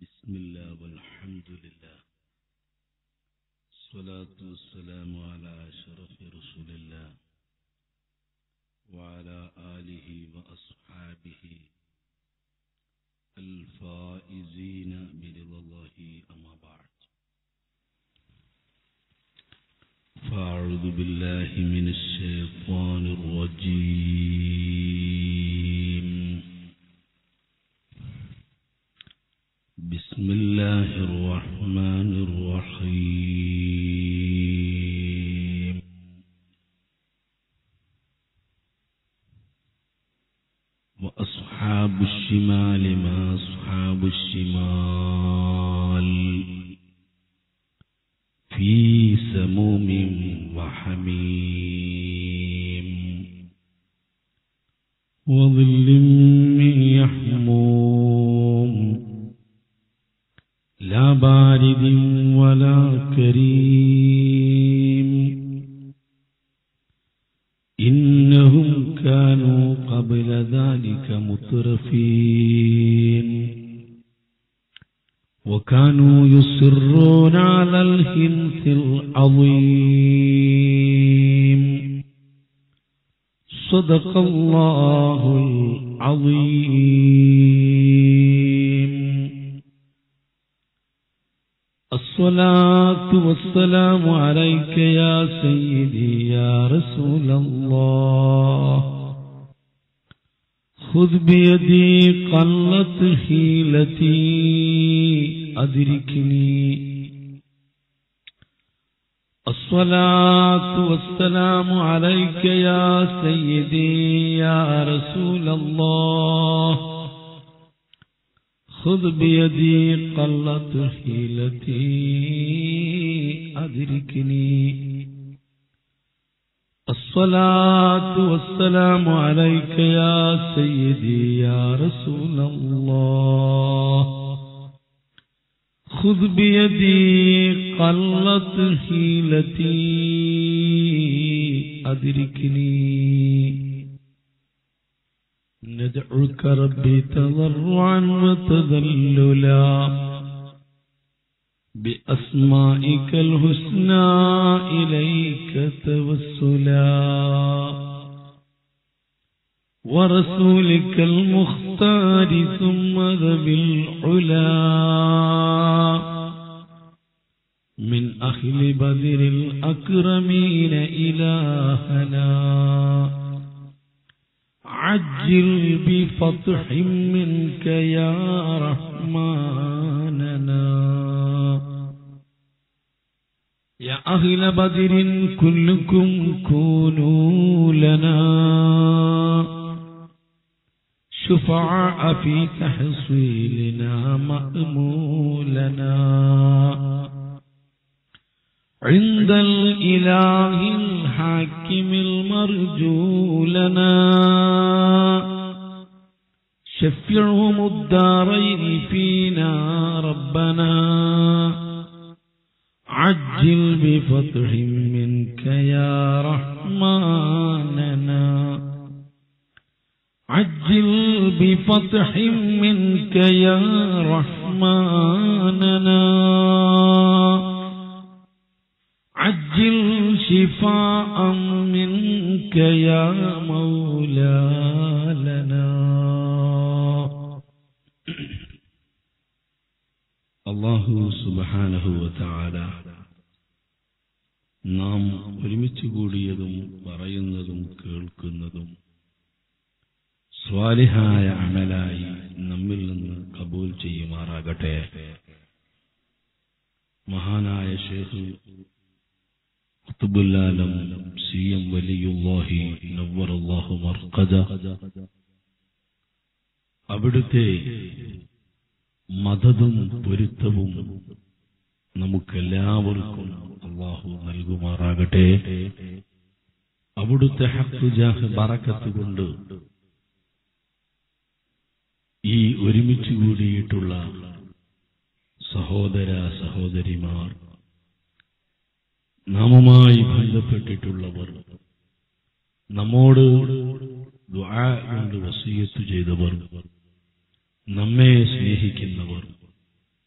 بسم الله والحمد لله الصلاة والسلام على أشرف رسول الله وعلى آله وأصحابه الفائزين برضا الله أما بعد فأعوذ بالله من الشيطان الرجيم بسم الله الرحمن الرحيم وأصحاب الشمال ما أصحاب الشمال في سموم وحميم وظل من يحموم لا بارد ولا كريم إنهم كانوا قبل ذلك مترفين وكانوا يصرون على الحنث العظيم صدق الله العظيم الصلاة والسلام عليك يا سيدي يا رسول الله خذ بيدي قلت حيلتي أدركني الصلاة والسلام عليك يا سيدي يا رسول الله خذ بيدي قلت حيلتي أدركني الصلاة والسلام عليك يا سيدي يا رسول الله خذ بيدي قلت حيلتي أدركني ندعوك ربي تضرعا وتذللا بأسمائك الحسنى إليك توسلا ورسولك المختار ثم ذوي العلا من أهل بدر الأكرمين إلهنا عجل بفتح منك يا رحماننا يا أهل بدر كلكم كونوا لنا شفعاء في تحصيلنا مأمولنا عند الإله الحاكم المرجو لنا شفعهم الدارين فينا ربنا عجل بفتح منك يا رحماننا عجل بفتح منك يا رحماننا عجل شفاء منك يا مولانا അള്ളാഹു സുബാനഹുവല നാം ഒരുമിച്ച് കൂടിയതും പറയുന്നതും കേൾക്കുന്നതും സ്വാലിഹായ അമലായി നമ്മിൽ നിന്ന് കബൂൽ ചെയ്യുമാറാകട്ടെ മഹാനായ ഷേഖ് ഖുതുബുല്ലാലം സി എം വലിയുല്ലാഹി നവ്വറല്ലാഹു മർഖദ അവിടുത്തെ മതതും പൊരുത്തവും നമുക്കെല്ലാവർക്കും അള്ളാഹു നൽകുമാറാകട്ടെ അവിടുത്തെ ഹക്കുജാഹ് ബറക്കത്ത് കൊണ്ട് ഈ ഒരുമിച്ച് കൂടിയിട്ടുള്ള സഹോദര സഹോദരിമാർ നാമുമായി ബന്ധപ്പെട്ടിട്ടുള്ളവർ നമ്മോട് ദുആ കൊണ്ട് വസീയത്ത് ചെയ്തവർ നമ്മെ സ്നേഹിക്കുന്നവർ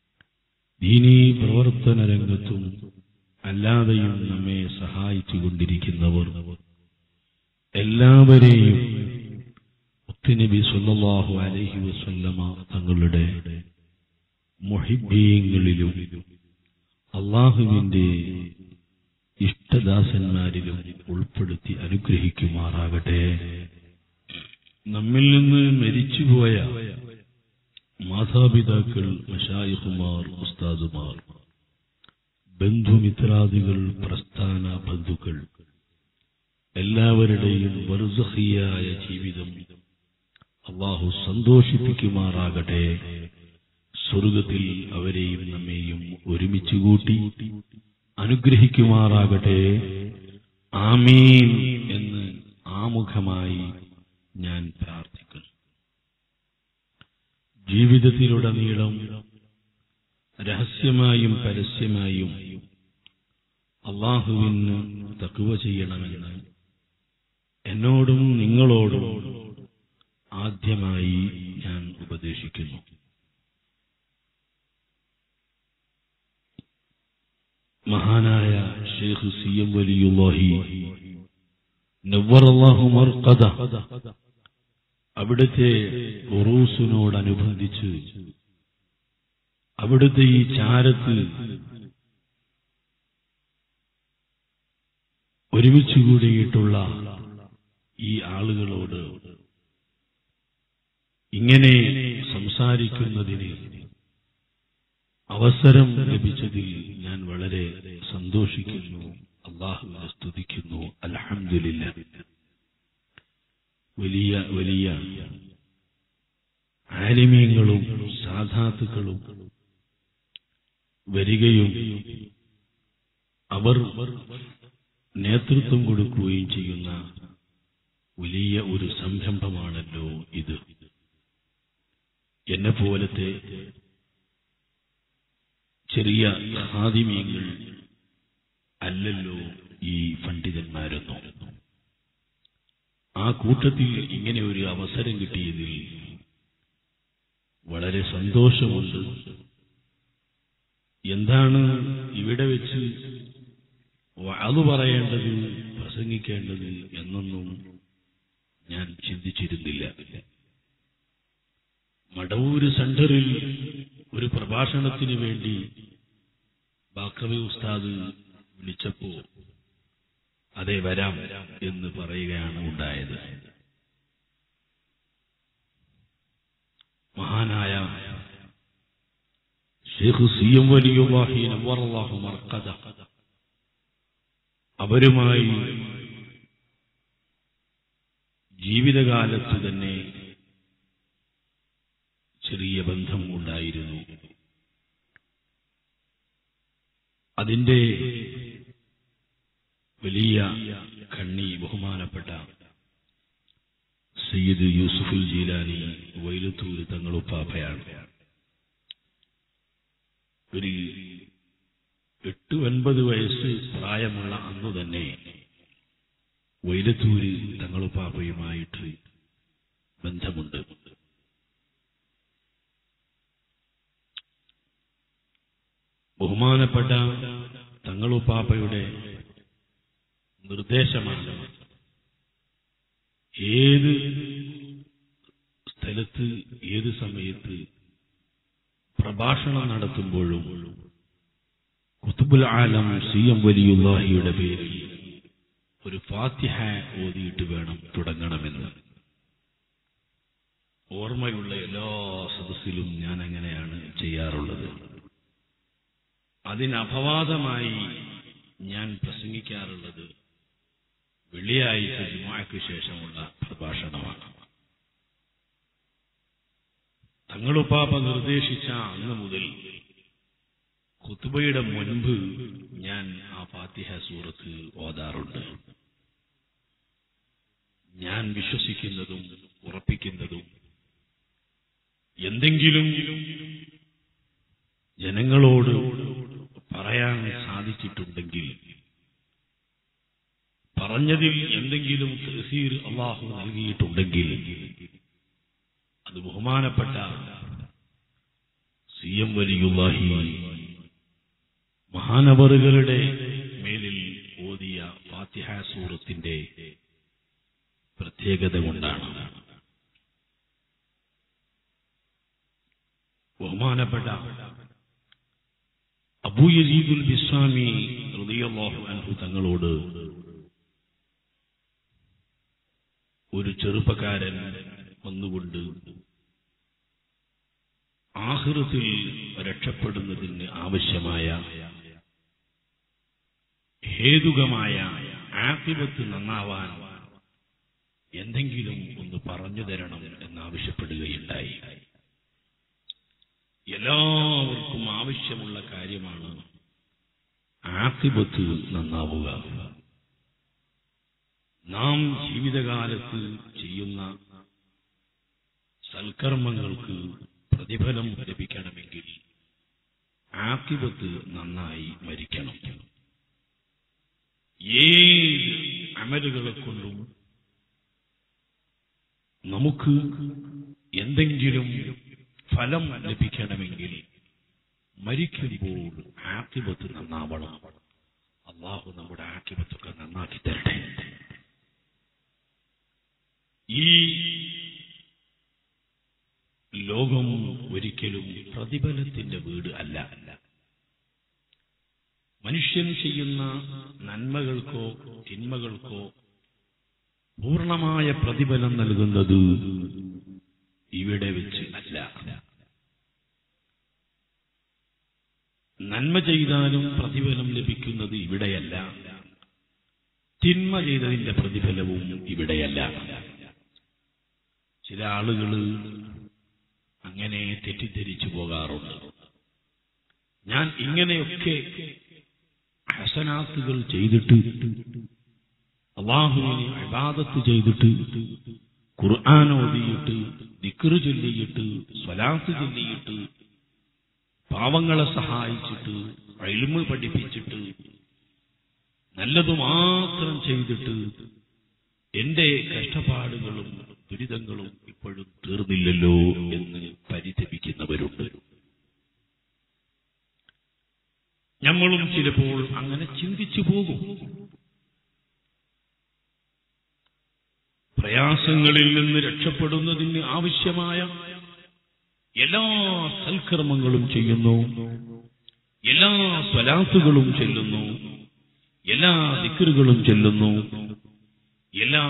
ദീനീ പ്രവർത്തന രംഗത്തും അല്ലാതെയും നമ്മെ സഹായിച്ചുകൊണ്ടിരിക്കുന്നവർ എല്ലാവരെയും മുത്തുനബി സല്ലല്ലാഹു അലൈഹി വസല്ലമ തങ്ങളുടെ മുഹിബീങ്ങളിലും അള്ളാഹുവിന്റെ ഇഷ്ടദാസന്മാരിലും ഉൾപ്പെടുത്തി അനുഗ്രഹിക്കുമാറാകട്ടെ നമ്മിൽ നിന്ന് മരിച്ചുപോയ മാതാപിതാക്കൾ മഷായിഹുമാർ ഉസ്താദുമാർ ബന്ധുമിത്രാദികൾ പ്രസ്ഥാന ബന്ധുക്കൾ എല്ലാവരുടെയും വർസഹിയായ ജീവിതം അള്ളാഹു സന്തോഷിപ്പിക്കുമാറാകട്ടെ സ്വർഗത്തിൽ അവരെയും നമ്മെയും ഒരുമിച്ച് കൂട്ടി അനുഗ്രഹിക്കുമാറാകട്ടെ ആമീൻ എന്ന് ആമുഖമായി ഞാൻ പ്രാർത്ഥിക്കുന്നു ജീവിതത്തിലുടനീളം രഹസ്യമായും പരസ്യമായും അള്ളാഹുവിന് തക്കുവ ചെയ്യണമെന്ന് എന്നോടും നിങ്ങളോടും ആദ്യമായി ഞാൻ ഉപദേശിക്കുന്നു മഹാനായ ഷെയ്ഖ് സി എം വലിയുല്ലാഹി നവ്വറല്ലാഹു മർഖദ അവിടുത്തെ ഉറൂസിനോടനുബന്ധിച്ച് അവിടുത്തെ ഈ ചാരത്ത് ഒരുമിച്ച് കൂടിയിട്ടുള്ള ഈ ആളുകളോട് ഇങ്ങനെ സംസാരിക്കുന്നതിന് അവസരം ലഭിച്ചതിൽ ഞാൻ വളരെ സന്തോഷിക്കുന്നു അള്ളാഹുവിനെ സ്തുതിക്കുന്നു അലഹമില്ല വലിയ വലിയ ആലിമീങ്ങളും സാധാത്തുക്കളും വരികയും അവർ നേതൃത്വം കൊടുക്കുകയും ചെയ്യുന്ന വലിയ ഒരു സംരംഭമാണല്ലോ ഇത് എന്നെ പോലത്തെ ചെറിയ ഹാദിമീങ്ങൾ അല്ലല്ലോ ഈ പണ്ഡിതന്മാരൊന്നും ആ കൂട്ടത്തിൽ ഇങ്ങനെ ഒരു അവസരം കിട്ടിയതിൽ വളരെ സന്തോഷമുണ്ട് എന്താണ് ഇവിടെ വെച്ച് അത് പറയേണ്ടത് പ്രസംഗിക്കേണ്ടത് എന്നൊന്നും ഞാൻ ചിന്തിച്ചിരുന്നില്ല മടവൂര് സെന്ററിൽ ഒരു പ്രഭാഷണത്തിന് വേണ്ടി ബാക്കവി ഉസ്താദ് വിളിച്ചപ്പോ അതെ വരാം എന്ന് പറയുകയാണ് ഉണ്ടായത് മഹാനായ ഷെയ്ഖ് സി എം വലിയുല്ലാഹി നവ്വറല്ലാഹു മർക്കദ അവരുമായി ജീവിതകാലത്ത് തന്നെ ചെറിയ ബന്ധം ഉണ്ടായിരുന്നു അതിന്റെ വലിയ കണ്ണി ബഹുമാനപ്പെട്ട സയ്യിദ് യൂസുഫുൽ ജീലാനി വൈലത്തൂർ തങ്ങളുപ്പാപ്പയാണ് ഒരു എട്ട് ഒൻപത് വയസ്സ് പ്രായമുള്ള അന്ന് തന്നെ വൈലത്തൂര് തങ്ങളുപ്പാപ്പയുമായിട്ട് ബന്ധമുണ്ട് ബഹുമാനപ്പെട്ട തങ്ങളുപ്പാപ്പയുടെ നിർദ്ദേശമാണ് ഏത് സ്ഥലത്ത് ഏത് സമയത്ത് പ്രഭാഷണം നടത്തുമ്പോഴും കുത്തുബുൽ ആലം സി എം വലിയുല്ലാഹിയുടെ പേരിൽ ഒരു ഫാത്തിഹ ഓതിയിട്ട് വേണം തുടങ്ങണമെന്ന് ഓർമ്മയുള്ള എല്ലാ സദസ്സിലും ഞാൻ അങ്ങനെയാണ് ചെയ്യാറുള്ളത് അതിനപവാദമായി ഞാൻ പ്രസംഗിക്കാറുള്ളത് വെള്ളിയാഴ്ച ജുമാക്ക് ശേഷമുള്ള പ്രഭാഷണമാണ് തങ്ങളുപ്പാപ്പ നിർദ്ദേശിച്ച അന്ന് മുതൽ കുത്തുബയുടെ മുൻപ് ഞാൻ ആ ഫാത്തിഹ സൂറത്ത് ഓതാറുണ്ട് ഞാൻ വിശ്വസിക്കുന്നതും ഉറപ്പിക്കുന്നതും എന്തെങ്കിലും ജനങ്ങളോട് പറയാൻ സാധിച്ചിട്ടുണ്ടെങ്കിൽ പറഞ്ഞതിൽ എന്തെങ്കിലും തഹസീർ അള്ളാഹു നൽകിയിട്ടുണ്ടെങ്കിൽ അത് ബഹുമാനപ്പെട്ട സി എം വലിയുല്ലാഹി മഹാനവറുകളുടെ മേലിൽ ഓതിയ ഫാത്തിഹ സൂറത്തിന്റെ പ്രത്യേകത കൊണ്ടാണ് ബഹുമാനപ്പെട്ട അബൂയസീദുൽ ബിസ്വാമി റളിയല്ലാഹു അൻഹു തങ്ങളോട് ഒരു ചെറുപ്പക്കാരൻ വന്നുകൊണ്ട് ആഹൃത്തിൽ രക്ഷപ്പെടുന്നതിന് ആവശ്യമായ ഹേതുകമായ ആത്തിപത്ത് നന്നാവാൻ എന്തെങ്കിലും ഒന്ന് പറഞ്ഞു തരണം എന്നാവശ്യപ്പെടുകയുണ്ടായി എല്ലാവർക്കും ആവശ്യമുള്ള കാര്യമാണ് ആത്തിപത്ത് നന്നാവുക നാം ജീവിതകാലത്ത് ചെയ്യുന്ന സൽക്കർമ്മങ്ങൾക്ക് പ്രതിഫലം ലഭിക്കണമെങ്കിൽ ആക്കിബത്ത് നന്നായി മരിക്കണം ഏത് അമലുകളെ കൊണ്ടും നമുക്ക് എന്തെങ്കിലും ഫലം ലഭിക്കണമെങ്കിൽ മരിക്കുമ്പോൾ ആക്കിബത്ത് നന്നാവണം അള്ളാഹു നമ്മുടെ ആക്കിബത്തൊക്കെ നന്നാക്കി തരട്ടെ ഈ ലോകം ഒരിക്കലും പ്രതിഫലത്തിന്റെ വീട് അല്ല അല്ല മനുഷ്യൻ ചെയ്യുന്ന നന്മകൾക്കോ തിന്മകൾക്കോ പൂർണമായ പ്രതിഫലം നൽകുന്നത് ഇവിടെ വെച്ച് അല്ല നന്മ ചെയ്താലും പ്രതിഫലം ലഭിക്കുന്നത് ഇവിടെയല്ല തിന്മ ചെയ്തതിന്റെ പ്രതിഫലവും ഇവിടെയല്ല ചില ആളുകൾ അങ്ങനെ തെറ്റിദ്ധരിച്ചു പോകാറുണ്ട് ഞാൻ ഇങ്ങനെയൊക്കെ ഹസനാത്തുകൾ ചെയ്തിട്ട് അള്ളാഹുവിനെ അബാദത്ത് ചെയ്തിട്ട് ഖുർആൻ ഓതിയിട്ട് ദിക്റ് ചൊല്ലിയിട്ട് സ്വലാത്ത് ചൊല്ലിയിട്ട് പാവങ്ങളെ സഹായിച്ചിട്ട് അഴിമ് പഠിപ്പിച്ചിട്ട് നല്ലതു മാത്രം ചെയ്തിട്ട് എന്റെ കഷ്ടപ്പാടുകളും ദുരിതങ്ങളും ഇപ്പോഴും തീർന്നില്ലല്ലോ എന്ന് പരിതപിക്കുന്നവരുണ്ട് നമ്മളും ചിലപ്പോൾ അങ്ങനെ ചിന്തിച്ചു പോകും പ്രയാസങ്ങളിൽ നിന്ന് രക്ഷപ്പെടുന്നതിന് ആവശ്യമായ എല്ലാ സൽക്കർമ്മങ്ങളും ചെയ്യുന്നു എല്ലാ സ്വലാത്തുകളും ചെല്ലുന്നു എല്ലാ ദിക്കറുകളും ചെല്ലുന്നു എല്ലാ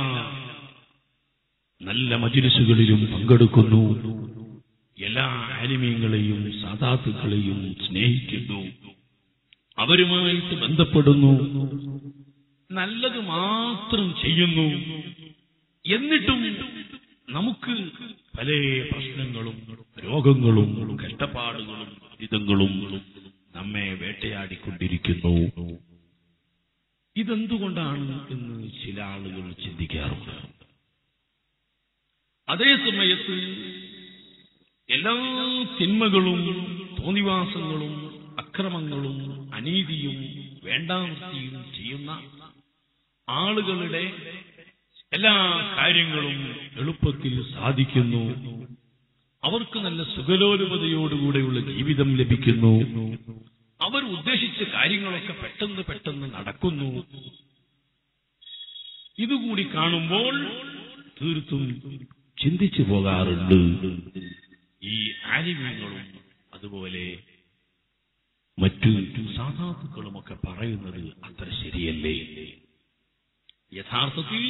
നല്ല മജിലിസുകളിലും പങ്കെടുക്കുന്നു എല്ലാ ആലിമീങ്ങളെയും സാധാത്തുക്കളെയും സ്നേഹിക്കുന്നു അവരുമായിട്ട് ബന്ധപ്പെടുന്നു നല്ലത് മാത്രം ചെയ്യുന്നു എന്നിട്ടും നമുക്ക് പല പ്രശ്നങ്ങളും രോഗങ്ങളും കഷ്ടപ്പാടുകളും ദുരിതങ്ങളും നമ്മെ വേട്ടയാടിക്കൊണ്ടിരിക്കുന്നു ഇതെന്തുകൊണ്ടാണ് എന്ന് ചില ആളുകൾ ചിന്തിക്കാറുണ്ട് അതേ സമയത്ത് എല്ലാ തിന്മകളും തോന്നിവാസങ്ങളും അക്രമങ്ങളും അനീതിയും വേണ്ടാവൃത്തിയും ചെയ്യുന്ന ആളുകളുടെ എല്ലാ കാര്യങ്ങളും എളുപ്പത്തിൽ സാധിക്കുന്നു അവർക്ക് നല്ല സുഖലോലുപതയോടുകൂടെയുള്ള ജീവിതം ലഭിക്കുന്നു അവർ ഉദ്ദേശിച്ച കാര്യങ്ങളൊക്കെ പെട്ടെന്ന് പെട്ടെന്ന് നടക്കുന്നു ഇതുകൂടി കാണുമ്പോൾ തീർത്തും ചിന്തിച്ചു പോകാറുണ്ട് ഈ ആലിമ്യങ്ങളും അതുപോലെ മറ്റു സാധാത്തുക്കളുമൊക്കെ പറയുന്നത് അത്ര ശരിയല്ലേ യഥാർത്ഥത്തിൽ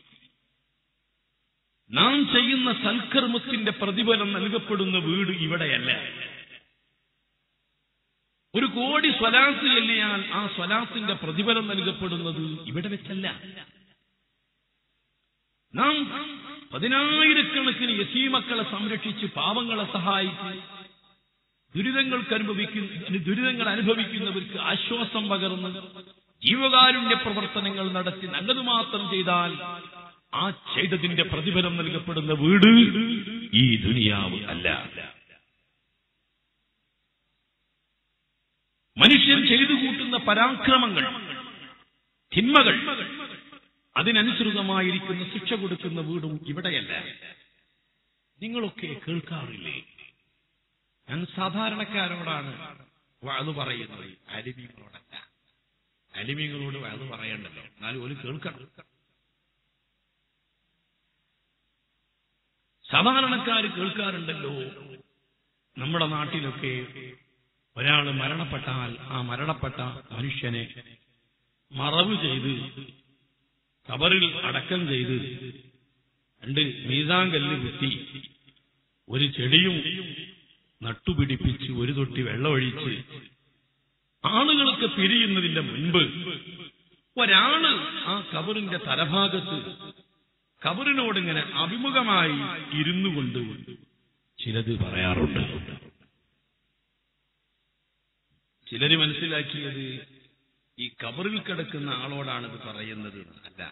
നാം ചെയ്യുന്ന സൽക്കർമ്മത്തിന്റെ പ്രതിഫലം നൽകപ്പെടുന്ന വീട് ഇവിടെയല്ല ഒരു കോടി സ്വലാത്ത് ചൊല്ലിയാൽ ആ സ്വലാത്തിന്റെ പ്രതിഫലം നൽകപ്പെടുന്നത് ഇവിടെ വെച്ചല്ല നാം പതിനായിരക്കണക്കിന് യസീമക്കളെ സംരക്ഷിച്ച് പാവങ്ങളെ സഹായിച്ച് ദുരിതങ്ങൾക്ക് അനുഭവിക്കുന്ന ദുരിതങ്ങൾ അനുഭവിക്കുന്നവർക്ക് ആശ്വാസം പകർന്ന് ജീവകാരുണ്യ പ്രവർത്തനങ്ങൾ നടത്തി നല്ലത് മാത്രം ചെയ്താൽ ആ ചെയ്തതിന്റെ പ്രതിഫലം നൽകപ്പെടുന്ന വീട് ഈ ദുനിയാവ് അല്ല മനുഷ്യൻ ചെയ്തു കൂട്ടുന്ന പരാക്രമങ്ങൾ തിന്മകൾ അതിനനുസൃതമായിരിക്കുന്ന ശിക്ഷ കൊടുക്കുന്ന വീടും ഇവിടെയല്ല നിങ്ങളൊക്കെ കേൾക്കാറില്ലേ ഞാൻ സാധാരണക്കാരോടാണ് അത് പറയുന്നത് അരുവികളോടല്ല അലിമിങ്ങളോട് അത് പറയണ്ടല്ലോ എന്നാലും ഒരു കേൾക്കണം സാധാരണക്കാർ കേൾക്കാറുണ്ടല്ലോ നമ്മുടെ നാട്ടിലൊക്കെ ഒരാൾ മരണപ്പെട്ടാൽ ആ മരണപ്പെട്ട മനുഷ്യനെ മറവ് ചെയ്ത് കബറിൽ അടക്കം ചെയ്ത് രണ്ട് മീതാങ്കല്ല് കുത്തി ഒരു ചെടിയും നട്ടുപിടിപ്പിച്ച് ഒരു തൊട്ടി വെള്ളമൊഴിച്ച് ആളുകളൊക്കെ പിരിയുന്നതിന്റെ മുൻപ് ഒരാള് ആ കബറിന്റെ തലഭാഗത്ത് കബറിനോട് ഇങ്ങനെ അഭിമുഖമായി ഇരുന്നു കൊണ്ട് ചിലത് പറയാറുണ്ട് ചിലര് മനസ്സിലാക്കിയത് ഈ കബറിൽ കിടക്കുന്ന ആളോടാണിത് പറയുന്നത് അല്ല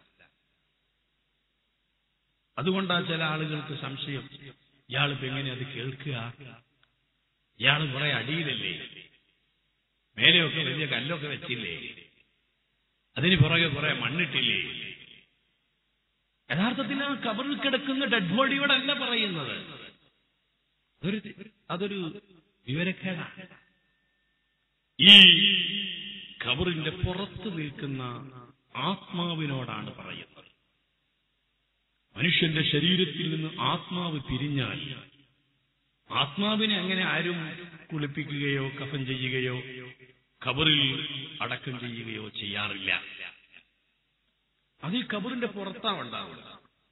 അതുകൊണ്ടാ ചില ആളുകൾക്ക് സംശയം ഇയാളിപ്പോ എങ്ങനെ അത് കേൾക്കുക ഇയാൾ കുറെ അടിയിലല്ലേ മേലെയൊക്കെ വലിയ കല്ലൊക്കെ വെച്ചില്ലേ അതിന് പുറകെ കുറെ മണ്ണിട്ടില്ലേ യഥാർത്ഥത്തിൽ ആ കബറിൽ കിടക്കുന്ന ഡെഡ് ബോഡിയോടല്ല പറയുന്നത് അതൊരു അതൊരു വിവരക്കേടാണ് ഈ ഖബറിന്റെ പുറത്ത് നിൽക്കുന്ന ആത്മാവിനോടാണ് പറയുന്നത് മനുഷ്യന്റെ ശരീരത്തിൽ നിന്ന് ആത്മാവ് പിരിഞ്ഞാൽ ആത്മാവിനെ അങ്ങനെ ആരും കുളിപ്പിക്കുകയോ കഫൻ ചെയ്യുകയോ ഖബറിൽ അടക്കം ചെയ്യുകയോ ചെയ്യാറില്ല അത് ഈ ഖബറിന്റെ പുറത്താ ഉണ്ടാവുക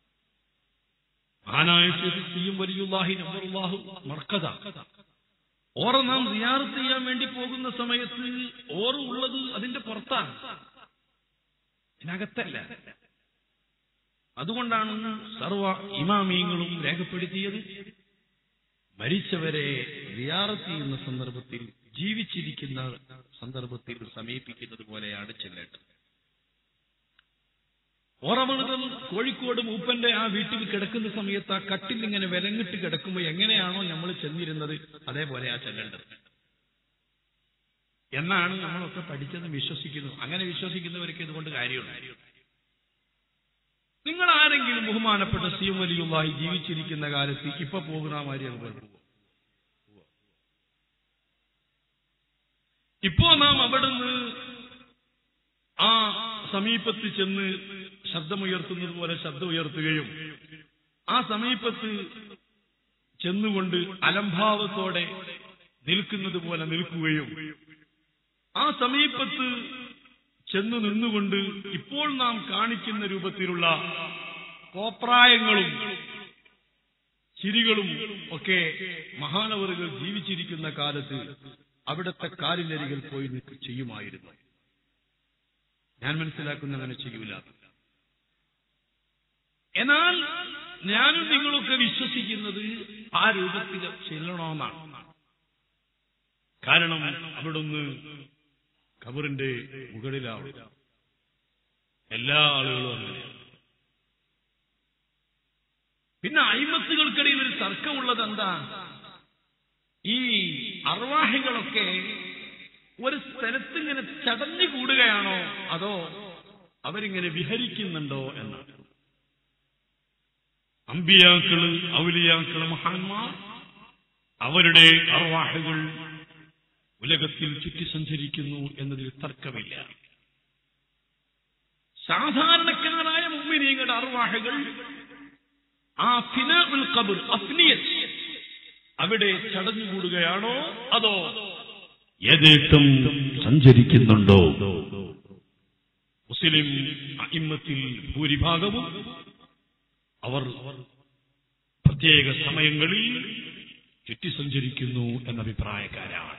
ആനായ ചെയ്യും വലിയുല്ലാഹി നബറുല്ലാഹു മർക്കത ഓറ നാം സിയാറത്ത് ചെയ്യാൻ വേണ്ടി പോകുന്ന സമയത്ത് ഓറ ഉള്ളത് അതിന്റെ പുറത്താണ് ഇതിനകത്തല്ല അതുകൊണ്ടാണ് സർവ ഇമാമീങ്ങളും രേഖപ്പെടുത്തിയത് മരിച്ചവരെ സിയാറത്ത് ചെയ്യുന്ന സന്ദർഭത്തിൽ ജീവിച്ചിരിക്കുന്ന സന്ദർഭത്തിൽ സമീപിക്കുന്നത് പോലെയാണ് ചെല്ലേണ്ടത് ഓറമണുകൾ കോഴിക്കോട് മൂപ്പന്റെ ആ വീട്ടിൽ കിടക്കുന്ന സമയത്ത് ആ കട്ടിൽ ഇങ്ങനെ വിലങ്ങിട്ട് കിടക്കുമ്പോൾ എങ്ങനെയാണോ നമ്മൾ ചെന്നിരുന്നത് അതേപോലെയാ ചെല്ലേണ്ടത് എന്നാണ് നമ്മളൊക്കെ പഠിച്ചെന്ന് വിശ്വസിക്കുന്നു അങ്ങനെ വിശ്വസിക്കുന്നവർക്ക് ഇതുകൊണ്ട് കാര്യമുണ്ട് നിങ്ങൾ ആരെങ്കിലും ബഹുമാനപ്പെട്ട സി വലിയുള്ളായി ജീവിച്ചിരിക്കുന്ന കാലത്ത് ഇപ്പൊ പോകുന്ന മാതിരി അതുപോലെ പോകും ഇപ്പോ നാം അവിടുന്ന് ആ സമീപത്ത് ചെന്ന് ശബ്ദമുയർത്തുന്നത് പോലെ ശബ്ദം ഉയർത്തുകയും ആ സമീപത്ത് ചെന്നുകൊണ്ട് അലംഭാവത്തോടെ നിൽക്കുന്നത് പോലെ നിൽക്കുകയും ആ സമീപത്ത് ചെന്നു നിന്നുകൊണ്ട് ഇപ്പോൾ നാം കാണിക്കുന്ന രൂപത്തിലുള്ള കോപ്രായങ്ങളും ചിരികളും ഒക്കെ മഹാനവറുകൾ ജീവിച്ചിരിക്കുന്ന കാലത്ത് അവിടുത്തെ കാലിനരികൾ പോയി നിൽക്ക് ചെയ്യുമായിരുന്നു ഞാൻ മനസ്സിലാക്കുന്ന അങ്ങനെ ചെയ്യൂല എന്നാൽ ഞാനും നിങ്ങളൊക്കെ വിശ്വസിക്കുന്നത് ആ രൂപത്തിൽ ചെല്ലണമെന്നാണ് കാരണം അവിടുന്ന് ഖബറിന്റെ മുകളിലാണ് എല്ലാ ആളുകളും അങ്ങനെയാണ് പിന്നെ അയിമത്തുകൾക്കിടയിൽ ഒരു തർക്കമുള്ളത് എന്താ ഈ അർവാഹികളൊക്കെ ഒരു സ്ഥലത്ത് ഇങ്ങനെ ചടഞ്ഞു കൂടുകയാണോ അതോ അവരിങ്ങനെ വിഹരിക്കുന്നുണ്ടോ എന്നാണ് അമ്പിയാക്കള് ഔലിയാക്കള് മഹാന്മാർ അവരുടെ അർവാഹുകൾ ഉലകത്തിൽ ചുറ്റി സഞ്ചരിക്കുന്നു എന്നതിൽ തർക്കമില്ല സാധാരണക്കാരായ മുമ്മിനീങ്ങളുടെ അർവാഹുകൾ ആ ഫിനാഉൽ ഖബർ അഫ്നിയത്ത് അവിടെ ചടഞ്ഞുകൂടുകയാണോ അതോ യഥേഷ്ടം സഞ്ചരിക്കുന്നുണ്ടോ മുസ്ലിം അയിമ്മത്തിൽ ഭൂരിഭാഗവും അവർ പ്രത്യേക സമയങ്ങളിൽ ചുറ്റി സഞ്ചരിക്കുന്നു എന്ന അഭിപ്രായക്കാരാണ്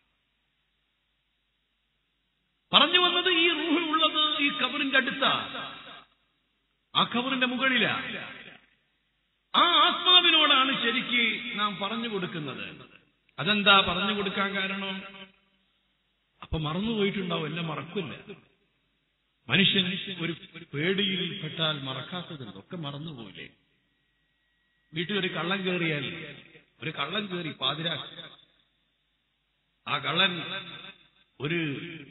പറഞ്ഞു വന്നത് ഈ റൂഹ് ഉള്ളത് ഈ കബറിന്റെ അടുത്ത ആ കബറിന്റെ മുകളില ആ ആത്മാവിനോടാണ് ശരിക്ക് നാം പറഞ്ഞു കൊടുക്കുന്നത് അതെന്താ പറഞ്ഞു കൊടുക്കാൻ കാരണം അപ്പൊ മറന്നുപോയിട്ടുണ്ടാവും എല്ലാം മറക്കില്ല മനുഷ്യൻ ഒരു പേടിയിൽ പെട്ടാൽ മറക്കാത്തതുണ്ട് ഒക്കെ മറന്നുപോയില്ലേ വീട്ടിൽ ഒരു കള്ളം കയറിയാൽ ഒരു കള്ളൻ കയറി പാതിരാ ആ കള്ളൻ ഒരു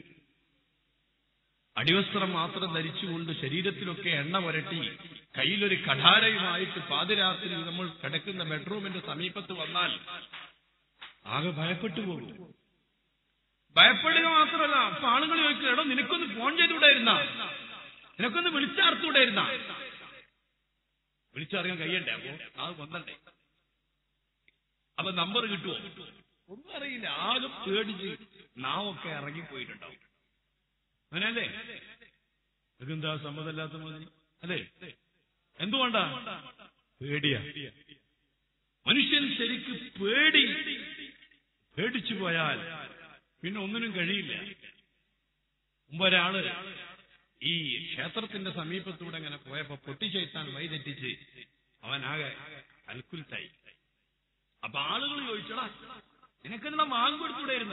അടിവസ്ത്രം മാത്രം ധരിച്ചുകൊണ്ട് ശരീരത്തിലൊക്കെ എണ്ണ പുരട്ടി കയ്യിലൊരു കഠാരയുമായിട്ട് പാതിരാത്രി നമ്മൾ കിടക്കുന്ന ബെഡ്റൂമിന്റെ സമീപത്ത് വന്നാൽ ആകെ ഭയപ്പെട്ടു പോകും ഭയപ്പെടുക മാത്രമല്ല അപ്പൊ ആളുകൾ ചോദിക്കും എടോ നിനക്കൊന്ന് ഫോൺ ചെയ്തുകൂടായിരുന്ന നിനക്കൊന്ന് വിളിച്ചർത്തുകൂടായിരുന്ന വിളിച്ചറിയാൻ കഴിയണ്ടേ അപ്പോ അത് വന്നണ്ടേ അപ്പൊ നമ്പർ കിട്ടുമോ ഒന്നും അറിയില്ല ആകെ പേടിച്ച് നാവൊക്കെ ഇറങ്ങിപ്പോയിട്ടുണ്ടാവും അങ്ങനെയല്ലേ ഇതെന്താ സമ്മതല്ലാത്ത മതി അല്ലേ എന്തുകൊണ്ടാ പേടിയാ മനുഷ്യൻ ശരിക്ക് പേടി പേടിച്ചു പോയാൽ പിന്നെ ഒന്നിനും കഴിയില്ല മുമ്പ് ഒരാള് ഈ ക്ഷേത്രത്തിന്റെ സമീപത്തൂടെ അങ്ങനെ പോയപ്പോ പൊട്ടിച്ചേത്താൻ വൈതെറ്റിച്ച് അവനാകെ അൽക്കുൽത്തായി അപ്പൊ ആളുകൾ ചോദിച്ചടാ നിനക്കെന്താ വാങ്ങുകൊടുത്തൂടായിരുന്ന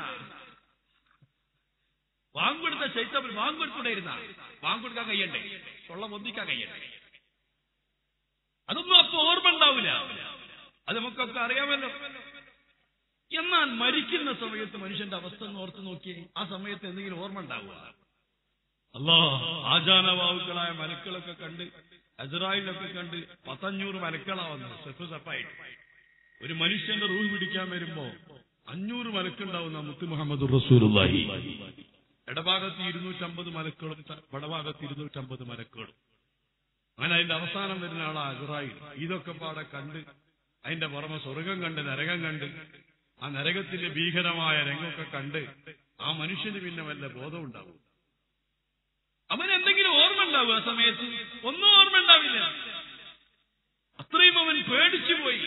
വാങ്ങുകൊടുത്ത ചൈത്തപ്പിൽ വാങ്ങുകൊടുത്തൂടായിരുന്ന വാങ്ങുകൊടുക്കാൻ കഴിയണ്ടേ തൊള്ള പൊന്തിക്കാൻ കഴിയണ്ടേ അതൊന്നും അപ്പൊ ഓർമ്മ ഉണ്ടാവില്ല അത് നമുക്കൊക്കെ അറിയാമല്ലോ എന്നാൽ മരിക്കുന്ന സമയത്ത് മനുഷ്യന്റെ അവസ്ഥ ഒന്ന് ഓർത്ത് നോക്കിയേ ആ സമയത്ത് എന്തെങ്കിലും ഓർമ്മ ഉണ്ടാവുക അല്ലോ ആചാനവാവുക്കളായ മലക്കളൊക്കെ കണ്ട് അസറായിലൊക്കെ കണ്ട് പത്തഞ്ഞൂറ് മലക്കളാ വന്നത് സെഫ് സെപ്പായിട്ട് ഒരു മനുഷ്യന്റെ റൂഹ് പിടിക്കാൻ വരുമ്പോ അഞ്ഞൂറ് മലക്കുണ്ടാവുന്ന മുത്ത് മുഹമ്മദ് റസൂലുള്ളാഹി ഇടഭാഗത്ത് ഇരുന്നൂറ്റമ്പത് മലക്കുകളും വടഭാഗത്ത് ഇരുന്നൂറ്റമ്പത് മലക്കുകളും അങ്ങനെ അതിന്റെ അവസാനം വരുന്ന ആളാ അസറായിൽ ഇതൊക്കെ പാടെ കണ്ട് അതിന്റെ പുറമെ സ്വർഗം കണ്ട് നരകം കണ്ട് ആ നരകത്തിന്റെ ഭീകരമായ രംഗമൊക്കെ കണ്ട് ആ മനുഷ്യന് പിന്നെ വല്ല ബോധം ഉണ്ടാവും അവൻ എന്തെങ്കിലും ഓർമ്മ ഉണ്ടാവും ആ സമയത്ത് ഒന്നും ഓർമ്മ ഉണ്ടാവില്ല അത്രയും അവൻ പേടിച്ചു പോയി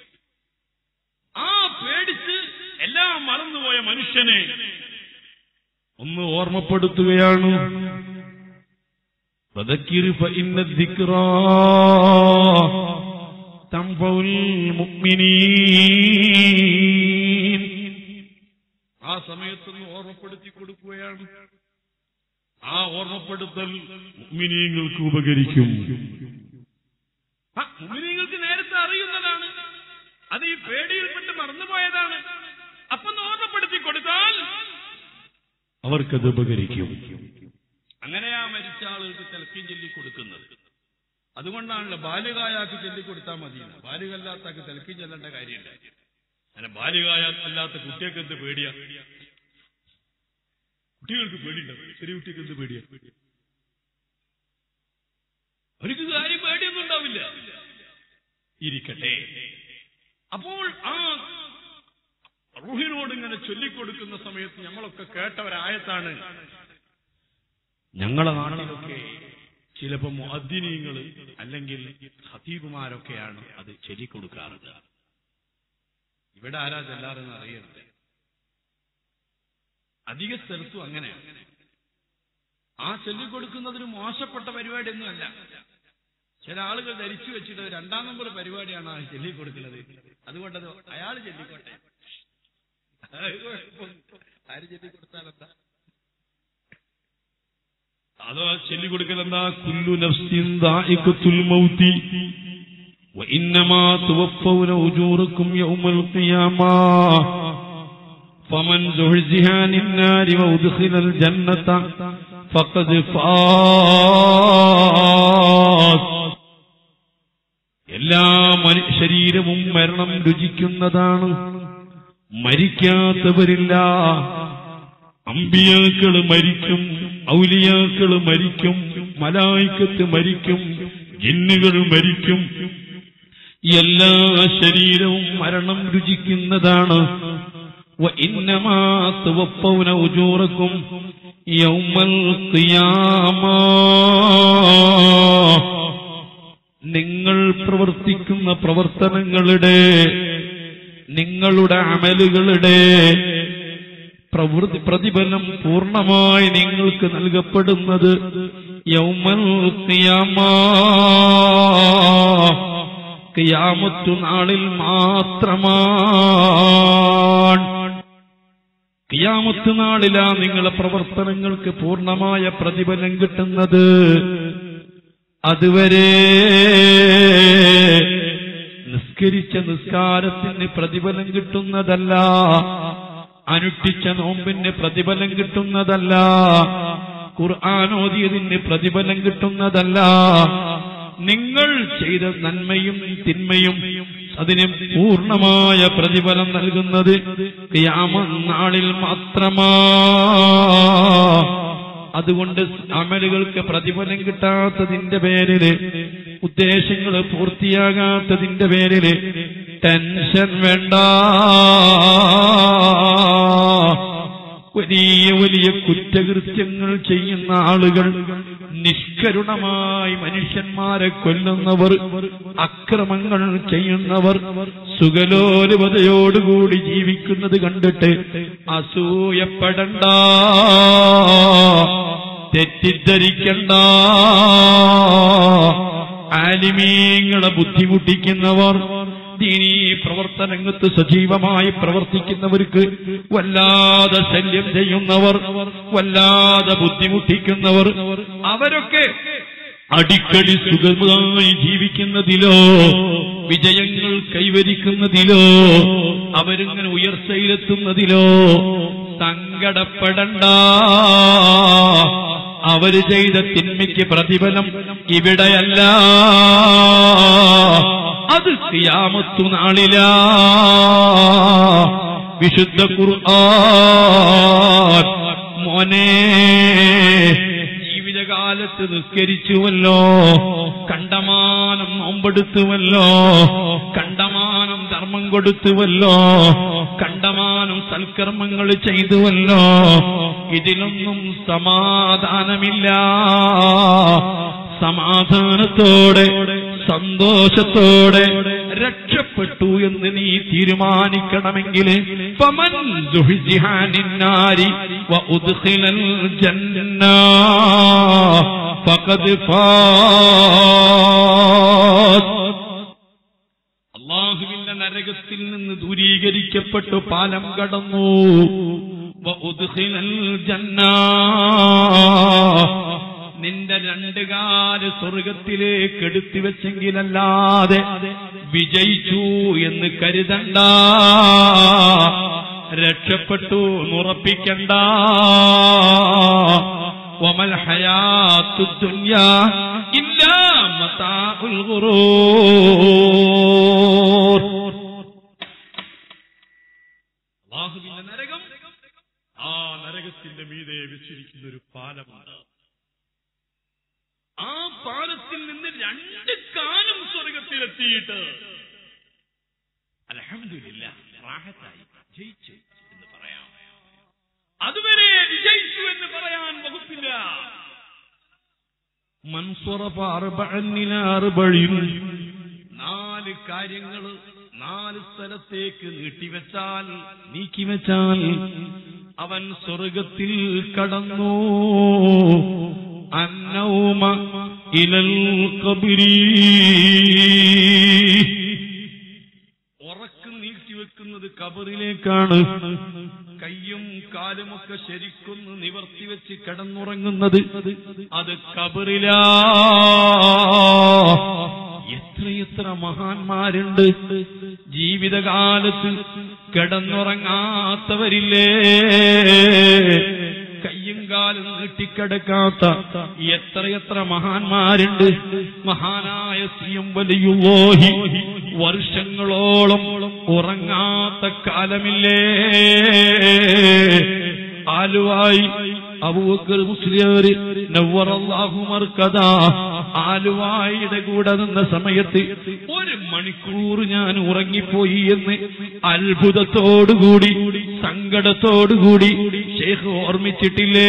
ആ പേടിച്ച് എല്ലാം മറന്നുപോയ മനുഷ്യനെ ഒന്ന് ഓർമ്മപ്പെടുത്തുകയാണ് فذكر فإن الذكرى تنفع المؤمنين ആ സമയത്തൊന്ന് ഓർമ്മപ്പെടുത്തി കൊടുക്കുകയാണ് ആ ഓർമ്മപ്പെടുത്തൽ മുഅ്മിനീങ്ങൾക്ക് ഉപകരിക്കും ആ, മുഅ്മിനീങ്ങൾക്ക് നേരത്തെ അറിയുന്നതാണ് അത് ഈ പേടിയിൽപ്പെട്ട് മറന്നുപോയതാണ് അപ്പൊ ഒന്ന് ഓർമ്മപ്പെടുത്തി കൊടുത്താൽ അവർക്കത് ഉപകരിക്കും അങ്ങനെയാ മരിച്ച ആളുകൾക്ക് തെൽക്കീൻ ചൊല്ലി കൊടുക്കുന്നത് അതുകൊണ്ടാണല്ലോ ബാല്യകായാക്ക് ചൊല്ലിക്കൊടുത്താൽ മതി ബാല്യകല്ലാത്താക്ക് തെൽക്കീൻ ചെല്ലേണ്ട കാര്യമില്ല അങ്ങനെ ബാല്യകായ അല്ലാത്ത കുട്ടികൾക്ക് എന്ത് പേടിയാ കുട്ടികൾക്ക് പേടിയുണ്ടാവും ചെറിയ കുട്ടികൾക്ക് എന്ത് പേടിയാ അവർക്ക് കാര്യം പേടിയൊന്നും ഉണ്ടാവില്ല ഇരിക്കട്ടെ അപ്പോൾ ആ റൂഹിനോട് ഇങ്ങനെ ചൊല്ലിക്കൊടുക്കുന്ന സമയത്ത് ഞങ്ങളൊക്കെ കേട്ട ഒരായത്താണ് ഞങ്ങളെ നാട്ടിലൊക്കെ ചിലപ്പോ മുഅദ്ദിനീങ്ങൾ അല്ലെങ്കിൽ ഹതീബുമാരൊക്കെയാണ് അത് ചൊല്ലിക്കൊടുക്കാറുള്ളത് ഇവിടെ ആരാ ചെല്ലാറെന്ന് അറിയരുത് അധിക സ്ഥലത്തും അങ്ങനെയാണ് ആ ചൊല്ലിക്കൊടുക്കുന്നതൊരു മോശപ്പെട്ട പരിപാടിയൊന്നുമല്ല ചില ആളുകൾ ധരിച്ചു വെച്ചിട്ട് രണ്ടാം നമ്പർ പരിപാടിയാണ് ആ ചൊല്ലിക്കൊടുക്കുന്നത് അതുകൊണ്ടത് അയാൾ ചൊല്ലിക്കോട്ടെ അത് കുഴപ്പമൊന്നും. ആര് ചൊല്ലിക്കൊടുത്താലെന്താ അതോ ചൊല്ലിക്കൊടുക്കൽ എന്താ കുല്ലു നഫ്സിൻ ദാഇഖത്തുൽ മൗതി وإنما توفون أجوركم يوم القيامة فمن زحزح عن النار وأدخل الجنة فقد فاز എല്ലാ മനു ശരീരവും മരണം രുചിക്കുന്നതാണ് മരിക്കാത്തവരില്ല അമ്പിയാക്കള് മരിക്കും ഔലിയാക്കള് മരിക്കും മലായിക്കത്ത് മരിക്കും ജിന്നുകൾ മരിക്കും എല്ലാ ശരീരവും മരണം രുചിക്കുന്നതാണ് وإنما توفون أجوركم يوم القيامة നിങ്ങൾ പ്രവർത്തിക്കുന്ന പ്രവർത്തനങ്ങളുടെ നിങ്ങളുടെ അമലുകളുടെ പ്രവൃത്തി പ്രതിഫലം പൂർണ്ണമായി നിങ്ങൾക്ക് നൽകപ്പെടുന്നത് യൗമൽ ഖിയാമാ ഖിയാമത്തു നാളിൽ മാത്രമാണ് ഖിയാമത്ത് നാളിലാ നിങ്ങളെ പ്രവർത്തനങ്ങൾക്ക് പൂർണ്ണമായ പ്രതിഫലം കിട്ടുന്നത് അതുവരെ നിസ്കരിച്ച നിസ്കാരത്തിന് പ്രതിഫലം കിട്ടുന്നതല്ല അനുഷ്ഠിച്ച നോമ്പിന് പ്രതിഫലം കിട്ടുന്നതല്ല ഖുർആാനോദിയതിന് പ്രതിഫലം കിട്ടുന്നതല്ല നിങ്ങൾ ചെയ്ത നന്മയും തിന്മയും അതിന് പൂർണ്ണമായ പ്രതിഫലം നൽകുന്നത് ഖിയാമനാളിൽ മാത്രമാ അതുകൊണ്ട് അമലുകൾക്ക് പ്രതിഫലം കിട്ടാത്തതിന്റെ പേരില് ഉദ്ദേശങ്ങൾ പൂർത്തിയാകാത്തതിന്റെ പേരില് ടെൻഷൻ വേണ്ട വലിയ വലിയ കുറ്റകൃത്യങ്ങൾ ചെയ്യുന്ന ആളുകൾ നിഷ്കരുണമായി മനുഷ്യന്മാരെ കൊല്ലുന്നവർ അക്രമങ്ങൾ ചെയ്യുന്നവർ സുഖലോലുപതയോടുകൂടി ജീവിക്കുന്നത് കണ്ടിട്ട് അസൂയപ്പെടണ്ട തെറ്റിദ്ധരിക്കണ്ട ആലിമീങ്ങളെ ബുദ്ധിമുട്ടിക്കുന്നവർ ദീനീ പ്രവർത്തനങ്ങൾക്ക് സജീവമായി പ്രവർത്തിക്കുന്നവർക്ക് വല്ലാതെ ശല്യം ചെയ്യുന്നവർ വല്ലാതെ ബുദ്ധിമുട്ടിക്കുന്നവർ അവരൊക്കെ അടിക്കടി സുഖമായി ജീവിക്കുന്നതിലോ വിജയങ്ങൾ കൈവരിക്കുന്നതിലോ അവരിങ്ങനെ ഉയർച്ചയിലെത്തുന്നതിലോ സങ്കടപ്പെടണ്ട അവര് ചെയ്ത തിന്മയ്ക്ക് പ്രതിഫലം ഇവിടെയല്ല അത് കിയാമത്തു നാളിലാ വിശുദ്ധ ഖുർആൻ മോനെ ജീവിതകാലത്ത് നിസ്കരിച്ചുവല്ലോ കണ്ടമാനം നോമ്പെടുത്തുവല്ലോ കണ്ടമാനം ധർമ്മം കൊടുത്തുവല്ലോ കണ്ടമാനം സൽക്കർമ്മങ്ങൾ ചെയ്തുവല്ലോ ഇതിലൊന്നും സമാധാനമില്ല സമാധാനത്തോടെ സന്തോഷത്തോടെ രക്ഷപ്പെട്ടു എന്ന് നീ തീരുമാനിക്കണമെങ്കിൽ ഫമൻ ദുഹ്ജിഹാനിന്നാരി വഉദ്ഖിലൽ ജന്ന ഫഖദ് ഫാസ് അള്ളാഹുവിന്റെ നരകത്തിൽ നിന്ന് ദൂരീകരിക്കപ്പെട്ടു പാലം കടന്നു വഉദ്ഖിലൽ ജന്ന നിന്റെ രണ്ട് കാല് സ്വർഗത്തിലേക്ക് എടുത്തു വെച്ചെങ്കിലല്ലാതെ വിജയിച്ചു എന്ന് കരുതണ്ട രക്ഷപ്പെട്ടു എന്നുറപ്പിക്കണ്ട വമൽ ഹയാത്തു ദുനിയാ ഇല്ലാ മതാഉൽ ഗുറൂർ അല്ലാഹുവിന്റെ നരകം ആ നരകത്തിന്റെ മീതെ വെച്ചിരിക്കുന്ന ഒരു പാലമുണ്ട് ആ പാലത്തിൽ നിന്ന് രണ്ട് കാലം സ്വർഗത്തിലെത്തിയിട്ട് അലഹമില്ല റാഹത്തായി ജയിച്ചു എന്ന് പറയാം അതുവരെ വിജയിച്ചു എന്ന് പറയാൻ വകുപ്പില്ല മൻസുറപ്പാറുപഴിയും നാല് കാര്യങ്ങൾ നാല് സ്ഥലത്തേക്ക് നീട്ടിവെച്ചാൽ നീക്കിവെച്ചാൽ അവൻ സ്വർഗത്തിൽ കടന്നു അന്നൗമ ഇലൽ കബിരീ ഉറക്കം നീട്ടിവെക്കുന്നത് കബറിലേക്കാണ് കയ്യും കാലുമൊക്കെ ശരിക്കൊന്ന് നിവർത്തി വെച്ച് കിടന്നുറങ്ങുന്നത് അത് കബറിലാ എത്രയെത്ര മഹാന്മാരുണ്ട് ജീവിതകാലത്ത് കിടന്നുറങ്ങാത്തവരില്ലേ കയ്യും കാലും നീട്ടിക്കിടക്കാത്ത എത്രയെത്ര മഹാന്മാരുണ്ട് മഹാനായ സിയം വലിയുവോഹി വർഷങ്ങളോളം ഉറങ്ങാത്ത കാലമില്ലേ ആലുവായി അബൂബക്കർ മുസ്ലിയാര് നവ്വറല്ലാഹു മർക്കദ ആലുവായിയുടെ കൂടെ നിന്ന സമയത്ത് ഒരു മണിക്കൂർ ഞാൻ ഉറങ്ങിപ്പോയി എന്ന് അത്ഭുതത്തോടുകൂടി സങ്കടത്തോടുകൂടി ഷേഖ് ഓർമ്മിച്ചിട്ടില്ലേ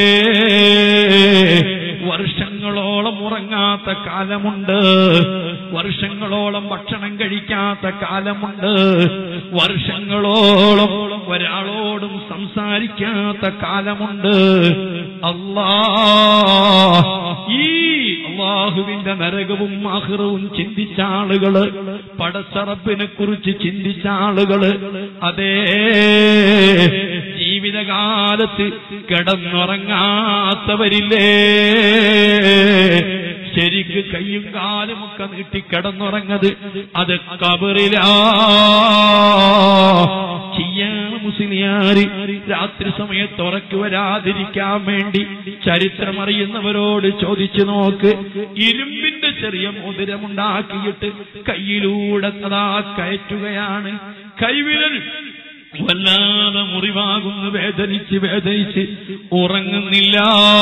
വർഷങ്ങളോളം ഉറങ്ങാത്ത കാലമുണ്ട് വർഷങ്ങളോളം ഭക്ഷണം കഴിക്കാത്ത കാലമുണ്ട് വർഷങ്ങളോളം ഒരാളോടും സംസാരിക്കാത്ത കാലമുണ്ട് അല്ലാ ഈ അള്ളാഹുവിന്റെ നരകവും ആഹ്റവും ചിന്തിച്ച ആളുകള് പടച്ചറപ്പിനെ കുറിച്ച് ചിന്തിച്ച ആളുകള് അതേ ജീവിതകാലത്ത് കിടന്നുറങ്ങാത്തവരില്ലേ ശരിക്ക് കയ്യും കാലുമൊക്കെ നീട്ടി കിടന്നുറങ്ങത് അത് കബറിലാ ചെയ്യാണ് മുസ്ലിയാര് രാത്രി സമയത്ത് ഉറക്കു വരാതിരിക്കാൻ വേണ്ടി ചരിത്രമറിയുന്നവരോട് ചോദിച്ചു നോക്ക് ഇരുമ്പിന്റെ ചെറിയ മോതിരമുണ്ടാക്കിയിട്ട് കയ്യിലൂടെ അതാ കയറ്റുകയാണ് കൈവിരൽ വല്ലാതെ മുറിവാകുന്നു വേദനിച്ച് വേദനിച്ച് ഉറങ്ങുന്നില്ല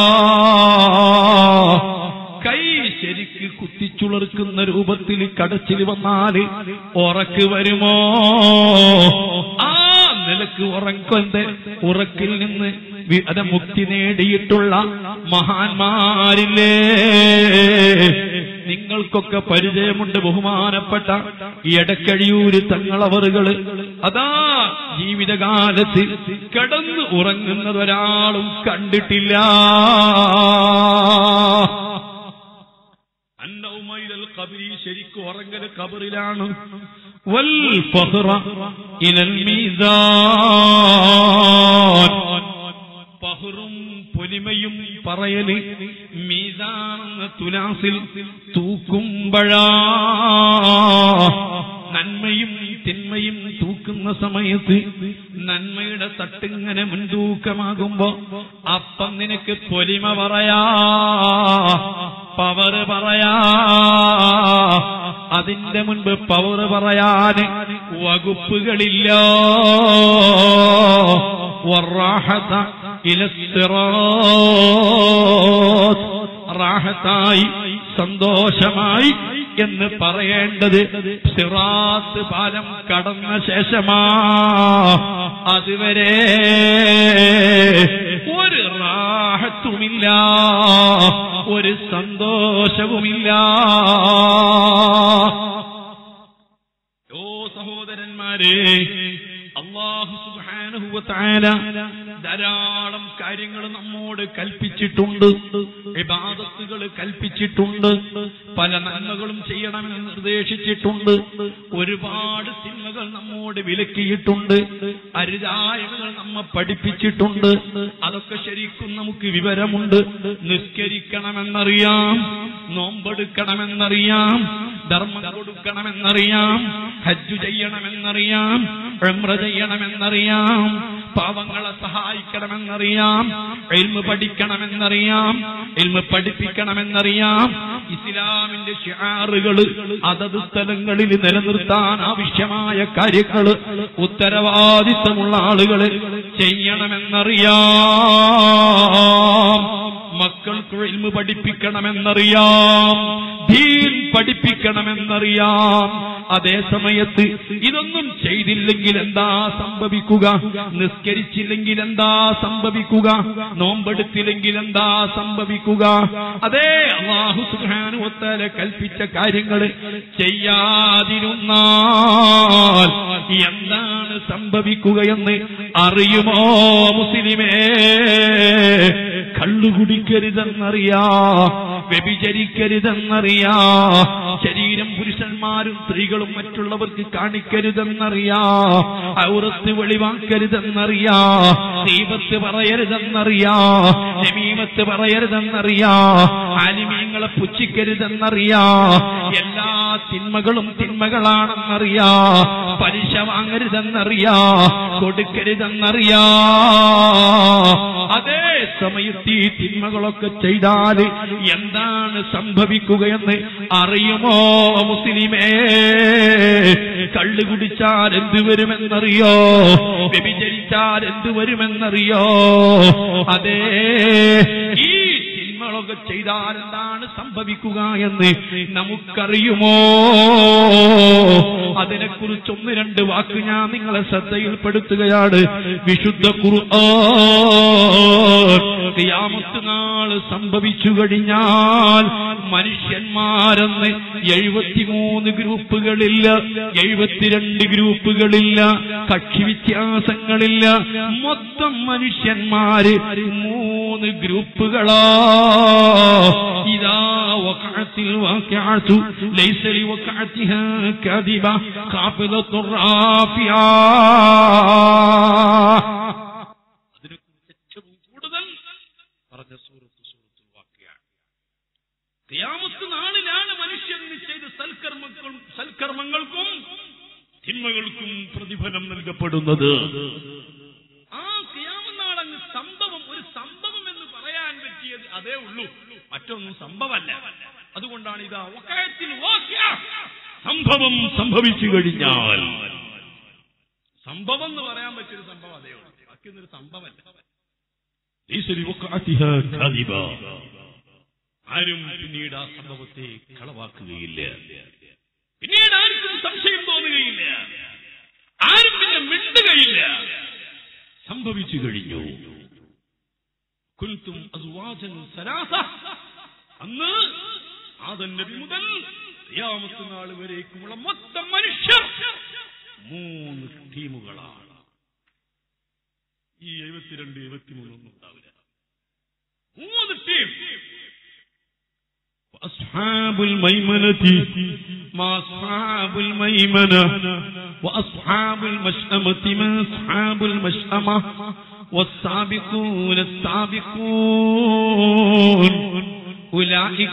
കൈ ശരിക്ക് കുത്തിച്ചുളർക്കുന്ന രൂപത്തിൽ കടച്ചിൽ വന്നാല് ഉറക്ക് വരുമോ ആ നിലക്ക് ഉറക്കന്റെ ഉറക്കിൽ നിന്ന് വി- അത് മുക്തി നേടിയിട്ടുള്ള മഹാന്മാരില്ലേ നിങ്ങൾക്കൊക്കെ പരിചയമുണ്ട് ബഹുമാനപ്പെട്ട ഈ എടക്കഴിയൂര് തങ്ങളവറുകള് അതാ ജീവിതകാലത്ത് കിടന്ന് ഉറങ്ങുന്നത് ഒരാളും കണ്ടിട്ടില്ല അന്നൗമൈലൽ ഖബരി ശരിക്കും ഉറങ്ങല് ഖബറിലാണ് വൽ ഫഹ്റ ഇലൽ മീസാൻ പഹറും പൊലിമയും പറയല് മീസാണെന്ന തുലാസിൽ തൂക്കുമ്പഴാ നന്മയും തിന്മയും തൂക്കുന്ന സമയത്ത് നന്മയുടെ തട്ടിങ്ങനെ മുൻതൂക്കമാകുമ്പോ അപ്പം നിനക്ക് പൊലിമ പറയാ പവറ് പറയാ അതിന്റെ മുൻപ് പവറ് പറയാന് വകുപ്പുകളില്ല والراحة إلى الصراط റാഹത്തായി സന്തോഷമായി എന്ന് പറയേണ്ടത് സിറാത്ത് പാലം കടന്ന ശേഷമാ അതുവരെ ഒരു റാഹത്തുമില്ല ഒരു സന്തോഷവുമില്ല ഓ സഹോദരന്മാരെ അള്ളാഹു സുബ്ഹാനഹു വ തആല ധാരാളം കാര്യങ്ങൾ നമ്മോട് കൽപ്പിച്ചിട്ടുണ്ട് ഇബാദത്തുകൾ കൽപ്പിച്ചിട്ടുണ്ട് പല നന്മകളും ചെയ്യണമെന്ന് നിർദ്ദേശിച്ചിട്ടുണ്ട് ഒരുപാട് തിന്മകൾ നമ്മോട് വിലക്കിയിട്ടുണ്ട് അരുതായ്മകൾ നമ്മെ പഠിപ്പിച്ചിട്ടുണ്ട് അതൊക്കെ ശരിക്കും നമുക്ക് വിവരമുണ്ട് നിസ്കരിക്കണമെന്നറിയാം നോമ്പെടുക്കണമെന്നറിയാം ധർമ്മം കൊടുക്കണമെന്നറിയാം ഹജ്ജു ചെയ്യണമെന്നറിയാം ഉംറ ചെയ്യണമെന്നറിയാം പാവങ്ങളെ സഹായിക്കണമെന്നറിയാം എൽമ് പഠിക്കണമെന്നറിയാം എൽമ് പഠിപ്പിക്കണമെന്നറിയാം ഇസ്ലാമിന്റെ ഷിയാറുകൾ അതത് സ്ഥലങ്ങളിൽ നിലനിർത്താൻ ആവശ്യമായ കാര്യങ്ങൾ ഉത്തരവാദിത്തമുള്ള ആളുകൾ ചെയ്യണമെന്നറിയാം മക്കൾക്ക് ഇൽമ് പഠിപ്പിക്കണമെന്നറിയാം ദീൻ പഠിപ്പിക്കണമെന്നറിയാം അതേ സമയത്ത് ഇതൊന്നും ചെയ്തില്ലെങ്കിൽ എന്താ സംഭവിക്കുക നിസ്കരിച്ചില്ലെങ്കിൽ എന്താ സംഭവിക്കുക നോമ്പെടുത്തില്ലെങ്കിൽ എന്താ സംഭവിക്കുക അതേ അള്ളാഹു സുഹാനുവത്താലെ കൽപ്പിച്ച കാര്യങ്ങൾ ചെയ്യാതിരുന്നാൽ എന്താണ് സംഭവിക്കുകയെന്ന് അറിയുമോ മുസ്ലിമേ കള്ളുകുടിക്കരുതെന്നറിയാ വ്യഭിചരിക്കരുതെന്നറിയാ ശരീരം പുരുഷന്മാരും സ്ത്രീകളും മറ്റുള്ളവർക്ക് കാണിക്കരുതെന്നറിയാ ഔറത്ത് വെളിവാക്കരുതെന്നറിയാ ദീപത്ത് പറയരുതെന്നറിയാ നമീമത്ത് പറയരുതെന്നറിയാ ആലിമീങ്ങളെ പുച്ഛിക്കരുതെന്നറിയാ എല്ലാ തിന്മകളും തിന്മകളാണെന്നറിയാ പലിശ വാങ്ങരുതെന്നറിയാ കൊടുക്കരുതെന്നറിയാ അതേ സമയത്ത് ഈ തിന്മകളൊക്കെ ചെയ്താൽ എന്താണ് സംഭവിക്കുകയെന്ന് അറിയുമോ മുസ്ലിമേ കള്ളു കുടിച്ചാൽ എന്ത് വരുമെന്നറിയോ വ്യഭിചരിച്ചാൽ എന്ത് വരുമെന്നറിയോ അതേ ഈ തിന്മകളൊക്കെ ചെയ്താൽ എന്താണ് സംഭവിക്കുക എന്ന് നമുക്കറിയുമോ അതിനെക്കുറിച്ച് ഒന്ന് രണ്ട് വാക്ക് ഞാൻ നിങ്ങളെ ശ്രദ്ധയിൽപ്പെടുത്തുകയാണ് വിശുദ്ധ ഖിയാമത്ത് നാള് സംഭവിച്ചു കഴിഞ്ഞാൽ മനുഷ്യന്മാരെന്ന് എഴുപത്തിമൂന്ന് ഗ്രൂപ്പുകളില്ല എഴുപത്തിരണ്ട് ഗ്രൂപ്പുകളില്ല കക്ഷി വ്യത്യാസങ്ങളില്ല മൊത്തം മനുഷ്യന്മാര് മൂന്ന് ഗ്രൂപ്പുകളാ ഇതാ وقعت الواقعة ليس لوقعتها كاذبة خافضة رافعة അതിനെക്കുറിച്ച് ഏറ്റവും കൂടുതൽ പറഞ്ഞ സൂറത്ത് സൂറത്തുൽ വാക്കിയാണ് ഖിയാമത്ത് നാളിലാണ് മനുഷ്യൻ ചെയ്ത സൽക്കർമ്മങ്ങൾക്കും സൽക്കർമ്മങ്ങൾക്കും തിന്മകൾക്കും പ്രതിഫലം നൽകപ്പെടുന്നത് ആ ഖിയാമത്ത് സംഭവം ഒരു സംഭവം എന്ന് പറയാൻ പറ്റിയത് അതേ ഉള്ളൂ മറ്റൊന്നും സംഭവമല്ല അതുകൊണ്ടാണ് ഇതാ വഖഅത്തിൽ വാഖിഅ. സംഭവം സംഭവിച്ചു കഴിഞ്ഞാൽ സംഭവം എന്ന് പറയാൻ പറ്റിയൊരു സംഭവം അതേ ഉള്ളൂ ബാക്കിയൊന്നൊരു സംഭവമല്ല ليس لوقعتها كاذبا ആരും പിന്നീട് ആ സംഭവത്തെ കളവാക്കുകയില്ല പിന്നീട് ആർക്കും സംശയം തോന്നുകയില്ല ആരും പിന്നെ മിണ്ടുകയില്ല സംഭവിച്ചു കഴിഞ്ഞു കുൽത്തും അസുവാചൻ സലാസ അന്ന് ആദൻ നബി മുതൽ ഖിയാമത്ത് നാൾ വരേക്കുമുള്ള മൊത്തം മനുഷ്യർ മൂന്ന് ടീമുകളാണ് ഈ എഴുപത്തിരണ്ട് എഴുപത്തിമൂന്നൊന്നും ഉണ്ടാവില്ല മൂന്ന് ടീം وأصحاب الميمنة ما أصحاب الميمنة وأصحاب المشأمة ما أصحاب المشأمة والسابقون السابقون أولئك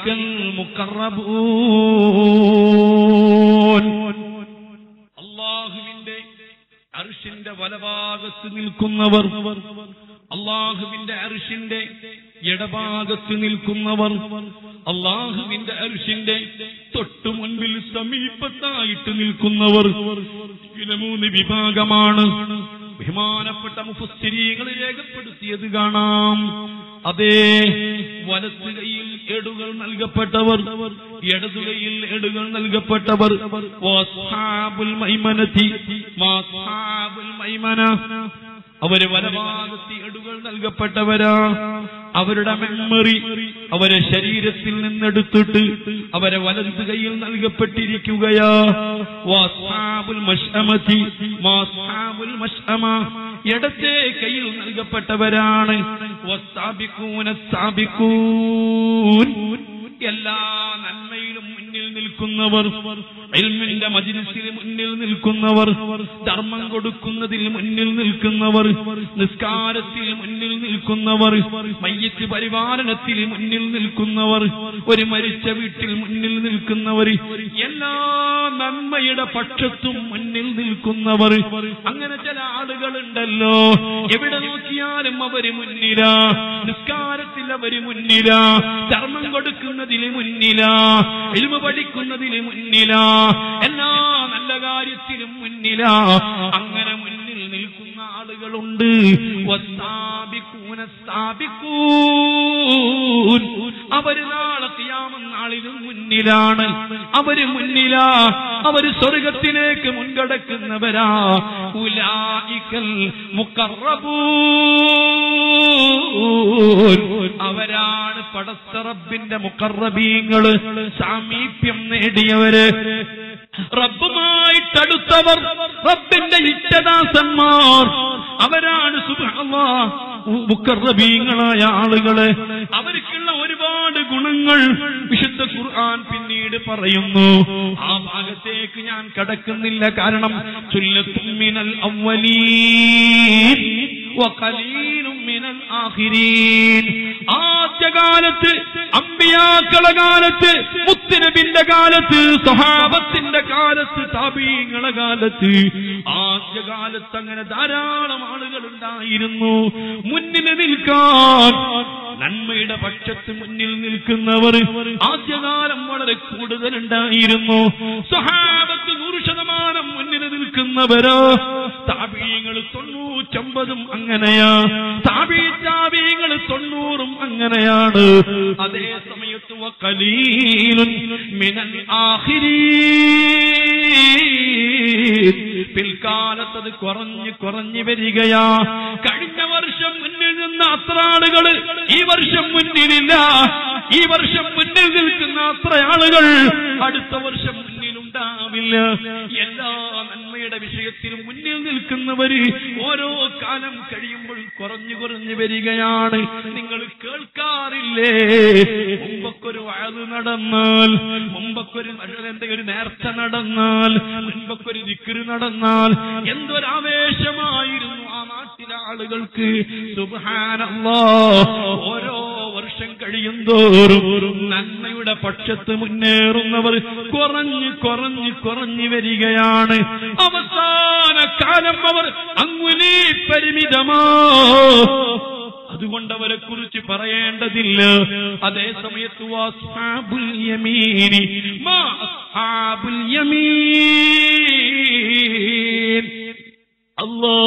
المقربون അള്ളാഹുവിന്റെ അർഷിന്റെ വലഭാഗത്ത് നിൽക്കുന്നവർ അള്ളാഹുവിന്റെ അർഷിന്റെ ഇടഭാഗത്ത് നിൽക്കുന്നവർ അള്ളാഹുവിന്റെ അർഷിന്റെ തൊട്ടു മുൻപിൽ സമീപത്തായിട്ട് നിൽക്കുന്നവർ ഇങ്ങനെ മൂന്ന് വിഭാഗമാണ് ബഹുമാനപ്പെട്ട മുഫസ്തിരീകൾ രേഖപ്പെടുത്തിയത് കാണാം അതേ വലത്ത് കൈയിൽ ഏടുകൾ നൽകപ്പെട്ടവർ ഇടതു കൈയിൽ ഏടുകൾ നൽകപ്പെട്ടവർ വസ്ഹാബുൽ മൈമനത്തി മാസ്ഹാബുൽ മൈമന അവര് വലഭാഗത്ത് ഏടുകൾ നൽകപ്പെട്ടവരാ അവരുടെ മെമ്മറി അവരെ ശരീരത്തിൽ നിന്നെടുത്തിട്ട് അവരെ വലത് കൈയിൽ നൽകപ്പെട്ടിരിക്കുകയാ വസ്ഹാബുൽ മഷ്അമതി മാസ്ഹാബുൽ മഷ്അമ ഇടത്തെ കയ്യിൽ നൽകപ്പെട്ടവരാണ് വസ്സാബിക്കൂന സാബിക്കൂൻ എല്ലാ നന്മയിലും മുന്നിൽ നിൽക്കുന്നവർ ഇൽമിന്റെ മജിലിസിൽ മുന്നിൽ നിൽക്കുന്നവർ ധർമ്മം കൊടുക്കുന്നതിൽ മുന്നിൽ നിൽക്കുന്നവർ നിസ്കാരത്തിൽ മുന്നിൽ നിൽക്കുന്നവർ മയ്യത്ത് പരിപാലനത്തിൽ മുന്നിൽ നിൽക്കുന്നവർ ഒരു മരിച്ച വീട്ടിൽ മുന്നിൽ നിൽക്കുന്നവർ എല്ലാ നന്മയുടെ പക്ഷത്തും മുന്നിൽ നിൽക്കുന്നവർ അങ്ങനെ ചില ആളുകളുണ്ടല്ലോ എവിടെ നോക്കിയാലും അവര് മുന്നിലാ നിസ്കാരത്തിൽ അവര് മുന്നിലാ ധർമ്മം കൊടുക്കുന്നതിൽ മുന്നിലാ എൽമ പഠിക്കുന്നതിൽ മുന്നിലാ എല്ലാ നല്ല കാര്യത്തിലും മുന്നിലാ അങ്ങനെ മുന്നിൽ നിൽക്കുന്ന ആളുകളുണ്ട് വസ്സാബിക്കൂന സാബിക്കൂൻ അവര് നാളെ തിയാമം നാളിലും മുന്നിലാണ് അവര് മുന്നിലാ അവര് സ്വർഗത്തിലേക്ക് മുൻകടക്കുന്നവരാ ഉലായിക്കൽ മുക്കറബൂൻ അവരാണ് പടത്തറബിന്റെ മുക്കറബീങ്ങള് സാമീപ്യം നേടിയവര് റബ്ബുമായിട്ടടുത്തവർ റബ്ബിന്റെ ഇഷ്ടദാസന്മാർ അവരാണ് സുബ്ഹാനല്ലാ മുക്കറബീങ്ങളായ ആളുകള് അവർക്കുള്ള ഒരുപാട് ഗുണങ്ങൾ വിശുദ്ധ ഖുർആൻ പിന്നീട് പറയുന്നു ആ ഭാഗത്തേക്ക് ഞാൻ കടക്കുന്നില്ല കാരണം സുല്ലത്തും മിനൽ അവ്വലീൻ വഖലീലും മിനൽ ആഖിരീൻ ആദ്യകാലത്ത് അമ്പിയാക്കളെ കാലത്ത് മുത്തുനബിന്റെ കാലത്ത് സഹാബത്തിന്റെ കാലത്ത് താപീങ്ങളെ കാലത്ത് ആദ്യകാലത്ത് അങ്ങനെ ധാരാളം ആളുകൾ ഉണ്ടായിരുന്നു മുന്നിൽ നിൽക്കാൻ നന്മയുടെ പക്ഷത്ത് മുന്നിൽ നിൽക്കുന്നവർ ആദ്യകാലം വളരെ കൂടുതൽ ഉണ്ടായിരുന്നു സഹാബത്ത് നൂറ് ശതമാനം മുന്നിൽ നിൽക്കുന്നവരോ താപീയങ്ങൾ തൊണ്ണൂറ്റമ്പതും അങ്ങനെയാ താപീ താപീയങ്ങൾ തൊണ്ണൂറും അങ്ങനെയാണ് അതേ സമയത്ത് വക്കലീലുൻ മിനൽ ആഖിരീൻ പിൽക്കാലത്ത് അത് കുറഞ്ഞ് കുറഞ്ഞു വരികയാ കഴിഞ്ഞ വർഷം മുന്നിൽ നിന്ന അത്ര ആളുകൾ ഈ വർഷം മുന്നിലില്ല ഈ വർഷം മുന്നിൽ നിൽക്കുന്ന അത്ര ആളുകൾ അടുത്ത വർഷം മുന്നിലുണ്ടാവില്ല എല്ലാ നന്മയുടെ വിഷയത്തിലും മുന്നിൽ നിൽക്കുന്നവര് ഓരോ കാലം കഴിയുമ്പോൾ കുറഞ്ഞു കുറഞ്ഞു വരികയാണ് നിങ്ങൾ കേൾക്കാറില്ലേ മുമ്പൊക്കൊരു വയത് നടന്നാൽ മുമ്പൊക്കൊരു എന്തെങ്കിലും ഒരു നേർച്ച നടന്നാൽ മുമ്പൊക്കൊരു ദിക്കറ് നടന്നാൽ എന്തൊരാവേശമായിരുന്നു ആ നാട്ടിലെ ആളുകൾക്ക് സുബ്ഹാനല്ലാ ഓരോ വർഷം കഴിയുന്തോറും നന്മയുടെ പക്ഷത്ത് മുന്നേറുന്നവർ കുറഞ്ഞ് കുറഞ്ഞ് കുറഞ്ഞു വരികയാണ് അവസാന കാലം അവർ അങ്ങുലി പരിമിതമോ അതുകൊണ്ട് അതുകൊണ്ട് അവരെ കുറിച്ച് പറയേണ്ടതില്ല അതേ സമയത്ത് വാസ്ഹാബുൽ യമീനി മാ അസ്ഹാബുൽ യമീൻ അല്ലോ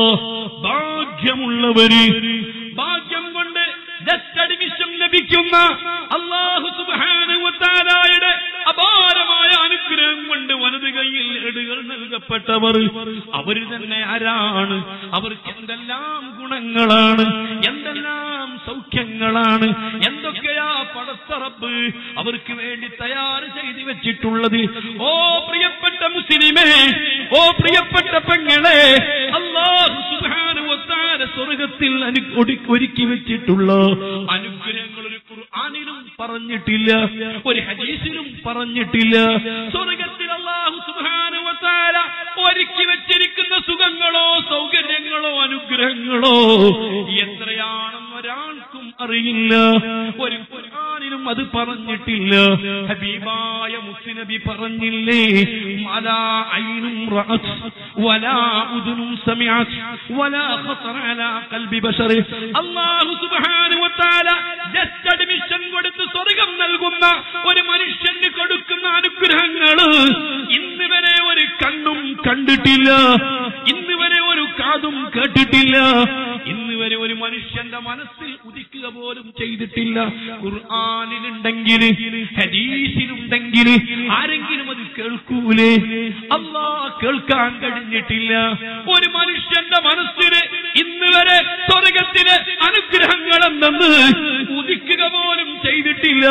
ഭാഗ്യമുള്ളവര് ഭാഗ്യം കൊണ്ട് ജസ്റ്റ് അഡ്മിഷൻ ലഭിക്കുന്ന അള്ളാഹു സുബാനുവത്താരായുടെ അപാരമായ അനുഗ്രഹം കൊണ്ട് വലത് കൈയിൽ എടുകൾ നൽകപ്പെട്ടവർ അവര് തന്നെ ആരാണ് അവർക്ക് എന്തെല്ലാം ഗുണങ്ങളാണ് എന്തെല്ലാം സൗഖ്യങ്ങളാണ് എന്തൊക്കെയാ പടത്തറപ്പ് അവർക്ക് വേണ്ടി തയ്യാറ് ചെയ്തു വെച്ചിട്ടുള്ളത് ഓ പ്രിയപ്പെട്ട മുസ്ലിമേ ഓ പ്രിയപ്പെട്ട പെങ്ങളെ അള്ളാഹു സുബാനുവത്താര സ്വർഗത്തിൽ അനു ഒടി- ഒരുക്കി വെച്ചിട്ടുള്ള അനുഗ്രഹങ്ങൾ ഒരു ഖുർആാനിലും പറഞ്ഞിട്ടില്ല ഒരു ഹദീസിലും പറഞ്ഞിട്ടില്ല സ്വർഗത്തിൽ അള്ളാഹു സുബാനുവത്താര ഒരുക്കി വെച്ചിരിക്കുന്ന സുഖങ്ങളോ സൗകര്യങ്ങളോ അനുഗ്രഹങ്ങളോ എത്രയാണെന്ന് ഒരാൾക്കും അറിയില്ല ഒരു ഖുർആാനിലും അത് പറഞ്ഞിട്ടില്ല ഹബീബായ മുസ്ലിനബി പറഞ്ഞില്ലേ മലാ ഐനും റഅത് വലാ ഉദുനും സമിഅത് വലാ ഖത്തറ അലാ ഖൽബി ബശർ അല്ലാഹു സുബ്ഹാനഹു വതആല ജസ്റ്റ് അഡ്മിഷൻ കൊടുത്ത് സ്വർഗം നൽകുന്ന ഒരു മനുഷ്യന് കൊടുക്കുന്ന അനുഗ്രഹങ്ങൾ ഇന്ന് വരെ ഒരു കണ്ണും കണ്ടിട്ടില്ല ഇന്ന് വരെ ഒരു കാതും കേട്ടിട്ടില്ല ഇന്ന് വരെ ഒരു മനുഷ്യന്റെ മനസ്സിൽ ഉദിക്കുക പോലും ചെയ്തിട്ടില്ല ഖുർആാനിലുണ്ടെങ്കിൽ ഹദീസിലുണ്ടെങ്കിൽ ആരെങ്കിലും അത് കേൾക്കൂലേ അല്ലാ കേൾക്കാൻ കഴിഞ്ഞിട്ടില്ല ഒരു മനുഷ്യന്റെ മനസ്സിന് ഇന്ന് വരെ സ്വർഗത്തിന് അനുഗ്രഹങ്ങൾ എന്തെന്ന് ഉദിക്കുക പോലും ചെയ്തിട്ടില്ല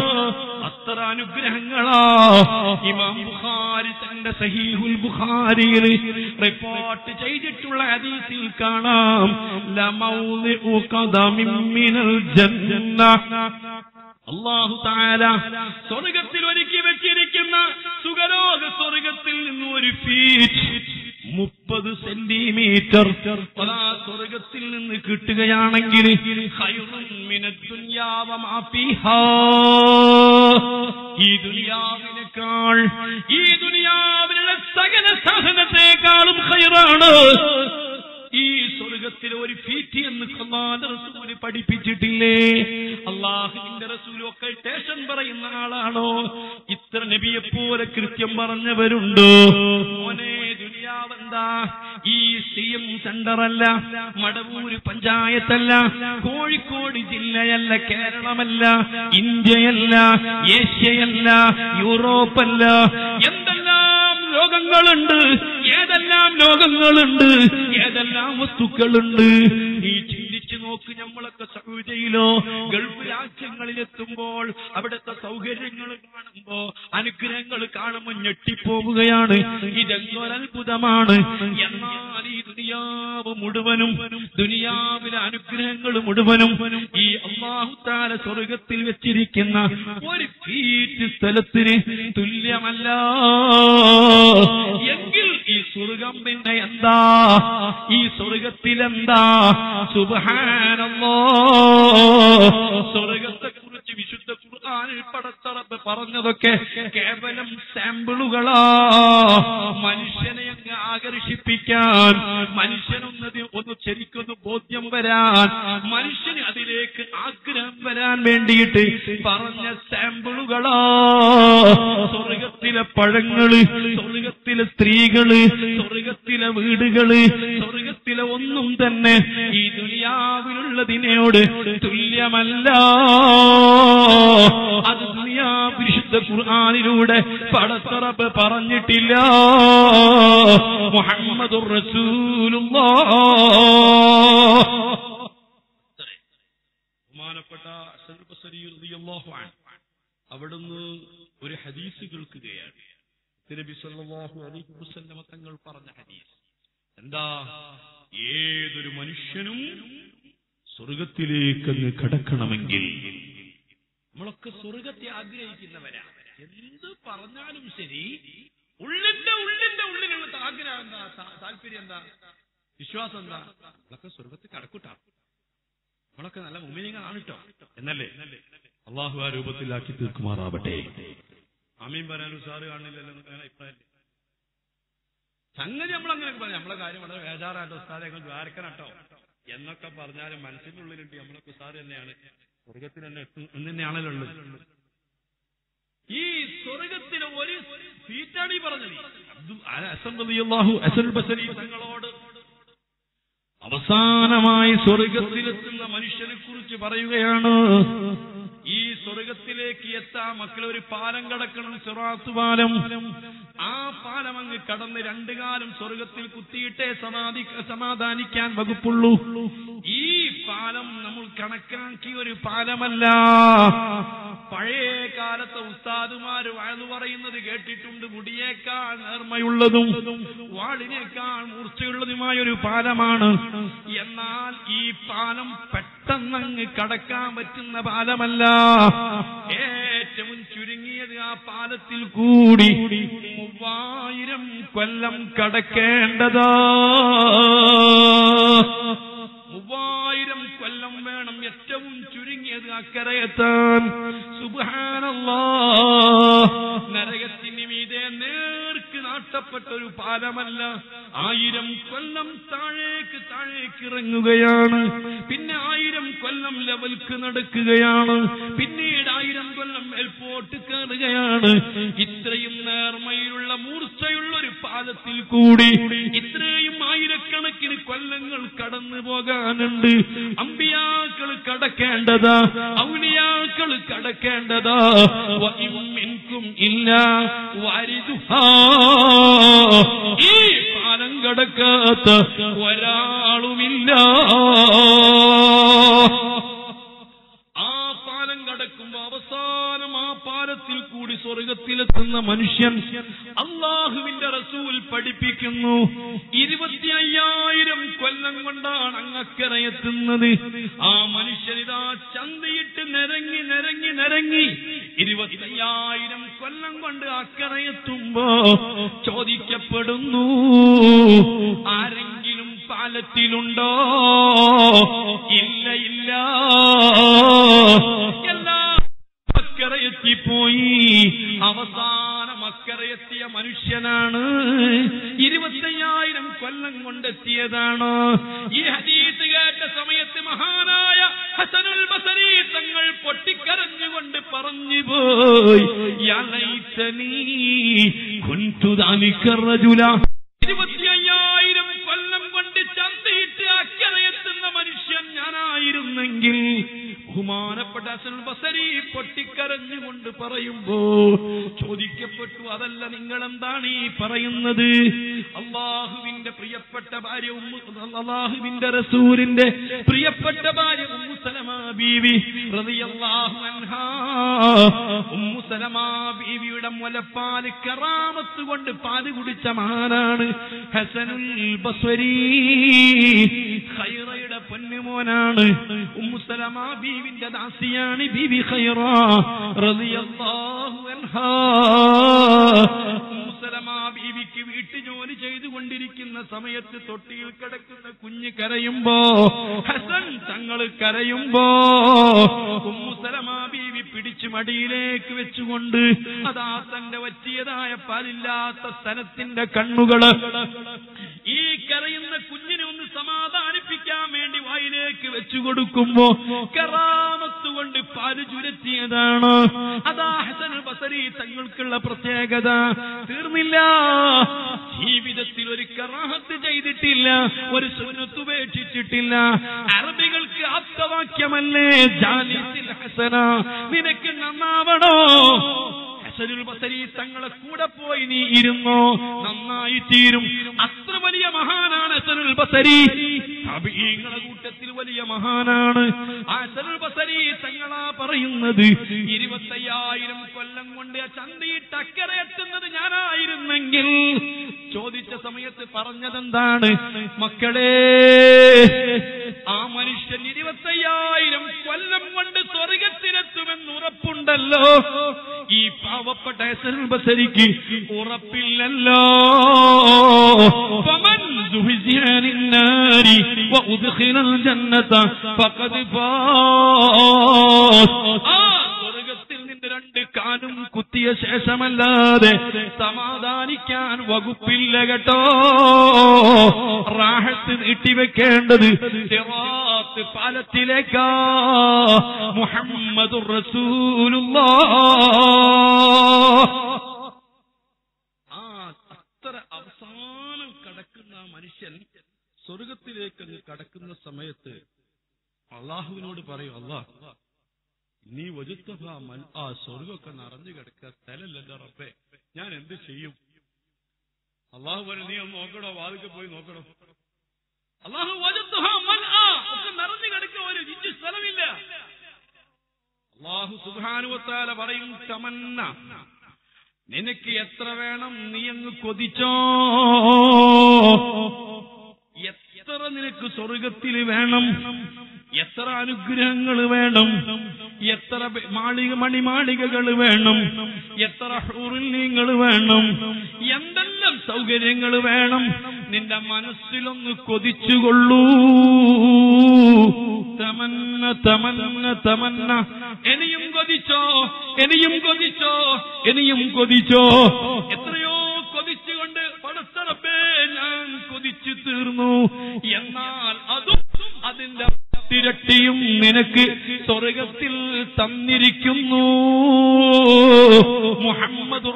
അത്ര അനുഗ്രഹങ്ങളാ ഇമാം ബുഖാരി തന്റെ സഹീഹുൽ ബുഖാരിയിൽ റിപ്പോർട്ട് ചെയ്തിട്ടുള്ള ഹദീസിൽ കാണാം ലമൗദിഉ ഖദമിൻ മിനൽ ജന്ന അള്ളാഹു താല സ്വർഗത്തിൽ ഒരുക്കി വെച്ചിരിക്കുന്ന സുഖലോക സ്വർഗത്തിൽ നിന്ന് ഒരു ഫീറ്റ് മുപ്പത് സെന്റിമീറ്റർ അതാ സ്വർഗത്തിൽ നിന്ന് കിട്ടുകയാണെങ്കിൽ ഖൈറുൻ മിനദ് ദുനിയാവ മാ ഫീഹാ. ഈ ദുനിയാവിനേക്കാൾ ഈ ദുനിയാവിലുള്ള സകല സാധനത്തെക്കാളും ഖൈറാണ് ഈ സ്വർഗത്തിലെ ഒരു ഫീറ്റ് എന്ന് അള്ളാഹുവിന്റെ റസൂല് പഠിപ്പിച്ചിട്ടില്ലേ അള്ളാഹുവിന്റെ റസൂലും ഒക്കെ സ്റ്റേഷൻ പറയുന്ന ആളാണോ ഇത്ര നബിയെ പോലെ കൃത്യം പറഞ്ഞവരുണ്ടോ മോനെ ദുനിയാവെന്താ ഈ സി എം സെന്റർ അല്ല മടവൂര് പഞ്ചായത്തല്ല കോഴിക്കോട് ജില്ലയല്ല കേരളമല്ല ഇന്ത്യയല്ല ഏഷ്യയല്ല യൂറോപ്പല്ല എന്തെല്ലാം ലോകങ്ങളുണ്ട് ഏതെല്ലാം ലോകങ്ങളുണ്ട് ഏതെല്ലാം വസ്തുക്കളുണ്ട് നീ ചിന്തിച്ചു നോക്ക് നമ്മളൊക്കെ സൗദിയിലോ ഗൾഫ് രാജ്യങ്ങളിലെത്തുമ്പോൾ അവിടുത്തെ സൗകര്യങ്ങൾ കാണുമ്പോ അനുഗ്രഹങ്ങൾ കാണുമ്പോൾ ഞെട്ടിപ്പോവുകയാണ് ഇതെന്തൊരത്ഭുതമാണ് എന്നാൽ ഈ ദുനിയാവ് മുഴുവനും ദുനിയാവിലെ അനുഗ്രഹങ്ങൾ മുഴുവനും ഈ അള്ളാഹുത്താല സ്വർഗത്തിൽ വെച്ചിരിക്കുന്ന ഒരു ഫീറ്റ് സ്ഥലത്തിന് തുല്യമല്ല എങ്കിൽ ഈ സ്വർഗം പിന്നെ എന്താ ഈ സ്വർഗത്തിലെന്താ സുബഹാനല്ലോ സ്വർഗത്തെ കുറിച്ച് വിശുദ്ധ ഖുർആനിൽ പടത്തറപ്പ് പറഞ്ഞതൊക്കെ കേവലം സാമ്പിളുകളാ മനുഷ്യനെ അങ്ങ് ആകർഷിപ്പിക്കാൻ മനുഷ്യനൊന്നത് ഒന്ന് ശരിക്കൊന്ന് ബോധ്യം വരാൻ മനുഷ്യന് അതിലേക്ക് ആഗ്രഹം വരാൻ വേണ്ടിയിട്ട് പറഞ്ഞ സാമ്പിളുകളാ സ്വർഗത്തിലെ പഴങ്ങള് സ്വർഗത്തിലെ സ്ത്രീകള് സ്വർഗത്തിലെ വീടുകള് സ്വർഗത്തിലെ ഒന്നും തന്നെ ഈ ദുനിയാവിലുള്ളതിനോട് തുല്യമല്ല അത് ദുനിയാ വിശുദ്ധ ഖുർആാനിലൂടെ പടത്തറപ്പ് പറഞ്ഞിട്ടില്ല മുഹമ്മദുർ റസൂലുള്ളാഹ് ബഹുമാനപ്പെട്ട ഹസൻ ബസരി റളിയല്ലാഹു അൻഹു അവിടുന്ന് ഒരു ഹദീസ് കേൾക്കുകയാണ് നബി സല്ലല്ലാഹു അലൈഹി വസല്ലമ തങ്ങൾ പറഞ്ഞ ഹദീസ് എന്താ ഏതൊരു മനുഷ്യനും സ്വർഗത്തിലേക്കങ്ങ് കടക്കണമെങ്കിൽ നമ്മളൊക്കെ സ്വർഗത്തെ ആഗ്രഹിക്കുന്നവരാണ് എന്ത് പറഞ്ഞാലും ശരി ഉള്ളിന്റെ ഉള്ളിന്റെ ഉള്ളിലുള്ള ആഗ്രഹം എന്താ താ- താല്പര്യം എന്താ വിശ്വാസം എന്താ നമ്മളൊക്കെ സ്വർഗത്തിൽ കടക്കൂട്ടാ നമ്മളൊക്കെ നല്ല മുമിനികളാണ് കേട്ടോ എന്നല്ലേ അള്ളാഹു ആ രൂപത്തിലാക്കി തീർക്കുമാറാവട്ടെ ആമീൻ പറയാനും സാറ് കാണില്ലല്ലോ എന്ന് അങ്ങനെ അഭിപ്രായം സംഗതി നമ്മൾ അങ്ങനെ പറയാം നമ്മളെ കാര്യം വളരെ വേജാറാട്ടോ ഉസ്താദെ ഞങ്ങൾ ദ്വാരക്കനട്ടോ എന്നൊക്കെ പറഞ്ഞാലും മനസ്സിന്റെ ഉള്ളിലുണ്ട് നമ്മളൊക്കെ സാറ് തന്നെയാണ് സ്വർഗത്തിൽ തന്നെ എത്തും എന്ന് തന്നെയാണല്ലോ ഉള്ളത് ഈ സ്വർഗത്തിന് ഒരു സീറ്റാണ് ഈ പറഞ്ഞത് അബ്ദുൽ ഹസൻ റളിയല്ലാഹു ഹസനുൽ ബസരി തങ്ങളോട് അവസാനമായി സ്വർഗത്തിലെത്തുന്ന മനുഷ്യനെ കുറിച്ച് പറയുകയാണ് ഈ സ്വർഗത്തിലേക്ക് എത്താൻ മക്കളെ ഒരു പാലം കടക്കണം സിറാത്ത് പാലം ആ പാലം അങ്ങ് കടന്ന് രണ്ടു കാലം സ്വർഗത്തിൽ കുത്തിയിട്ടേ സമാധി സമാധാനിക്കാൻ വകുപ്പുള്ളൂ ഈ പാലം നമ്മൾ കണക്കാക്കിയ ഒരു പാലമല്ല പഴയ കാലത്തെ ഉസ്താദുമാര് വഴന്നു പറയുന്നത് കേട്ടിട്ടുണ്ട് മുടിയേക്കാൾ നേർമയുള്ളതും വാളിനേക്കാൾ മൂർച്ചയുള്ളതുമായ ഒരു പാലമാണ് എന്നാൽ ഈ പാലം പെട്ടെന്നങ്ങ് കടക്കാൻ പറ്റുന്ന പാലമല്ല ഏറ്റവും ചുരുങ്ങിയത് ആ പാലത്തിൽ കൂടി മൂവായിരം കൊല്ലം കടക്കേണ്ടതാ മൂവായിരം കൊല്ലം വേണം ഏറ്റവും ചുരുങ്ങിയത് അക്കരയെത്താൻ സുബാനല്ലോ നരകത്തിന് മീതെ നേർക്ക് നാട്ടപ്പെട്ട ഒരു പാലമല്ല ആയിരം കൊല്ലം താഴേക്ക് താഴേക്ക് ഇറങ്ങുകയാണ് പിന്നെ ആയിരം കൊല്ലം ലെവൽക്ക് നടക്കുകയാണ് പിന്നീട് ആയിരം കൊല്ലം മേൽപോട്ട് കയറുകയാണ് ഇത്രയും നേർമയിലുള്ള മൂർച്ചയുള്ള ഒരു പാലത്തിൽ കൂടി ഇത്രയും ആയിരക്കണക്കിന് കൊല്ലങ്ങൾ കടന്നു പോകാനുണ്ട് അമ്പിയാക്കൾ കടക്കേണ്ടതാ ഔലിയാക്കൾ കടക്കേണ്ടതാ വഇമ്മിൻകും ഇല്ല വാരിദുഹാ ഈ പാലം കടക്കാത്ത ഒരാളുമില്ല ആ പാലം കടക്കുമ്പോ അവസാനം ആ പാലത്തിൽ കൂടി സ്വർഗത്തിലെത്തുന്ന മനുഷ്യൻ അള്ളാഹുവിന്റെ റസൂൽ പഠിപ്പിക്കുന്നു ഇരുപത്തി അയ്യായിരം കൊല്ലം കൊണ്ടാണ് അങ്ങക്കരയെത്തുന്നത് ആ മനുഷ്യൻ ഇതാ ചന്തയിട്ട് നിരങ്ങി നിരങ്ങി നിരങ്ങി ഇരുപത്തി അയ്യായിരം കൊല്ലം കൊണ്ട് അക്കരയെത്തുമ്പോ ചോദിക്കപ്പെടുന്നു ആരെങ്കിലും പാലത്തിലുണ്ടോ ഇല്ല ഇല്ല എല്ലാ അക്കരയെത്തിപ്പോയി അവസാനം അക്കരയെത്തിയ മനുഷ്യനാണ് ഇരുപത്തയ്യായിരം കൊല്ലം കൊണ്ടെത്തിയതാണ് ഈ ഹദീസ് കേട്ട സമയത്ത് മഹാനായ ഹസനുൽ ബസരി തങ്ങൾ പൊട്ടിക്കരഞ്ഞുകൊണ്ട് പറഞ്ഞു പോയി യാ ലൈതനീ കുൻതു ദാലിക റജുല ഇരുപത്തിയ്യായിരം കൊല്ലം കൊണ്ട് ചന്തയിട്ട് അക്കരയെത്തുന്ന മനുഷ്യൻ ഞാനായിരുന്നെങ്കിൽ ബഹുമാനപ്പെട്ട അസൽ ബസരി പൊട്ടിക്കരഞ്ഞുകൊണ്ട് പറയുമ്പോ ചോദിക്കപ്പെട്ടു അതല്ല നിങ്ങൾ എന്താണ് ഈ പറയുന്നത് അള്ളാഹുവിന്റെ പ്രിയപ്പെട്ട ഭാര്യ ഉമ്മു അള്ളാഹുവിന്റെ റസൂലിന്റെ പ്രിയപ്പെട്ട ഭാര്യ ഉമ്മു സലമാ ബീവി റളിയല്ലാഹു അൻഹാ ഉമ്മു സലമാ ബീവിയുടെ മുലപ്പാല് കറാമത്ത് കൊണ്ട് പാല് കുടിച്ച മഹാനാണ് ഹസനുൽ ബസ്വരി ഖൈറയുടെ പൊന്നുമോനാണ് ഉമ്മു സലമാ ബീവിന്റെ ദാസിയാണ് ബീവി ഖൈറ റളിയല്ലാഹു അൻഹാ ഉമ്മു സലമാ ബീവിക്ക് വീട്ടു ജോലി ചെയ്തുകൊണ്ടിരിക്കുന്ന സമയത്ത് തൊട്ടിയിൽ കിടക്കുന്ന കുഞ്ഞ് കരയുമ്പോ ഹസൻ തങ്ങൾ കരയുമ്പോ ഉമ്മു സലമാ ബീവി പിടിച്ചു മടിയിലേക്ക് വെച്ചുകൊണ്ട് അതാ തന്റെ വറ്റിയതായ പാലില്ലാത്ത സ്ഥലത്തിന്റെ കണ്ണുകള് ഈ കരയുന്ന കുഞ്ഞിനെ ഒന്ന് സമാധാനിപ്പിക്കാൻ വേണ്ടി വായിലേക്ക് വെച്ചു കൊടുക്കുമ്പോ കറാമത്ത് കൊണ്ട് പാല് ചുരത്തിയതാണ് അതാ ഹസൻ ബസരി തങ്ങൾക്കുള്ള പ്രത്യേകത തീർന്നില്ല ജീവിതത്തിൽ ഒരു കറാഹത്ത് ചെയ്തിട്ടില്ല ഒരു സുന്നത്ത് ഉപേക്ഷിച്ചിട്ടില്ല അറബികൾക്ക് ആപ്തവാക്യമല്ലേ ജാലിസിൽ ഹസന നിനക്ക് നന്നാവണോ ഹസനുൽ ബസരി തങ്ങളെ കൂടെ പോയി നീ ഇരുന്നോ നന്നായി തീരും അത്ര വലിയ മഹാനാണ് ഹസനുൽ ബസരി താബിഈങ്ങളുടെ കൂട്ടത്തിൽ വലിയ മഹാനാണ് ആ ഹസനുൽ ബസരി തങ്ങളാ പറയുന്നത് ഇരുപത്തയ്യായിരം കൊല്ലം കൊണ്ട് ആ ചന്തയിട്ട് അക്കരെ എത്തുന്നത് ഞാനായിരുന്നെങ്കിൽ ചോദിച്ച സമയത്ത് പറഞ്ഞതെന്താണ് മക്കളെ ആ മനുഷ്യൻ ഇരുപത്തയ്യായിരം കൊല്ലം കൊണ്ട് സ്വർഗത്തിലെത്തുമെന്ന് ഉറപ്പുണ്ടല്ലോ ഈ പാവപ്പെട്ട ഹസനുൽ ബസരിക്ക് ഉറപ്പില്ലല്ലോ فمن زهزه عن النار وأدخل الجنة فقد فاز ആ സ്വർഗത്തിൽ നിന്ന് രണ്ട് കാലും കുത്തിയ ശേഷമല്ലാതെ സമാധാനിക്കാൻ വകുപ്പില്ല കേട്ടോ റാഹത്ത് നീട്ടിവെക്കേണ്ടത് സിറാത്ത് പാലത്തിലേക്കാ മുഹമ്മദുർ റസൂലുള്ളാഹ് ആ അത്ര അവസാനം കടക്കുന്ന ആ മനുഷ്യൻ സ്വർഗത്തിലേക്ക് അങ്ങ് കടക്കുന്ന സമയത്ത് അള്ളാഹുവിനോട് പറയും അള്ളാഹ് നീ വജുത്തഭ മൻ ആ സ്വർഗമൊക്കെ നിറഞ്ഞു കിടക്കുക സ്ഥലമല്ലല്ലോ റബ്ബേ ഞാൻ എന്ത് ചെയ്യും അള്ളാഹു പറയും നീ ഒന്ന് നോക്കണോ വാതിക്ക് പോയി നോക്കണോ അള്ളാഹു വജുത്തഭ മൻ ആ ഒക്കെ നിറഞ്ഞു കിടക്കുക ഒരു ഇഞ്ച് സ്ഥലമില്ല അള്ളാഹു സുബാനുവത്താല പറയും തമന്ന നിനക്ക് എത്ര വേണം നീ അങ്ങ് കൊതിച്ചോ എത്ര നിനക്ക് സ്വർഗത്തിൽ വേണം എത്ര അനുഗ്രഹങ്ങൾ വേണം എത്ര ബെ- മാളിക മണിമാളികകൾ വേണം എത്ര ഹൂറില്യങ്ങൾ വേണം എന്തെല്ലാം സൗകര്യങ്ങൾ വേണം നിന്റെ മനസ്സിലൊന്ന് കൊതിച്ചുകൊള്ളൂ തമന്ന തമന്ന തമന്ന ഇനിയും കൊതിച്ചോ ഇനിയും കൊതിച്ചോ ഇനിയും കൊതിച്ചോ എത്രയോ കൊതിച്ചുകൊണ്ട് പടത്തറപ്പേ ഞാൻ കൊതിച്ചു തീർന്നു എന്നാൽ അതും അതിന്റെ തിരട്ടിയും നിനക്ക് സ്വർഗത്തിൽ തന്നിരിക്കുന്നു മുഹമ്മദുർ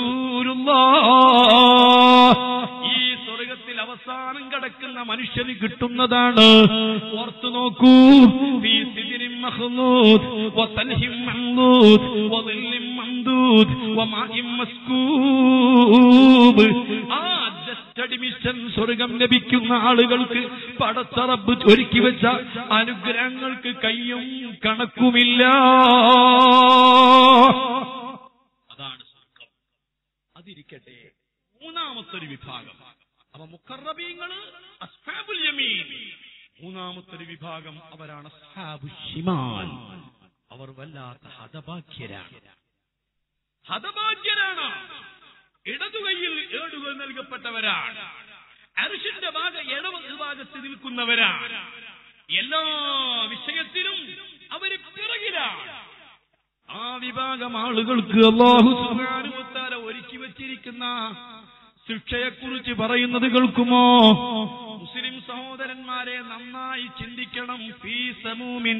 റസൂലുള്ളാഹ് ഈ സ്വർഗത്തിൽ അവസാനം കിടക്കുന്ന മനുഷ്യന് കിട്ടുന്നതാണ് ഓർത്തു നോക്കൂ ഫീ സിദ്രിൻ മഖ്ലൂദ് വതൽഹിം മംദൂദ് വളില്ലിൻ മംദൂദ് വമാഇൻ മസ്കൂബ് ആ ജസ്റ്റ് അഡ്മിഷൻ സ്വർഗം ലഭിക്കുന്ന ആളുകൾക്ക് പടത്തറബ് ഒരുക്കി വെച്ച അനുഗ്രഹങ്ങൾക്ക് കയ്യും കണക്കുമില്ല അതാണ് സ്വർഗം അതിരിക്കട്ടെ മൂന്നാമത്തെ ഒരു വിഭാഗം അപ്പൊ മുഖറബീങ്ങള് അസ്ഹാബുൽ യമീൻ മൂന്നാമത്തെ ഒരു വിഭാഗം അവരാണ് അസ്ഹാബു ഷിമാൽ അവർ വല്ലാത്ത ഹതഭാഗ്യരാണ് ഹതഭാഗ്യരാണ് ഇടതുകൈയിൽ ഏടുകൾ നൽകപ്പെട്ടവരാണ് അരിഷിന്റെ ഭാഗ ഇടവ വിഭാഗത്ത് നിൽക്കുന്നവരാണ് എല്ലാ വിഷയത്തിലും അവര് പിറകിലാണ് ആ വിഭാഗം ആളുകൾക്ക് അള്ളാഹു സുബ്ഹാനഹു ഒരുക്കി വച്ചിരിക്കുന്ന ശിക്ഷയെക്കുറിച്ച് പറയുന്നത് കേൾക്കുമോ മുസ്ലിം സഹോദരന്മാരെ നന്നായി ചിന്തിക്കണം ഫീ സമൂമിൻ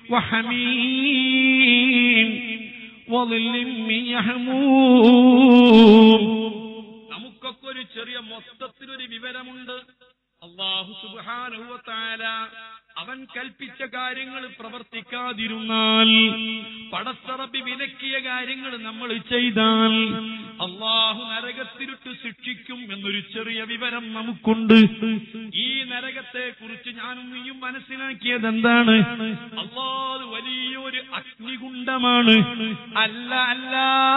വഹമീം വളില്ലിൻ മിൻ യഹ്മൂം നമുക്കൊക്കെ ഒരു ചെറിയ മൊത്തത്തിലൊരു വിവരമുണ്ട് അള്ളാഹു സുബാനുവത്താല അവൻ കൽപ്പിച്ച കാര്യങ്ങൾ പ്രവർത്തിക്കാതിരുന്നാൽ പടത്തറബി വിലക്കിയ കാര്യങ്ങൾ നമ്മൾ ചെയ്താൽ അള്ളാഹു നരകത്തിലിട്ട് ശിക്ഷിക്കും എന്നൊരു ചെറിയ വിവരം നമുക്കുണ്ട് ഈ നരകത്തെ കുറിച്ച് ഞാനും നീയും മനസ്സിലാക്കിയത് എന്താണ് അള്ളാഹ് വലിയൊരു അഗ്നികുണ്ഡമാണ് അല്ല അല്ല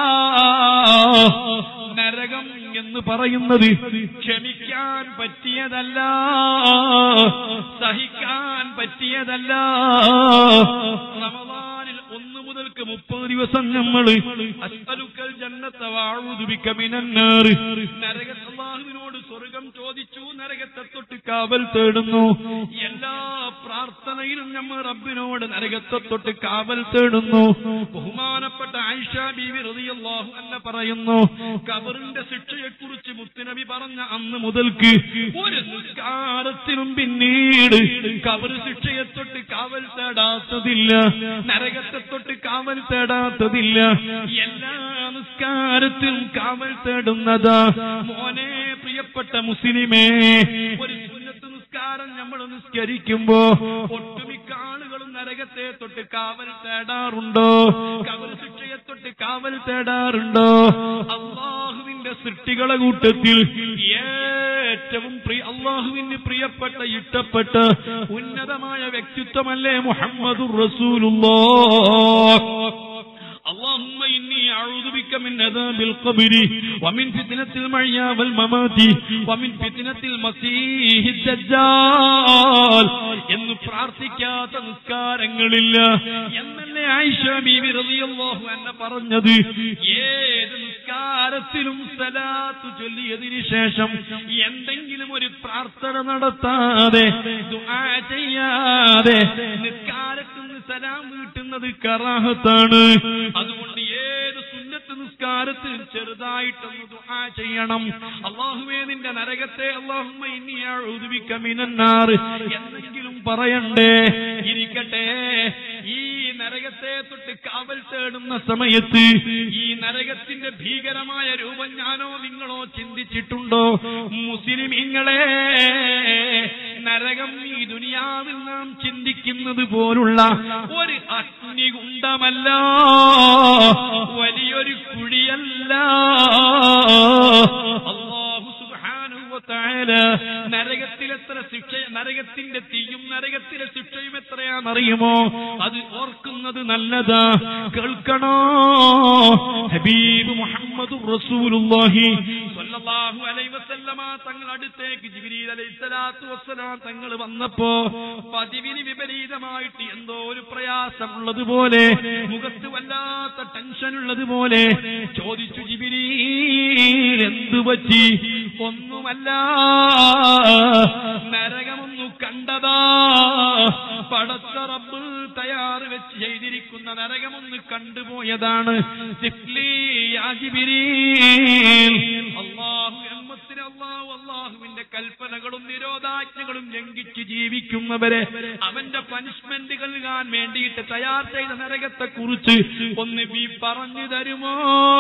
നരകം എന്ന് പറയുന്നത് ക്ഷമിക്കാൻ പറ്റിയതല്ല സഹിക്കാൻ പറ്റിയതല്ല റമദാനിൽ ഒന്ന് മുതൽക്ക് മുപ്പത് ദിവസം നമ്മൾ അസ്അലുക്കൽ ജന്നത്ത വാഴുതുബിക്ക മിനന്നാറ് നരകത്ത് അല്ലാഹുവിനോട് സ്വർഗം ചോദിച്ചു നരകത്തെ തൊട്ട് കാവൽ തേടുന്നു എല്ലാ പ്രാർത്ഥനയിലും നമ്മൾ റബ്ബിനോട് നരകത്തെ തൊട്ട് കാവൽ തേടുന്നു ബഹുമാനപ്പെട്ട ആയിഷ ബീവി റളിയല്ലാഹു അൻഹ പറയുന്നു കബറിന്റെ ശിക്ഷയെക്കുറിച്ച് മുത്തുനബി പറഞ്ഞ അന്ന് മുതൽക്ക് ഒരു നിസ്കാരത്തിനും പിന്നീട് കബർ ശിക്ഷയെ തൊട്ട് കാവൽ തേടാത്തതില്ല നരകത്തെ തൊട്ട് കാവൽ തേടാത്തതില്ല എല്ലാ നിസ്കാരത്തിലും കാവൽ തേടുന്നതാ മോനെ പ്രിയപ്പെട്ട മുസ്ലിമേ ഒരു സുന്നത്ത് നിസ്കാരം നമ്മൾ നിസ്കരിക്കുമ്പോ ഒട്ടുമിക്ക ആളുകളും നരകത്തെ തൊട്ട് കാവൽ തേടാറുണ്ടോ കവൽ ശിക്ഷയെ തൊട്ട് കാവൽ തേടാറുണ്ടോ അള്ളാഹുവിന്റെ സൃഷ്ടികളെ കൂട്ടത്തിൽ ഏറ്റവും പ്രിയ അള്ളാഹുവിന് പ്രിയപ്പെട്ട ഇഷ്ടപ്പെട്ട ഉന്നതമായ വ്യക്തിത്വമല്ലേ മുഹമ്മദുർ റസൂലുള്ളാഹ് اللهم إني أعوذ بك من عذاب القبر ومن فتنة المحيا والممات ومن فتنة المسيح الدجال എന്ന് പ്രാർത്ഥിക്കാത്ത നിസ്കാരങ്ങളില്ല എന്നല്ലേ ആയിഷ ബീവി റളിയല്ലാഹു അൻഹ പറഞ്ഞത് ഏത് നിസ്കാരത്തിലും സലാത്ത് ചൊല്ലിയതിനു ശേഷം എന്തെങ്കിലും ഒരു പ്രാർത്ഥന നടത്താതെ ദുആ ചെയ്യാതെ നിസ്കാരത്തിൽ നിന്ന് സലാം വീട്ടുന്നത് കറാഹത്താണ് അതുകൊണ്ട് നമസ്കാരത്തിൽ ചെറുതായിട്ടൊന്ന് ദുആ ചെയ്യണം അള്ളാഹുവേ നിന്റെ നരകത്തെ അള്ളാഹുമ്മ ഇനി അഊദുബിക മിനന്നാർ എന്നെങ്കിലും പറയണ്ടേ ഇരിക്കട്ടെ ഈ നരകത്തെ തൊട്ട് കാവൽ തേടുന്ന സമയത്ത് ഈ നരകത്തിന്റെ ഭീകരമായ രൂപം ഞാനോ നിങ്ങളോ ചിന്തിച്ചിട്ടുണ്ടോ മുസ്ലിമീങ്ങളെ നരകം ഈ ദുനിയാവിൽ നാം ചിന്തിക്കുന്നത് പോലുള്ള ഒരു അഗ്നികുണ്ടമല്ല വലിയൊരു കുഴിയല്ല അല്ലാഹു സുബ്ഹാനഹു വ തആല നരകത്തിൽ എത്ര ശിക്ഷ നരകത്തിന്റെ തീയും നരകത്തിലെ ശിക്ഷയും എത്രയാണെന്നറിയുമോ അത് ഓർക്കുന്നത് നല്ലതാ കേൾക്കണോ ഹബീബ് മുഹമ്മദ് റസൂലുള്ളാഹി സ്വല്ലല്ലാഹു അലൈഹി വസല്ലമ തങ്ങൾ അടുത്തേക്ക് ജിബ്രീൽ അലൈഹി സ്വലാത്തു വസ്സലാം തങ്ങൾ വന്നപ്പോ പതിവിന് വിപരീതമായിട്ട് എന്തോ ഒരു പ്രയാസമുള്ളതുപോലെ മുഖത്ത് വല്ലാത്ത ടെൻഷൻ ഉള്ളതുപോലെ ചോദിച്ചു ജിബിരീൽ എന്തു പറ്റി ഒന്നുമല്ല നരകമൊന്നു കണ്ടതാ പടച്ച റബ്ബ് തയ്യാറ് വെച്ച് ചെയ്തിരിക്കുന്ന നരകമൊന്ന് കണ്ടുപോയതാണ് സിഫ്ലി യാ ജിബ്രീൽ. അല്ലാഹു എമ്മത്തിന് അല്ലാഹു അല്ലാഹുവിന്റെ കൽപ്പനകളും നിരോധാജ്ഞകളും ലംഘിച്ച് ജീവിക്കുന്നവരെ അവന്റെ പനിഷ്മെന്റ് നൽകാൻ വേണ്ടിയിട്ട് തയ്യാർ ചെയ്ത നരകത്തെ കുറിച്ച് ഒന്ന് ബി പറഞ്ഞു തരുമോ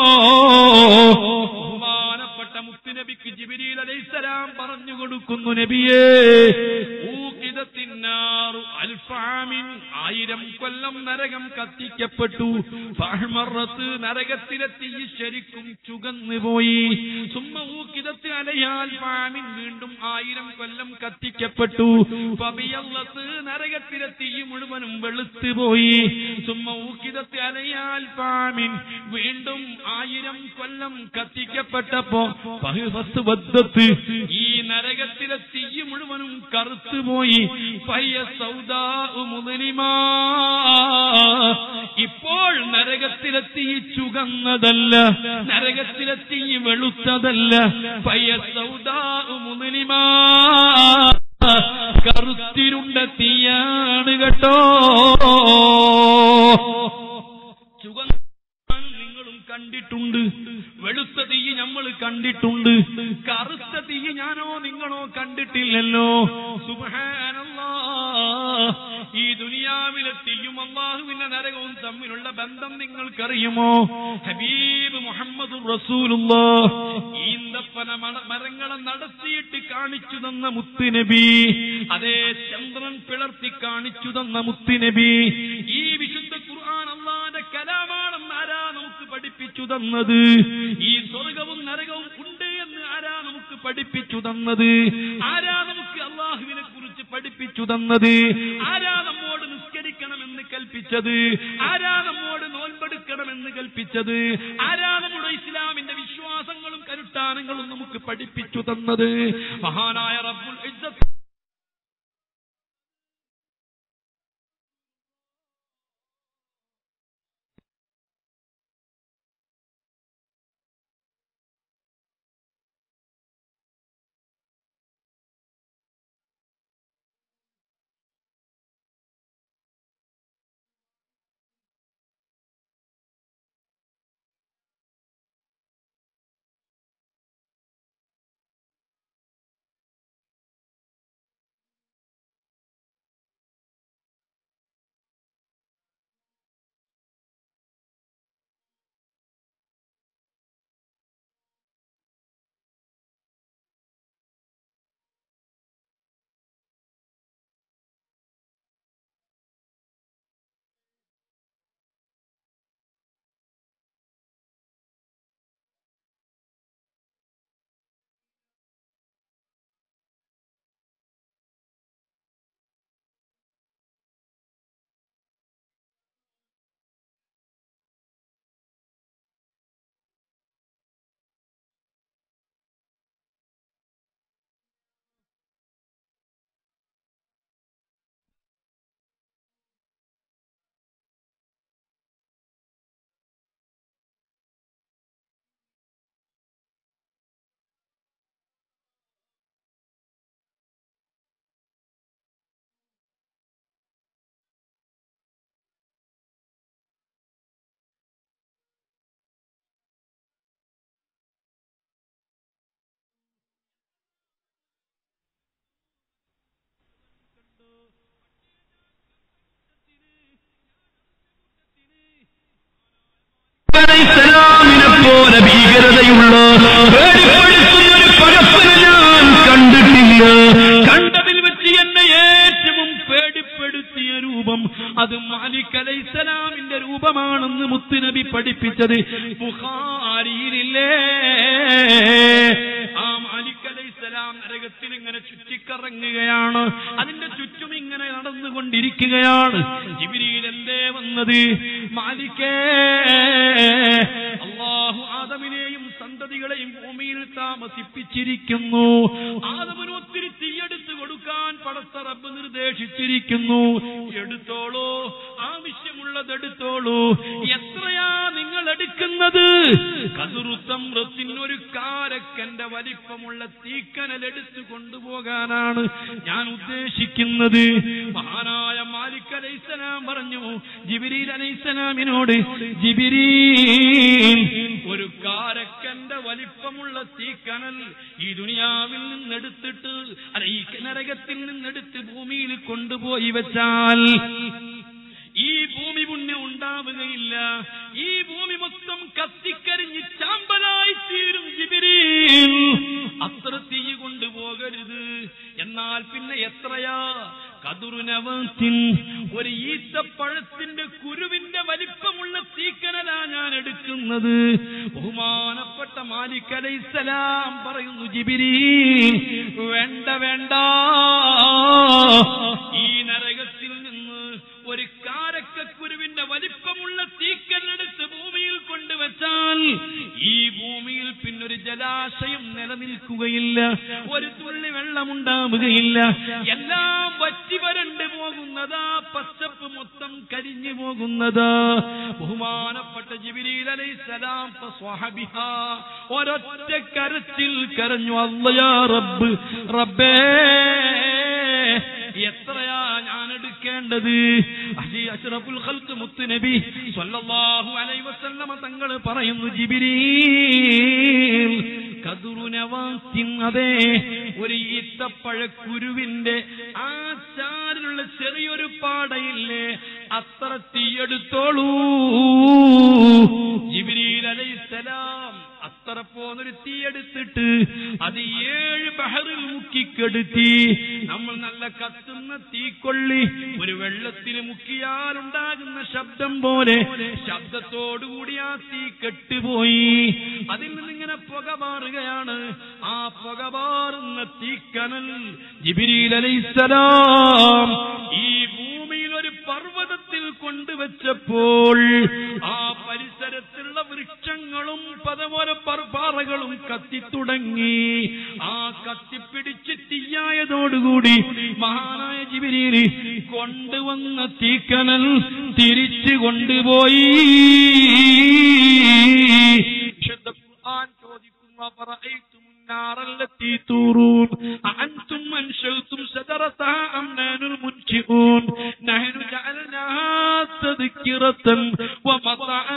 ബഹുമാനപ്പെട്ട മുത്തുനബിക്ക് ജിബിരിൽ അലൈസലാം പറഞ്ഞു കൊടുക്കുന്നു നബിയേ ഊക്കിതത്തിന്നാറു അൽഫാമിൻ ആയിരം കൊല്ലം നരകം കത്തിക്കപ്പെട്ടു ഫഹ്മറത്ത് നരകത്തിലെ തീ ശരിക്കും ചുകന്നു പോയി സുമ്മ ഊക്കിതത്ത് അലയാൽ ഫാമിൻ വീണ്ടും ആയിരം കൊല്ലം കത്തിക്കപ്പെട്ടു ഫബിയല്ലത്ത് നരകത്തിലെ തീ മുഴുവനും വെളുത്തു പോയി സുമ്മ ഊക്കിതത്ത് അലയാൽ ഫാമിൻ വീണ്ടും ആയിരം കൊല്ലം കത്തിക്കപ്പെട്ടപ്പോ ഫഹ്ഫത്ത് വദ്ദത്ത് ഈ നരകത്തിലെ തീ മുഴുവനും കറുത്തുപോയി പയ്യ സൗദാ മുതലിമാ ഇപ്പോൾ നരകത്തിലെത്തി ചുകന്നതല്ല നരകത്തിലെത്തി വെളുത്തതല്ല പയ്യ സൗദാ മുതലിമാ കറുത്തിരുണ്ട തീയാണ് കേട്ടോ ചുകന്ന നിങ്ങളും കണ്ടിട്ടുണ്ട് വെളുത്ത തീ നമ്മൾ കണ്ടിട്ടുണ്ട് കറുത്ത തീ ഞാനോ നിങ്ങളോ കണ്ടിട്ടില്ലല്ലോ സുബ്ഹാനല്ലാ ഈ ദുനിയാവിലെ തീയും അള്ളാഹുവിന്റെ നരകവും തമ്മിലുള്ള ബന്ധം നിങ്ങൾക്കറിയുമോ ഹബീബ് മുഹമ്മദ് റസൂലുള്ള ഈന്തപ്പന മണ- മരങ്ങളെ നടത്തിയിട്ട് കാണിച്ചു തന്ന മുത്തുനബി അതേ ചന്ദ്രൻ പിളർത്തി കാണിച്ചു തന്ന മുത്തുനബി ഈ വിശുദ്ധ ഖുർആൻ അള്ളാന്റെ കലാമാണെന്ന് ആരാ നമുക്ക് പഠിപ്പിച്ചു തന്നത് ഈ സ്വർഗവും നരകവും ഉണ്ട് എന്ന് ആരാ നമുക്ക് പഠിപ്പിച്ചു തന്നത് ആരാ നമുക്ക് അള്ളാഹുവിനെ കുറിച്ച് പഠിപ്പിച്ചു തന്നത് ആരാ നമ്മോട് നിസ്കരിക്കണമെന്ന് കൽപ്പിച്ചത് ആരാ നമ്മോട് നോൻപെടുക്കണമെന്ന് കൽപ്പിച്ചത് ആരാ നമ്മുടെ ഇസ്ലാമിന്റെ വിശ്വാസങ്ങളും കരുട്ടാനങ്ങളും നമുക്ക് പഠിപ്പിച്ചു തന്നത് മഹാനായ റബ്ബുൽ ഇസ്സത്ത് പേടിപ്പെടുത്തുന്ന ഒരു പടപ്പിനെ ഞാൻ കണ്ടിട്ടില്ല കണ്ടതിൽ വെച്ച് എന്നെ ഏറ്റവും പേടിപ്പെടുത്തിയ രൂപം അത് മാലിക് അലൈസലാമിന്റെ രൂപമാണെന്ന് മുത്തുനബി പഠിപ്പിച്ചത് ബുഖാരിയിലില്ലേ ആ മാലിക് അലൈസലാം നരകത്തിൽ ഇങ്ങനെ ചുറ്റിക്കറങ്ങുകയാണ് അതിന്റെ ചുറ്റും ഇങ്ങനെ നടന്നുകൊണ്ടിരിക്കുകയാണ് ജിബിരിയിൽ എന്തേ വന്നത് മാലിക്കേ അള്ളാഹു ആദമിനെയും സന്തതികളെയും ഭൂമിയിൽ താമസിപ്പിച്ചിരിക്കുന്നു ആദമിന് ഒത്തിരി തീയെടുത്ത് കൊടുക്കാൻ പടത്ത റബ്ബ് നിർദ്ദേശിച്ചിരിക്കുന്നു എടുത്തോളൂ ആവശ്യമുള്ളത് എടുത്തോളൂ എത്രയാ നിങ്ങൾ എടുക്കുന്നത് കതുറുത്തം ഒരു കാരക്കന്റെ വലിപ്പമുള്ള തീക്കനൽ എടുത്തു കൊണ്ടുപോകാനാണ് ഞാൻ ഉദ്ദേശിക്കുന്നത് മഹാനായ മാലിക് അലൈസലാം പറഞ്ഞു ജിബിരിൽ അലൈസലാമിനോട് ജിബിരീ ഒരു കാരക്കന്റെ വലിപ്പമുള്ള തീക്കനൽ ഈ ദുനിയാവിൽ നിന്നെടുത്തിട്ട് അല്ല ഈ നരകത്തിൽ നിന്നെടുത്ത് ഭൂമിയിൽ കൊണ്ടുപോയി വെച്ചാൽ ഈ ഭൂമി പുണ്യം ഉണ്ടാവുകയില്ല ഈ ഭൂമി മൊത്തം കത്തിക്കരിഞ്ഞ് ചാമ്പലായി തീരും ജിബിരിൽ അത്ര തീ കൊണ്ടുപോകരുത് എന്നാൽ പിന്നെ എത്രയാ കതുറുനവത്തിൻ ഒരു ഈത്തപ്പഴത്തിന്റെ കുരുവിന്റെ വലിപ്പമുള്ള തീക്കനലാ ഞാൻ എടുക്കുന്നത് ബഹുമാനപ്പെട്ട മാലിക് അലൈസലാം പറയുന്നു ജിബിരി വേണ്ട വേണ്ട ഈ നരകത്തിൽ നിന്ന് ഒരു കാരക്കക്കുരുവിന്റെ വലിപ്പമുള്ള തീക്കല്ലെടുത്ത് ഭൂമിയിൽ കൊണ്ടുവച്ചാൽ ഈ ഭൂമിയിൽ പിന്നൊരു ജലാശയം നിലനിൽക്കുകയില്ല ഒരു തുള്ളി വെള്ളമുണ്ടാവുകയില്ല എല്ലാം വറ്റി വരണ്ട് പോകുന്നതാ പച്ചപ്പ് മൊത്തം കരിഞ്ഞു പോകുന്നതാ ബഹുമാനപ്പെട്ട ജിബിരിൽ അലൈസലാം സ്വഹബിഹ ഒരൊറ്റ കരച്ചിൽ കരഞ്ഞു അല്ലയാ റബ്ബ് റബ്ബേ എത്രയാ ഞാൻ എടുക്കേണ്ടത് അജി അഷ്റഫുൽ ഖൽഖ് മുത്ത് നബി സ്വല്ലല്ലാഹു അലൈഹി വസല്ലമ തങ്ങൾ പറയുന്നു ജിബിരീൽ കതുറുനവാത്തിൻ അതെ ഒരു ഈത്തപ്പഴക്കുരുവിന്റെ ആ ചാലിലുള്ള ചെറിയൊരു പാടയില്ലേ അത്ര തീയെടുത്തോളൂ ജിബിരീൽ അലൈഹിസ്സലാം അത്ര പോന്നൊരു തീയെടുത്തിട്ട് അത് ഏഴ് ബഹറിൽ മുക്കിക്കെടുത്തി നമ്മൾ നല്ല കത്തുന്ന തീക്കൊള്ളി ഒരു വെള്ളത്തിൽ മുക്കിയാൽ ഉണ്ടാകുന്ന ശബ്ദം പോലെ ശബ്ദത്തോടുകൂടി ആ തീ കെട്ടുപോയി അതിൽ നിന്നിങ്ങനെ പുക മാറുകയാണ് ആ പുക മാറുന്ന തീക്കനൽ ജിബിരിൽ അലൈസലാം ഈ ഭൂമിയിൽ ഒരു പർവ്വതത്തിൽ കൊണ്ടുവച്ചപ്പോൾ ആ പരിസരത്തുള്ള വൃക്ഷങ്ങളും പതപോലെ പാറകളും കത്തിത്തുടങ്ങി ആ കത്തിപ്പിടിച്ച് തീയായതോടുകൂടി മഹാനായ ജിബിരിയിൽ കൊണ്ടുവന്ന തീക്കനൽ തിരിച്ചു കൊണ്ടുപോയി വിശുദ്ധ ഖുർആൻ ചോദിക്കുന്നു "അഫറഅയ്തും النار التي تورون أأنتم أنشأتم شجرتها أم نحن المنشئون نحن جعلناها تذكرة ومتاعا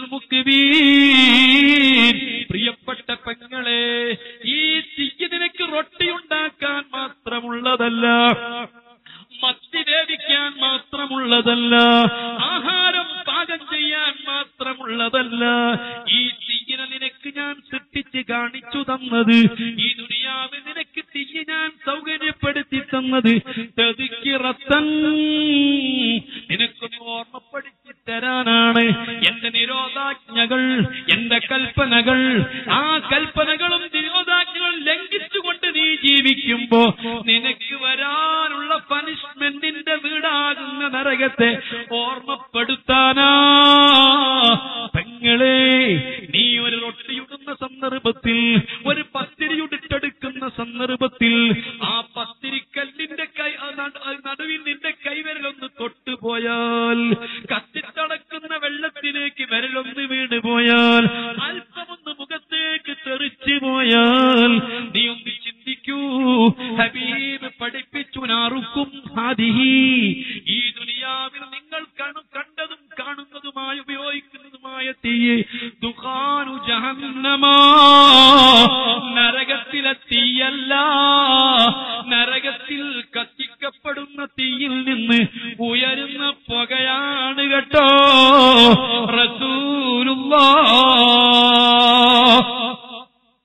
للمكبين പ്രിയപ്പെട്ട പെങ്ങളെ ഈ തീയ് നിനക്ക് റൊട്ടി ഉണ്ടാക്കാൻ മാത്രമുള്ളതല്ല മത്തി വേവിക്കാൻ മാത്രമുള്ളതല്ല ആഹാരം പാകം ചെയ്യാൻ മാത്രമുള്ളതല്ല ഈ തീയിനെ നിനക്ക് ഞാൻ സൃഷ്ടിച്ച് കാണിച്ചു തന്നത് ഈ ദുനിയാവ് നിനക്ക് തീയെ ഞാൻ സൗകര്യപ്പെടുത്തി തന്നത് തെതുക്കിറത്തൻ നിനക്കൊന്ന് ഓർമ്മപ്പെടുത്തി തരാനാണ് എന്റെ നിരോധാജ്ഞകൾ എന്റെ കൽപ്പനകൾ ആ കൽപ്പനകളും നിരോധാജ്ഞകളും ലംഘിച്ചുകൊണ്ട് നീ ജീവിക്കുമ്പോ നിനക്ക് വരാനുള്ള പനിഷ്മെന്റിന്റെ വീടാകുന്ന നരകത്തെ ഓർമ്മപ്പെടുത്താനാ പെങ്ങളെ നീ ഒരു റൊട്ടിയുടുന്ന സന്ദർഭത്തിൽ ഒരു പത്തിരിയുടിട്ടെടുക്കുന്ന സന്ദർഭത്തിൽ ആ പത്തിരിക്കല്ലിന്റെ കൈ ആ നട- ആ നടുവിൽ നിന്റെ കൈവിരലൊന്ന് തൊട്ടുപോയാൽ കത്തിത്തടക്കുന്ന വെള്ളത്തിലേക്ക് വിരലൊന്ന് വീണ് പോയാൽ അല്പമൊന്ന് മുഖത്തേക്ക് തെറിച്ചു പോയാൽ നീ ഒന്ന് ചിന്തിക്കൂ ഹബീബ് പഠിപ്പിച്ചു നാറുക്കും ഹാദിഹി ഈ ദുനിയാവിൽ നിങ്ങൾ കാണും കണ്ടതും കാണുന്നതുമായി ഉപയോഗിക്കുന്നതുമായ തീയെ ദുഖാനു ജഹന്നമാ നരകത്തിലെ തീയല്ല നരകത്തിൽ കത്തിക്കപ്പെടുന്ന തീയിൽ നിന്ന് ഉയരുന്ന പുകയാണ് കേട്ടോ റസൂലുള്ള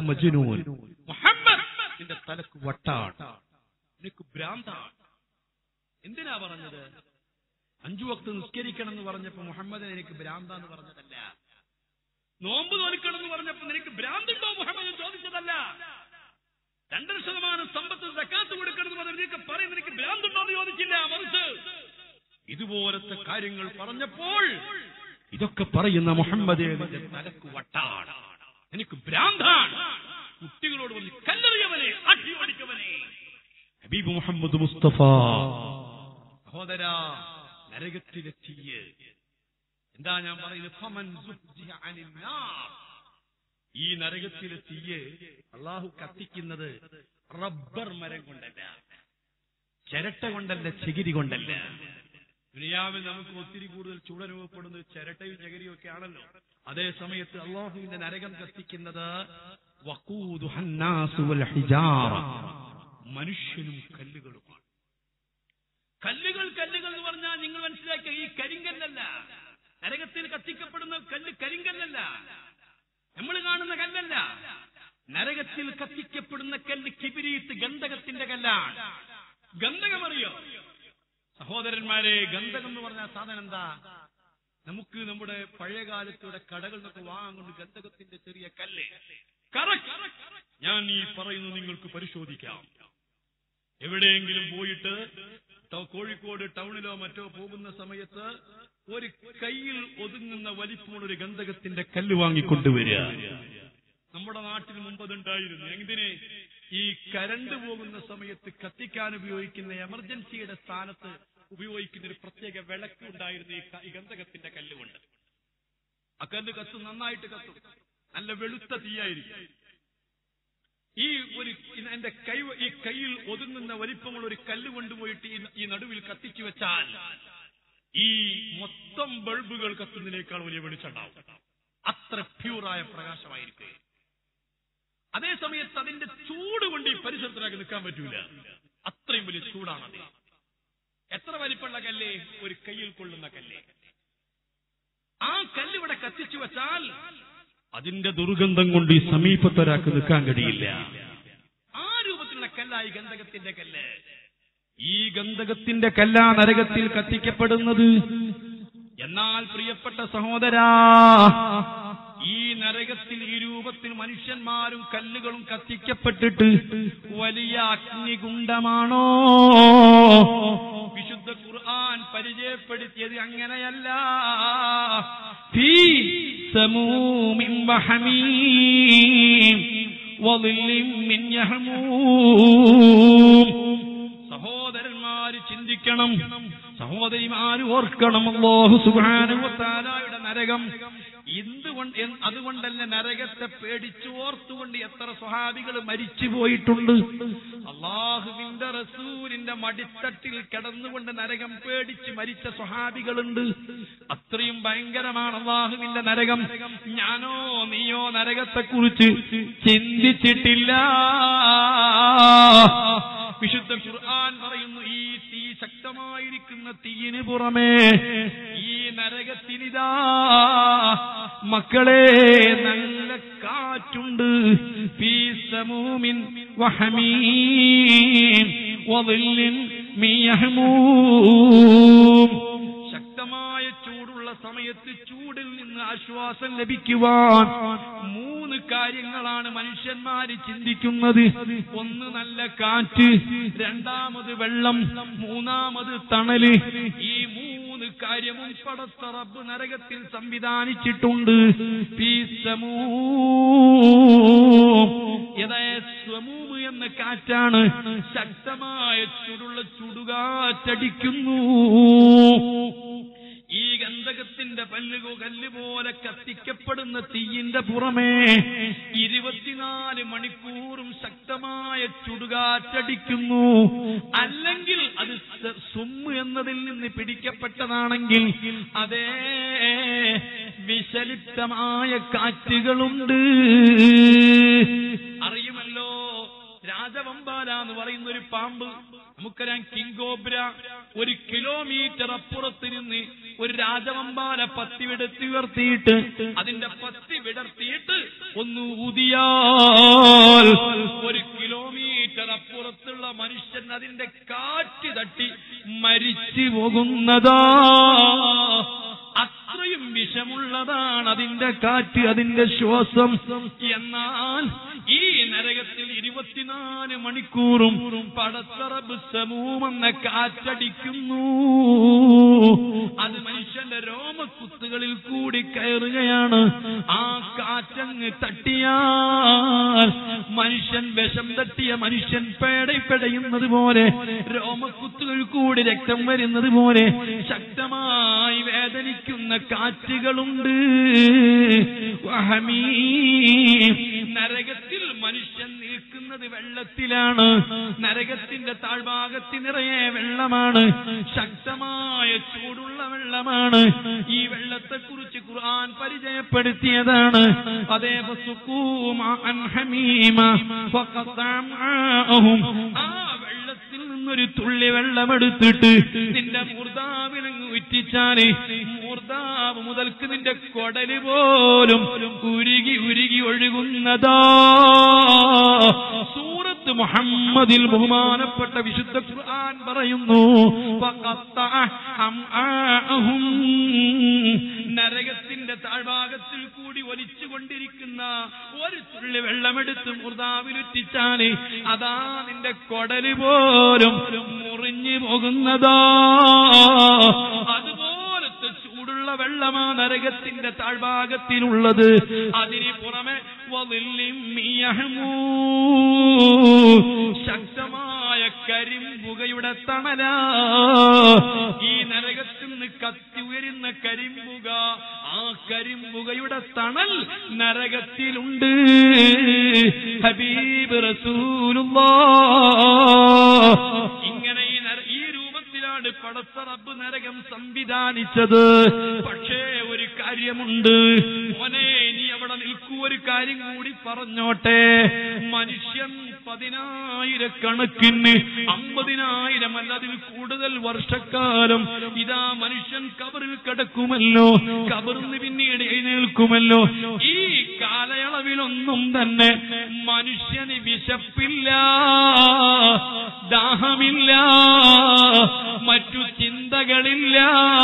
മജ്നൂൻ മുഹമ്മദ് നിന്റെ തലക്ക് വട്ടാണ് നിനക്ക് ഭ്രാന്താണ് എന്തിനാ പറഞ്ഞത് അഞ്ചു വക്ത് നിസ്കരിക്കണം എന്ന് പറഞ്ഞപ്പോ മുഹമ്മദ് എനിക്ക് ഭ്രാന്താന്ന് പറഞ്ഞതല്ല നോമ്പ് തോൽക്കണം എന്ന് പറഞ്ഞപ്പോ നിനക്ക് ഭ്രാന്തുണ്ടോ മുഹമ്മദ് ചോദിച്ചതല്ല രണ്ടര ശതമാനം സമ്പത്ത് സക്കാത്ത് കൊടുക്കണം എന്ന് പറഞ്ഞ നിനക്ക് പറയും നിനക്ക് ഭ്രാന്തുണ്ടോ എന്ന് ചോദിച്ചില്ല മറിച്ച് ഇതുപോലത്തെ കാര്യങ്ങൾ പറഞ്ഞപ്പോൾ ഇതൊക്കെ പറയുന്ന മുഹമ്മദ് നിന്റെ തലക്ക് വട്ടാണ് എനിക്ക് ഭ്രാന്താണ് കുട്ടികളോട് വന്ന് കല്ലെറിയവനെ അടിപടിക്കവനെ ഹബീബ് മുഹമ്മദ് മുസ്തഫ സഹോദര നരകത്തിലെ തീയ് എന്താ ഞാൻ പറയുന്നത് ഫമൻ സുഹ്ജിഹ അനിൻ നാർ. ഈ നരകത്തിലെ തീയ് അള്ളാഹു കത്തിക്കുന്നത് റബ്ബർ മരം കൊണ്ടല്ല ചിരട്ട കൊണ്ടല്ല ചകിരി കൊണ്ടല്ല ദുനിയാവിൽ നമുക്ക് ഒത്തിരി കൂടുതൽ ചൂടനുഭവപ്പെടുന്നത് ചിരട്ടയും ചകിരിയും ഒക്കെ ആണല്ലോ അതേ സമയത്ത് അള്ളാഹുവിന്റെ നരകം കത്തിക്കുന്നത് വഖൂദുഹൻ നാസു വൽ ഹിജാറ. മനുഷ്യനും കല്ലുകളുമാണ് കല്ലുകൾ കല്ലുകൾ എന്ന് പറഞ്ഞാൽ നിങ്ങൾ മനസ്സിലാക്കിയ ഈ കരിങ്കല്ലല്ല നരകത്തിൽ കത്തിക്കപ്പെടുന്ന കല്ല് കരിങ്കല്ലല്ല നമ്മൾ കാണുന്ന കല്ലല്ല നരകത്തിൽ കത്തിക്കപ്പെടുന്ന കല്ല് കിബിരീത്ത് ഗന്ധകത്തിന്റെ കല്ലാണ് ഗന്ധകമറിയോ സഹോദരന്മാരെ ഗന്ധകം എന്ന് പറഞ്ഞ സാധനം എന്താ നമുക്ക് നമ്മുടെ പഴയ കാലത്തൂടെ കടകളിൽ നിന്നൊക്കെ വാങ്ങാൻ കൊണ്ട് ഗന്ധകത്തിന്റെ ചെറിയ കല്ല് Correct. ഞാൻ ഈ പറയുന്നത് നിങ്ങൾക്ക് പരിശോധിക്കാം എവിടെയെങ്കിലും പോയിട്ട് ട- കോഴിക്കോട് ടൗണിലോ മറ്റോ പോകുന്ന സമയത്ത് ഒരു കയ്യിൽ ഒതുങ്ങുന്ന വലിപ്പമുള്ള ഒരു ഗന്ധകത്തിന്റെ കല്ല് വാങ്ങിക്കൊണ്ടുവരിക നമ്മുടെ നാട്ടിൽ മുമ്പ് അതുണ്ടായിരുന്നു എന്തിന് ഈ കരണ്ട് പോകുന്ന സമയത്ത് കത്തിക്കാൻ ഉപയോഗിക്കുന്ന എമർജൻസിയുടെ സ്ഥാനത്ത് ഉപയോഗിക്കുന്ന ഒരു പ്രത്യേക വിളക്ക് ഉണ്ടായിരുന്നു ഈ ക- ഈ ഗന്ധകത്തിന്റെ കല്ലുകൊണ്ട് ആ കല്ല് കത്തും നന്നായിട്ട് കത്തും നല്ല വെളുത്ത തീയായിരിക്കും ഈ ഒരു എന്റെ കൈ ഈ കയ്യിൽ ഒതുങ്ങുന്ന വലിപ്പമുള്ള ഒരു കല്ല് കൊണ്ടുപോയിട്ട് ഈ- ഈ നടുവിൽ കത്തിച്ചു വെച്ചാൽ ഈ മൊത്തം ബൾബുകൾ കത്തുന്നതിനേക്കാൾ വലിയ വെളിച്ചുണ്ടാവും അത്ര പ്യൂറായ പ്രകാശമായിരിക്കും അതേ സമയത്ത് അതിന്റെ ചൂട് കൊണ്ട് ഈ പരിസരത്തിലേക്ക് നിൽക്കാൻ പറ്റൂല അത്രയും വലിയ ചൂടാണത് എത്ര വലിപ്പമുള്ള കല്ല് ഒരു കയ്യിൽ കൊള്ളുന്ന കല്ല് ആ കല്ല് ഇവിടെ കത്തിച്ചു വെച്ചാൽ അതിന്റെ ദുർഗന്ധം കൊണ്ട് ഈ സമീപത്തൊരാൾക്ക് നിൽക്കാൻ കഴിയില്ല ആ രൂപത്തിലുള്ള കല്ലായി ഗന്ധകത്തിന്റെ കല്ല് ഈ ഗന്ധകത്തിന്റെ കല്ലാ നരകത്തിൽ കത്തിക്കപ്പെടുന്നത് എന്നാൽ പ്രിയപ്പെട്ട സഹോദരാ ഈ നരകത്തിൽ ഈ രൂപത്തിൽ മനുഷ്യന്മാരും കല്ലുകളും കത്തിക്കപ്പെട്ടിട്ട് വലിയ അഗ്നികുണ്ഡമാണോ വിശുദ്ധ ഖുർആൻ പരിചയപ്പെടുത്തിയത് അങ്ങനെയല്ല ഫീ സമൂമിൻ വഹമീം വളില്ലിൻ മിൻ യഹ്മൂം സഹോദരന്മാര് ചിന്തിക്കണം സഹോദരിമാര് ഓർക്കണം അല്ലാഹു സുബ്ഹാനഹു വതആലയുടെ നരകം എന്തുകൊണ്ട് എൻ- അതുകൊണ്ടല്ല നരകത്തെ പേടിച്ചു ഓർത്തുകൊണ്ട് എത്ര സ്വഹാബികൾ മരിച്ചു പോയിട്ടുണ്ട് അള്ളാഹുവിന്റെ റസൂലിന്റെ മടിത്തട്ടിൽ കിടന്നുകൊണ്ട് നരകം പേടിച്ച് മരിച്ച സ്വഹാബികളുണ്ട് അത്രയും ഭയങ്കരമാണ് അള്ളാഹുവിന്റെ നരകം ഞാനോ നീയോ നരകത്തെക്കുറിച്ച് ചിന്തിച്ചിട്ടില്ല വിശുദ്ധ ഖുർആൻ പറയുന്നു ഈ തീ ശക്തമായിരിക്കുന്ന തീയിന് പുറമേ ഈ നരകത്തിനിതാ മക്കളെ നല്ല കാറ്റുണ്ട് ഫീ സമൂമിൻ വഹമീം വളില്ലിൻ മിൻ യഹ്മൂം ശക്തമായ ചൂടുള്ള സമയത്ത് ചൂടിൽ നിന്ന് ആശ്വാസം ലഭിക്കുവാൻ മൂന്ന് കാര്യങ്ങളാണ് മനുഷ്യന്മാര് ചിന്തിക്കുന്നത് ഒന്ന് നല്ല കാറ്റ് രണ്ടാമത് വെള്ളം മൂന്നാമത് തണല് ഈ മൂന്ന് കാര്യവും പടത്ത റബ്ബ് നരകത്തിൽ സംവിധാനിച്ചിട്ടുണ്ട് ഫീ സമൂം. യഥാ സ്വമൂമ് എന്ന കാറ്റാണ് ശക്തമായ ചുടുള്ള ചുടുകാറ്റടിക്കുന്നു ഈ ഗന്ധകത്തിന്റെ പല്ലുകോ കല്ല് പോലെ കത്തിക്കപ്പെടുന്ന തീയിന്റെ പുറമേ ഇരുപത്തിനാല് മണിക്കൂറും ശക്തമായ ചുടുകാറ്റടിക്കുന്നു അല്ലെങ്കിൽ അത് സ- സുമ്മ് എന്നതിൽ നിന്ന് പിടിക്കപ്പെട്ടതാണെങ്കിൽ അതേ വിശലിപ്തമായ കാറ്റുകളുണ്ട് അറിയുമല്ലോ രാജവമ്പാല എന്ന് പറയുന്ന ഒരു പാമ്പ് നമുക്കറിയാം കിങ്കോബ്ര ഒരു കിലോമീറ്റർ അപ്പുറത്ത് നിന്ന് ഒരു രാജവമ്പാല പത്തി വിടത്തി ഉയർത്തിയിട്ട് അതിന്റെ പത്തി വിടർത്തിയിട്ട് ഒന്ന് ഊതിയാൽ ഒരു കിലോമീറ്റർ അപ്പുറത്തുള്ള മനുഷ്യൻ അതിന്റെ കാറ്റ് തട്ടി മരിച്ചു പോകുന്നതാ അത്രയും വിഷമുള്ളതാണ് അതിന്റെ കാറ്റ് അതിന്റെ ശ്വാസം എന്നാൽ ഈ നരകത്തിൽ ഇരുപത്തിനാല് മണിക്കൂറും പടത്തറബ് സമൂമെന്ന കാറ്റടിക്കുന്നു അത് മനുഷ്യന്റെ രോമക്കുത്തുകളിൽ കൂടി കയറുകയാണ് ആ കാറ്റങ്ങ് തട്ടിയാൽ മനുഷ്യൻ വിഷം തട്ടിയ മനുഷ്യൻ പേടയിപ്പെടയുന്നത് പോലെ രോമക്കുത്തുകൾ കൂടി രക്തം വരുന്നത് പോലെ ശക്തമായി വേദനിക്കുന്ന കാറ്റുകളുണ്ട് വഹമീ നരകത്തിൽ മനുഷ്യൻ നിൽക്കുന്നത് വെള്ളത്തിലാണ് നരകത്തിന്റെ താഴ്ഭാഗത്ത് നിറയെ വെള്ളമാണ് ശക്തമായ ചൂടുള്ള വെള്ളമാണ് ഈ വെള്ളത്തെക്കുറിച്ച് ഖുർആൻ പരിചയപ്പെടുത്തിയതാണ് അതേ ഫസുഖൂമഅൻ ഹമീമ ഫഖതഅഹും ആ വെള്ളത്തിൽ നിന്നൊരു തുള്ളി വെള്ളമെടുത്തിട്ട് നിന്റെ മൂർദാവിനങ്ങ് ഉറ്റിച്ചാല് മൂർദാവ് മുതൽക്ക് നിന്റെ കൊടല് പോലും ഉരുകി ഉരുകി ഒഴുകുന്നതാ സൂറത്ത് മുഹമ്മദിൽ ബഹുമാനപ്പെട്ട വിശുദ്ധ ഖുർആൻ പറയുന്നു ഫഖത്തഅ അംആഅഹും. നരകത്തിന്റെ താഴ്ഭാഗത്തിൽ കൂടി ഒലിച്ചുകൊണ്ടിരിക്കുന്ന ഒരു തുള്ളി വെള്ളമെടുത്ത് മുർദാവിലുറ്റിച്ചാല് അതാ നിന്റെ കൊടല് പോലും മുറിഞ്ഞു പോകുന്നതാ അതുപോലത്തെ ചൂടുള്ള വെള്ളമാ നരകത്തിന്റെ താഴ്ഭാഗത്തിനുള്ളത് അതിന് പുറമെ വളില്ലിൻ മിയഹ്മൂ. ശക്തമായ കരിമ്പുകയുടെ തണല ഈ നരകത്തിൽ നിന്ന് കത്തി ഉയരുന്ന കരിമ്പുക ആ കരിമ്പുകയുടെ തണൽ നരകത്തിലുണ്ട് ഹബീബ് റസൂലുള്ളാ ഇങ്ങനെ ഈ നര- ഈ രൂപത്തിലാണ് പടച്ച റബ്ബ് നരകം സംവിധാനിച്ചത് പക്ഷേ ഒരു കാര്യമുണ്ട് മോനെ നീ അവിടെ നിൽക്കൂ ഒരു കാര്യം കൂടി പറഞ്ഞോട്ടെ മനുഷ്യൻ പതിനായിരക്കണക്കിന് അമ്പതിനായിരം അല്ല അതിൽ കൂടുതൽ വർഷക്കാലം ഇതാ മനുഷ്യൻ കബറിൽ കിടക്കുമല്ലോ കബറിന്ന് പിന്നീട് എഴുന്നേൽക്കുമല്ലോ ഈ കാലയളവിലൊന്നും തന്നെ മനുഷ്യന് വിശപ്പില്ല ദാഹമില്ല മറ്റു ചിന്തകളില്ല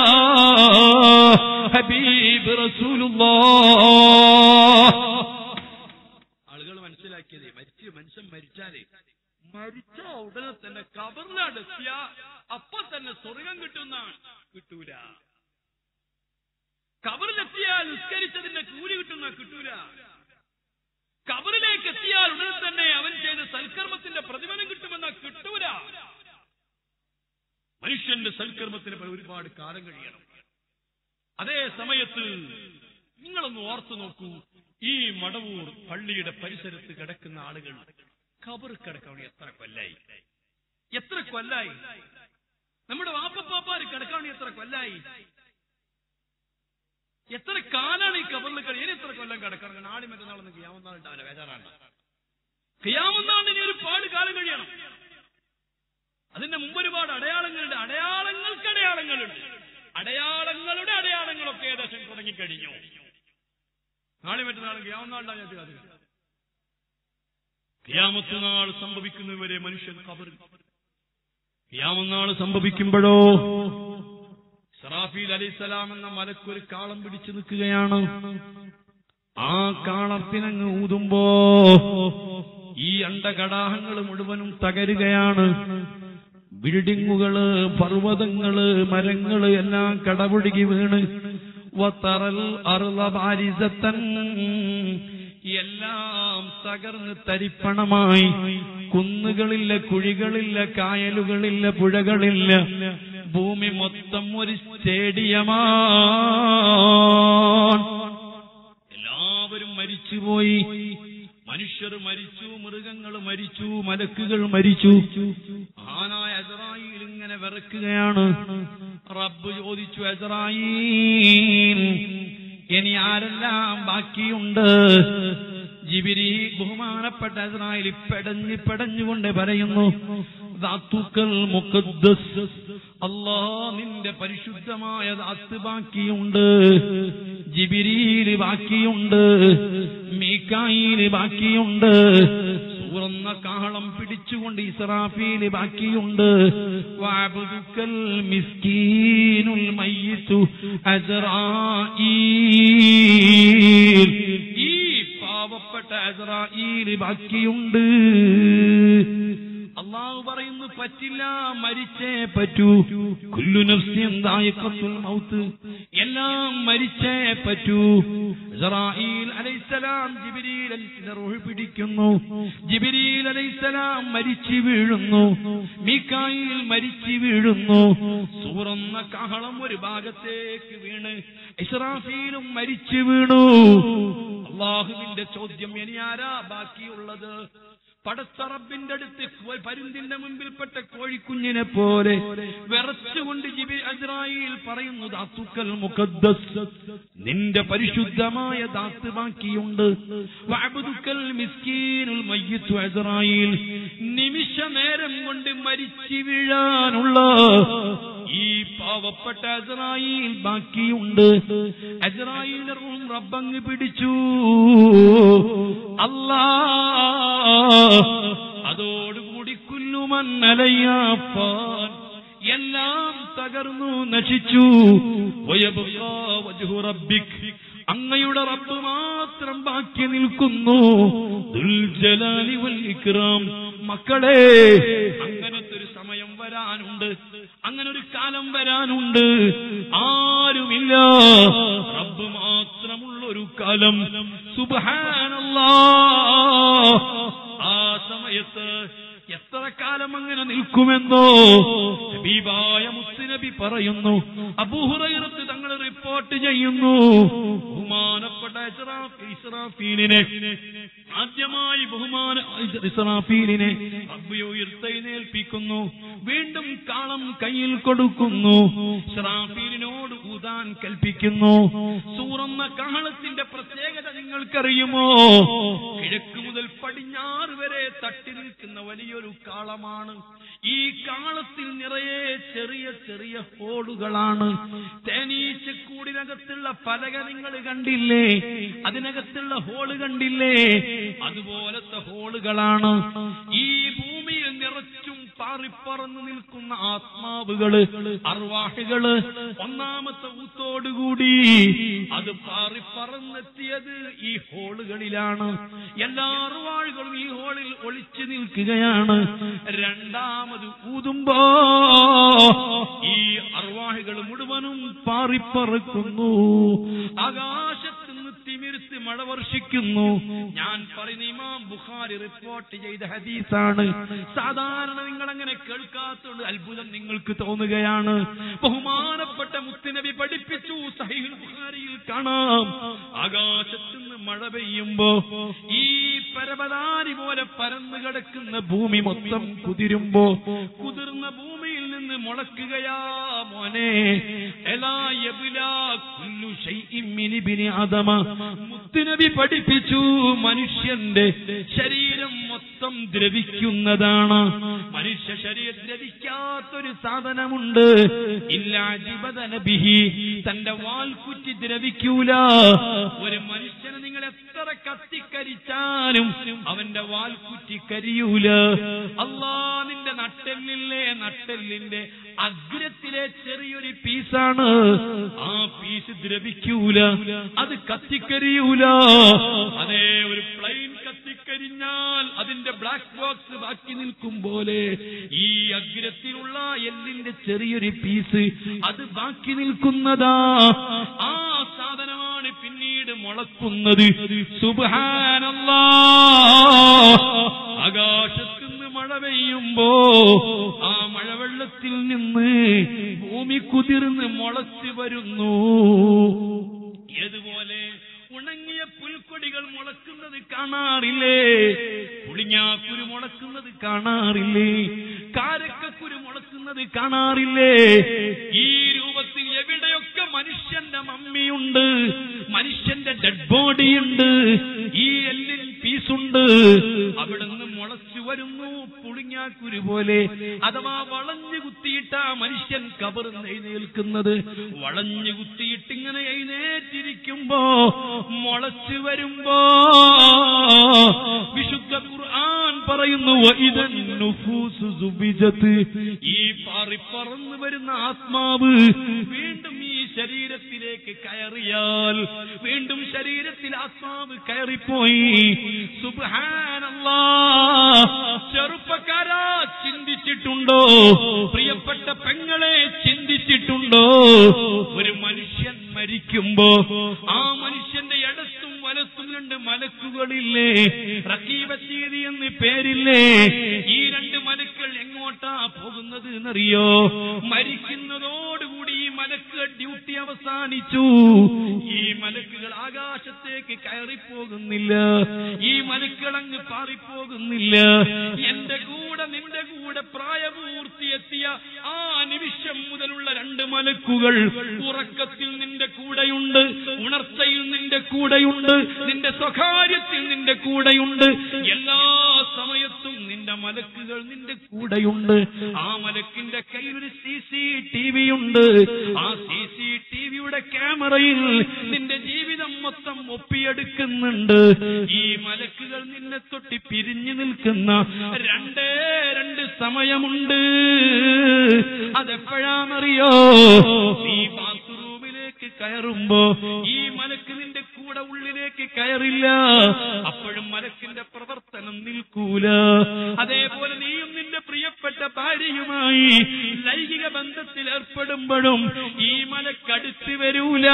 ഹബീബ് റസൂലുള്ളാഹ് ആളുകൾ മനസ്സിലാക്കിയത് മരിച്ച് മനുഷ്യൻ മരിച്ചാലേ മരിച്ച ഉടനെ തന്നെ കബറിലടക്കിയ അപ്പൊ തന്നെ സ്വർഗം കിട്ടുന്നാണ് കിട്ടൂല കബറിലെത്തിയാൽ നിസ്കരിച്ചതിന്റെ കൂലി കിട്ടുന്ന കിട്ടൂല കബറിലേക്ക് എത്തിയാൽ ഉടനെ തന്നെ അവൻ ചെയ്ത സൽക്കർമ്മത്തിന്റെ പ്രതിഫലം കിട്ടുമെന്ന കിട്ടൂല മനുഷ്യന്റെ സൽക്കർമ്മത്തിന് ഒരുപാട് കാലം കഴിയണം അതേ സമയത്ത് നിങ്ങളൊന്ന് ഓർത്തു നോക്കൂ ഈ മടവൂർ പള്ളിയുടെ പരിസരത്ത് കിടക്കുന്ന ആളുകൾ കബർ കിടക്കാൻ എത്ര കൊല്ലായി എത്ര കൊല്ലായി നമ്മുടെ വാപ്പപ്പാപ്പാര് കിടക്കാൻ എത്ര കൊല്ലായി എത്ര കാലാണ് ഈ കബറിൽ കഴിയാൻ ഇനി എത്ര കൊല്ലം കിടക്കണം നാളെ മറ്റന്നാളൊന്നും കിയാവുന്നാളുണ്ടാവില്ല വേദാറാണ് കിയാവുന്നാണ്ട് ഇനി ഒരുപാട് കാലം കഴിയണം അതിന്റെ മുമ്പ് ഒരുപാട് അടയാളങ്ങളുണ്ട് അടയാളങ്ങൾക്ക് അടയാളങ്ങളുണ്ട് അടയാളങ്ങളുടെ അടയാളങ്ങളൊക്കെ ഏകദേശം തുടങ്ങിക്കഴിഞ്ഞു നാളെ മറ്റന്നാൾ ഗ്യാമനാളുണ്ടായത് അത് ഗ്യാമത്തുനാൾ സംഭവിക്കുന്നവരെ മനുഷ്യൻ കബർ ഗ്യാമനാൾ സംഭവിക്കുമ്പോഴോ സറാഫീൽ അലിസ്സലാം എന്ന മലക്കൊരു കാളം പിടിച്ചു നിൽക്കുകയാണ് ആ കാളത്തിനങ്ങ് ഊതുമ്പോ ഈ അണ്ടകടാഹങ്ങൾ മുഴുവനും തകരുകയാണ് ബിൽഡിങ്ങുകള് പർവ്വതങ്ങള് മരങ്ങള് എല്ലാം കടപുഴുകി വീണ് വത്തറൽ അറുള ബാരിസത്തൻ എല്ലാം തകർന്ന് തരിപ്പണമായി കുന്നുകളില്ല കുഴികളില്ല കായലുകളില്ല പുഴകളില്ല ഭൂമി മൊത്തം ഒരു സ്റ്റേഡിയമാണ് എല്ലാവരും മരിച്ചുപോയി മനുഷ്യർ മരിച്ചു മൃഗങ്ങൾ മരിച്ചു മലക്കുകൾ മരിച്ചു ആനായ അസറായിൽ ഇങ്ങനെ വിറക്കുകയാണ് റബ്ബ് ചോദിച്ചു അസറായിൽ ഇനി ആരെല്ലാം ബാക്കിയുണ്ട് ജിബിരി ബഹുമാനപ്പെട്ട അസറായിൽ പെടഞ്ഞ് പെടഞ്ഞുകൊണ്ട് പറയുന്നു ദാത്തുക്കൽ മുഖദ്ദസ് അല്ലാ നിന്റെ പരിശുദ്ധമായ ദാത്ത് ബാക്കിയുണ്ട് ജിബിരിയിൽ ബാക്കിയുണ്ട് മീക്കായിൽ ബാക്കിയുണ്ട് സൂറന്ന കാഹളം പിടിച്ചുകൊണ്ട് ഇസ്രാഫീല് ബാക്കിയുണ്ട് വാബുദുക്കൽ മിസ്കീനുൽ മയ്യിത്തു അസ്റായീൽ ഈ പാവപ്പെട്ട അസ്റായീല് ബാക്കിയുണ്ട് അള്ളാഹു പറയുന്നു പറ്റില്ല മരിച്ചേ പറ്റൂ കുല്ലു നഫ്സിൻ ദായിഖത്തുൽ മൗത്ത് എല്ലാം മരിച്ചേ പറ്റൂ ഇസ്രായീൽ അലൈഹിസ്സലാം ജിബ്രീൽ അലൈഹിന്റെ റൂഹ് പിടിക്കുന്നു ജിബ്രീൽ അലൈഹിസ്സലാം മരിച്ചു വീഴുന്നു മീക്കായിൽ മരിച്ചു വീഴുന്നു സൂറന്ന കാഹളം ഒരു ഭാഗത്തേക്ക് വീണ് ഇസ്രാഫീലും മരിച്ചു വീണു അള്ളാഹുവിന്റെ ചോദ്യം ഇനി ആരാ ബാക്കിയുള്ളത് പടത്തറബിന്റെ അടുത്ത് കോ- പരുന്തിന്റെ മുമ്പിൽപ്പെട്ട കോഴിക്കുഞ്ഞിനെ പോലെ വിറച്ചുകൊണ്ട് ജിബി അസ്രായിൽ പറയുന്നു ദാത്തുക്കൽ മുഖദ്ദസ് നിന്റെ പരിശുദ്ധമായ ദാത്ത് ബാക്കിയുണ്ട് വഅബ്ദുക്കൽ മിസ്കീനുൽ മയ്യിത്തു അസ്രായിൽ നിമിഷ നേരം കൊണ്ട് മരിച്ചു വീഴാനുള്ള ഈ പാവപ്പെട്ട അസ്രായിൽ ബാക്കിയുണ്ട് അസ്രായിലിന്റെ റൂം റബ്ബങ്ങ് പിടിച്ചു അല്ലാ അതോടുകൂടി കുല്ലുമൻ അലയ്യാപ്പാൻ എല്ലാം തകർന്നു നശിച്ചു വയബ്ഖാ വജ്ഹു റബ്ബിക് അങ്ങയുടെ റബ്ബ് മാത്രം ബാക്കി നിൽക്കുന്നു ദുൽ ജലാലി വൽ ഇക്റാം മക്കളെ അങ്ങനത്തെ ഒരു സമയം വരാനുണ്ട് അങ്ങനെ ഒരു കാലം വരാനുണ്ട് ആരുമില്ല റബ്ബ് മാത്രമുള്ള ഒരു കാലം സുബ്ഹാനല്ലാ ആ സമയത്ത് എത്ര കാലം അങ്ങനെ നിൽക്കുമെന്നോ ഹബീബായ മുത്തുനബി പറയുന്നു അബൂഹുറൈറത്ത് തങ്ങൾ റിപ്പോർട്ട് ചെയ്യുന്നു ബഹുമാനപ്പെട്ട ഇസ്രാഫ്- ഇസ്രാഫീലിനെ ആദ്യമായി ബഹുമാന ഇസ്രാഫീലിനെ റബ്ബ് ഉയർത്തെഴുന്നേൽപ്പിക്കുന്നു വീണ്ടും കാളം കയ്യിൽ കൊടുക്കുന്നു ഇസ്രാഫീലിനോട് ഊതാൻ കൽപ്പിക്കുന്നു സൂറന്ന കാളത്തിന്റെ പ്രത്യേകത നിങ്ങൾക്കറിയുമോ കിഴക്ക് മുതൽ പടിഞ്ഞാറ് വരെ തട്ടി നിൽക്കുന്ന വലിയൊരു കാളമാണ് ഈ കാളത്തിൽ നിറയെ ചെറിയ ചെറിയ ഹോളുകളാണ് തേനീച്ചക്കൂടിനകത്തുള്ള പലക നിങ്ങൾ കണ്ടില്ലേ അതിനകത്തുള്ള ഹോള് കണ്ടില്ലേ അതുപോലത്തെ ഹോളുകളാണ് ഈ ഭൂമിയിൽ നിറച്ചും പാറിപ്പറന്നു നിൽക്കുന്ന ആത്മാവുകള് അർവാഹികള് ഒന്നാമത്തെ ഊത്തോടുകൂടി അത് പാറിപ്പറന്നെത്തിയത് ഈ ഹോളുകളിലാണ് എല്ലാ അർവാളുകളും ഈ ഹോളിൽ ഒളിച്ചു നിൽക്കുകയാണ് രണ്ടാമത് ഊതുമ്പോ ഈ അർവാഹികൾ മുഴുവനും പാറിപ്പറക്കുന്നു ആകാശത്ത് നിന്ന് തിമിർത്ത് മഴ വർഷിക്കുന്നു ഞാൻ പറയുന്ന ഇമാം ബുഖാരി റിപ്പോർട്ട് ചെയ്ത ഹദീസാണ് സാധാരണ നിങ്ങൾ അങ്ങനെ കേൾക്കാത്തതുകൊണ്ട് അത്ഭുതം നിങ്ങൾക്ക് തോന്നുകയാണ് ബഹുമാനപ്പെട്ട മുത്തുനബി പഠിപ്പിച്ചു സഹീഹുൽ ബുഖാരിയിൽ കാണാം ആകാശത്ത് നിന്ന് മഴ പെയ്യുമ്പോ ഈ പരപതാരി പോലെ പരന്നു കിടക്കുന്ന ഭൂമി മൊത്തം കുതിരുമ്പോ കുതിർന്ന ഭൂമിയിൽ നിന്ന് മുളക്കുകയാ മോനെ എലാ യബ്ലാ കുല്ലു ശൈഇൻ മിൻ ഇബ്നി ആദമ മുത്തുനബി പഠിപ്പിച്ചു മനുഷ്യന്റെ ശരീരം മൊത്തം ദ്രവിക്കുന്നതാണ് മനുഷ്യ ശരീരം ദ്രവിക്കാത്തൊരു സാധനമുണ്ട് ഇല്ലാ ജിബദന ബിഹി തന്റെ വാൽക്കുറ്റി ദ്രവിക്കൂല ഒരു മനുഷ്യനെ നിങ്ങൾ എത്ര കത്തിക്കരിച്ചാലും അവന്റെ വാൽക്കുറ്റി കരിയൂല അല്ലാ നിന്റെ നട്ടെല്ലില്ലേ നട്ടെല്ലിന്റെ അഗ്രത്തിലെ ചെറിയൊരു പീസാണ് ആ പീസ് ദ്രവിക്കൂല അത് കത്തിക്കരിയൂല അതേ ഒരു പ്ലെയിൻ കത്തിക്കരിഞ്ഞാൽ അതിന്റെ ബ്ലാക്ക് ബോക്സ് ബാക്കി നിൽക്കും പോലെ ഈ അഗ്രത്തിലുള്ള എല്ലിന്റെ ചെറിയൊരു പീസ് അത് ബാക്കി നിൽക്കുന്നതാ ആ സാധനമാണ് പിന്നീട് മുളക്കുന്നത് സുബാനല്ലാ ആകാശത്തുനിന്ന് മഴ പെയ്യുമ്പോ ആ മഴവെള്ളത്തിൽ നിന്ന് ഭൂമി കുതിർന്ന് മുളച്ചു വരുന്നു ഏതുപോലെ ഉണങ്ങിയ പുൽക്കൊടികൾ മുളക്കുന്നത് കാണാറില്ലേ പുളിങ്ങാക്കുരു മുളക്കുന്നത് കാണാറില്ലേ കാരക്കക്കുരു മുളക്കുന്നത് കാണാറില്ലേ ഈ രൂപത്തിൽ എവിടെയൊക്കെ മനുഷ്യന്റെ മമ്മിയുണ്ട് മനുഷ്യന്റെ ഡെഡ് ബോഡിയുണ്ട് ഈ എല്ലിൻ പീസുണ്ട് അവിടെ നിന്ന് മുളച്ചു വരുന്നു പുളിങ്ങാക്കുരു പോലെ അഥവാ വളഞ്ഞു കുത്തിയിട്ട ആ മനുഷ്യൻ കബറിന്ന് എഴുന്നേൽക്കുന്നത് വളഞ്ഞു കുത്തിയിട്ട് ഇങ്ങനെ എഴുന്നേറ്റിരിക്കുമ്പോ മുളച്ചു വരുമ്പോ വിശുദ്ധ ഖുർആൻ പറയുന്നു "വഇദൻ നുഫൂസു സുബിജത്ത്." ഈ പാറി പറന്നു വരുന്ന ആത്മാവ് വീണ്ടും ഈ ശരീരത്തിലേക്ക് കയറിയാൽ വീണ്ടും ശരീരത്തിൽ ആത്മാവ് കയറിപ്പോയി സുബ്ഹാനല്ലാ ചെറുപ്പക്കാരാ ചിന്തിച്ചിട്ടുണ്ടോ പ്രിയപ്പെട്ട പെങ്ങളെ ചിന്തിച്ചിട്ടുണ്ടോ ഒരു മനുഷ്യൻ മരിക്കുമ്പോ ആ മനുഷ്യന്റെ ഇടത്തും വലത്തും രണ്ട് മലക്കുകളില്ലേ റക്കീബത്തീതി എന്ന് പേരില്ലേ ഈ രണ്ട് മലക്കൾ എങ്ങോട്ടാ പോകുന്നത് എന്നറിയോ മരിക്കുന്നതോടുകൂടി ഈ മലക്കുകൾ ഡ്യൂട്ടി അവസാനിച്ചു ഈ മലക്കുകൾ ആകാശത്തേക്ക് കയറിപ്പോകുന്നില്ല ഈ മലക്കുകൾ അങ്ങ് പാറിപ്പോകുന്നില്ല എന്റെ കൂടെ നിന്റെ കൂടെ പ്രായപൂർത്തിയെത്തിയ ആ നിമിഷം മുതലുള്ള രണ്ട് മലക്കുകൾ ഉറക്കത്തിൽ നിന്റെ കൂടെയുണ്ട് ഉണർച്ചയിൽ നിന്റെ കൂടെയുണ്ട് നിന്റെ സ്വകാര്യത്തിൽ നിന്റെ കൂടെയുണ്ട് എല്ലാ സമയത്തും നിന്റെ മലക്കുകൾ നിന്റെ കൂടെയുണ്ട് ആ മലക്കിന്റെ കയ്യിൽ ഒരു സി സി ടി വി ഉണ്ട് ആ സി സി ടി വിയുടെ ക്യാമറയിൽ നിന്റെ ജീവിതം മൊത്തം ഒപ്പിയെടുക്കുന്നുണ്ട് ഈ മലക്കുകൾ നിന്നെ തൊട്ടി പിരിഞ്ഞു നിൽക്കുന്ന രണ്ടേ രണ്ട് സമയമുണ്ട് അതെപ്പോഴാണെന്നറിയോ നീ ബാത്റൂമിലേക്ക് കയറുമ്പോ ഈ മലക്ക് നിന്റെ കൂടെ ഉള്ളിലേക്ക് കയറില്ല അപ്പോഴും മലക്കിന്റെ പ്രവർത്തനം നിൽക്കൂല അതേപോലെ നീയും നിന്റെ പ്രിയപ്പെട്ട ഭാര്യയുമായി ലൈംഗിക ബന്ധത്തിൽ ഏർപ്പെടുമ്പോഴും ഈ മലക്കടുത്ത് വരൂല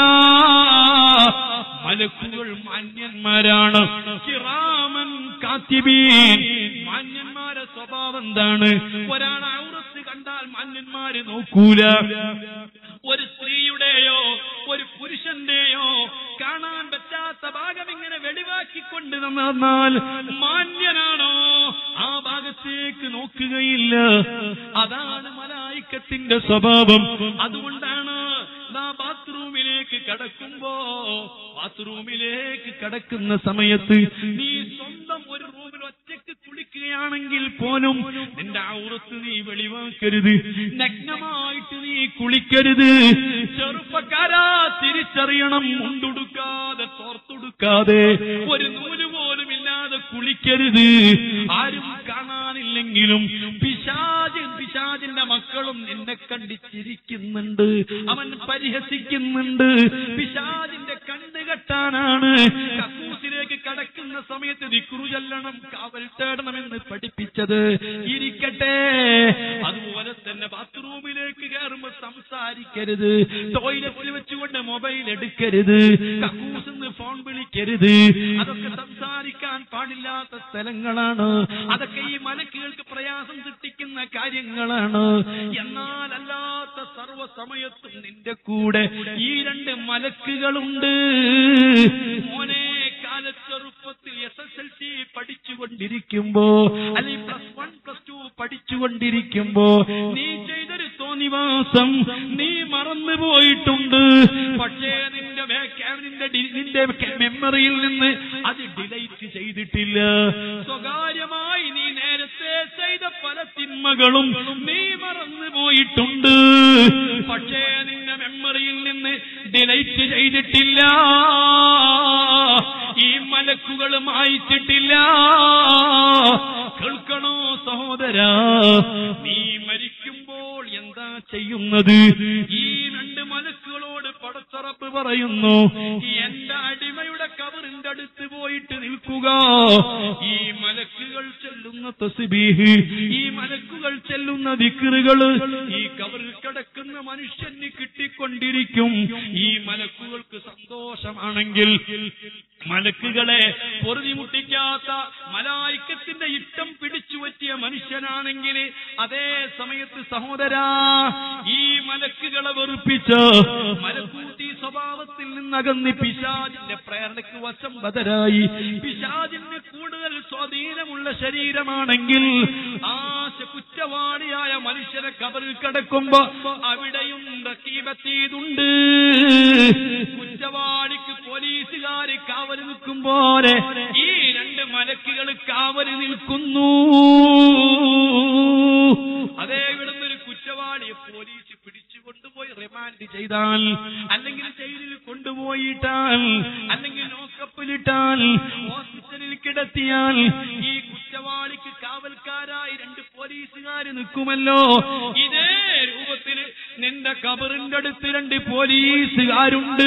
മലക്കുകൾ മാന്യന്മാരാണ് കിറാമൻ കാത്തിബീൻ മാന്യന്മാരെ സ്വഭാവം എന്താണ് ഒരാൾ ഔറത്ത് കണ്ടാൽ മാന്യന്മാര് നോക്കൂല ഒരു സ്ത്രീയുടെയോ ഒരു പുരുഷന്റെയോ കാണാൻ പറ്റാത്ത ഭാഗം ഇങ്ങനെ വെളിവാക്കിക്കൊണ്ട് നടന്നാൽ മാന്യനാണോ ആ ഭാഗത്തേക്ക് നോക്കുകയില്ല അതാണ് മലായിക്കത്തിന്റെ സ്വഭാവം അതുകൊണ്ടാണ് നാ ബാത്റൂമിലേക്ക് കടക്കുമ്പോ ബാത്റൂമിലേക്ക് കടക്കുന്ന സമയത്ത് നീ സ്വന്തം ഒരു റൂമിൽ ഒറ്റയ്ക്ക് കുളിക്കുകയാണെങ്കിൽ പോലും നിന്റെ ഔറത്ത് നീ വെളിവാക്കരുത് നഗ്നമായിട്ട് നീ കുളിക്കരുത് ചെറുപ്പക്കാരാ തിരിച്ചറിയണം മുണ്ടുടുക്കാതെ തോർത്തൊടുക്കാതെ ഒരു നൂല് പോലും ഇല്ലാതെ കുളിക്കരുത് ആരും കാണാനില്ലെങ്കിലും പിശാജ് പിശാജിന്റെ മക്കളും നിന്നെ കണ്ടിച്ചിരിക്കുന്നുണ്ട് അവൻ പരിഹസിക്കുന്നുണ്ട് പിശാജിന്റെ കണ്ണ് കെട്ടാനാണ് കക്കൂസിലേക്ക് കടക്കുന്ന സമയത്ത് ദിക്റു ചൊല്ലണം കാവൽ തേടണമെന്ന് പഠിപ്പിച്ചത് ഇരിക്കട്ടെ അതുപോലെ തന്നെ ബാത്റൂമിലേക്ക് കയറുമ്പോ സംസാരിക്കരുത് ടോയ്ലറ്റിൽ വെച്ചുകൊണ്ട് മൊബൈൽ എടുക്കരുത് കക്കൂസിന്ന് ഫോൺ വിളിക്കരുത് അതൊക്കെ സംസാരിക്കാൻ പാടില്ലാത്ത സ്ഥലങ്ങളാണ് അതൊക്കെ ഈ മലക്കുകൾക്ക് പ്രയാസം സൃഷ്ടിക്കുന്ന കാര്യങ്ങളാണ് എന്നാൽ അല്ലാത്ത സർവ്വസമയത്തും നിന്റെ കൂടെ ഈ രണ്ട് മലക്കുകളുണ്ട് മോനെ കാലച്ചെറുപ്പത്തിൽ എസ് എസ് എൽ സി പഠിച്ചുകൊണ്ടിരിക്കുമ്പോ അല്ലെങ്കിൽ പ്ലസ് വൺ പ്ലസ് ടു പഠിച്ചുകൊണ്ടിരിക്കുമ്പോ നീ ചെയ്തൊരു തോന്നിവാസം നീ മറന്നു പോയിട്ടുണ്ട് പക്ഷേ നിന്റെ മേ- നിന്റെ ഡി- നിന്റെ മെമ്മറിയിൽ നിന്ന് അത് ഡിലൈറ്റ് ചെയ്തിട്ടില്ല സ്വകാര്യമായി നീ നേരത്തെ ചെയ്ത പല തിന്മകളും നീ മറന്നു പോയിട്ടുണ്ട് പക്ഷേ നിന്റെ മെമ്മറിയിൽ നിന്ന് ഡിലൈറ്റ് ചെയ്തിട്ടില്ല ഈ മലക്കുകൾ മായിച്ചിട്ടില്ല കേൾക്കണോ സഹോദര നീ മരിക്കുമ്പോൾ എന്താ ചെയ്യുന്നത് ഈ രണ്ട് മലക്കുകളോട് പടച്ചറപ്പ് പറയുന്നു എന്റെ അടിമയുടെ കബറിന്റെ അടുത്ത് പോയിട്ട് നിൽക്കുക ഈ മലക്കുകൾ ചെല്ലുന്ന തസ്ബീഹ് ഈ മലക്കുകൾ ചെല്ലുന്ന ദിക്റുകൾ ഈ കബറിൽ കിടക്കുന്ന മനുഷ്യന് കിട്ടിക്കൊണ്ടിരിക്കും ഈ മലക്കുകൾക്ക് സന്തോഷമാണെങ്കിൽ മലക്കുകളെ പൊറുതിമുട്ടിക്കാത്ത മലായിക്കത്തിന്റെ ഇഷ്ടം പിടിച്ചു പറ്റിയ മനുഷ്യനാണെങ്കിൽ അതേ സമയത്ത് സഹോദരാ ഈ മലക്കുകളെ വെറുപ്പിച്ച് മലക്കൂട്ടി സ്വഭാവത്തിൽ നിന്നകന്ന് പിശാജിന്റെ പ്രേരണയ്ക്ക് വശം ബദരായി പിശാജിന് കൂടുതൽ സ്വാധീനമുള്ള ശരീരമാണെങ്കിൽ ആശ കുറ്റവാളിയായ മനുഷ്യരെ കബറിൽ കിടക്കുമ്പോ അവിടെയും റക്കീബത്തീതുണ്ട് കുറ്റവാളിക്ക് പോലീസുകാര് കാവല് നിൽക്കും പോലെ ഈ രണ്ട് മലക്കുകൾ കാവല് നിൽക്കുന്നു അതേ ഇവിടുന്ന് ഒരു കുറ്റവാളിയെ പോലീസ് പിടിച്ചു കൊണ്ടുപോയി റിമാൻഡ് ചെയ്താൽ അല്ലെങ്കിൽ ജയിലിൽ കൊണ്ടുപോയിട്ടാൽ അല്ലെങ്കിൽ ലോക്കപ്പിലിട്ടാൽ ഹോസ്പിറ്റലിൽ കിടത്തിയാൽ ഈ കുറ്റവാളിക്ക് കാവൽക്കാരായി രണ്ട് പോലീസുകാർ നിൽക്കുമല്ലോ ഇതേ രൂപത്തിൽ നിന്റെ കബറിന്റെ അടുത്ത് രണ്ട് പോലീസുകാരുണ്ട്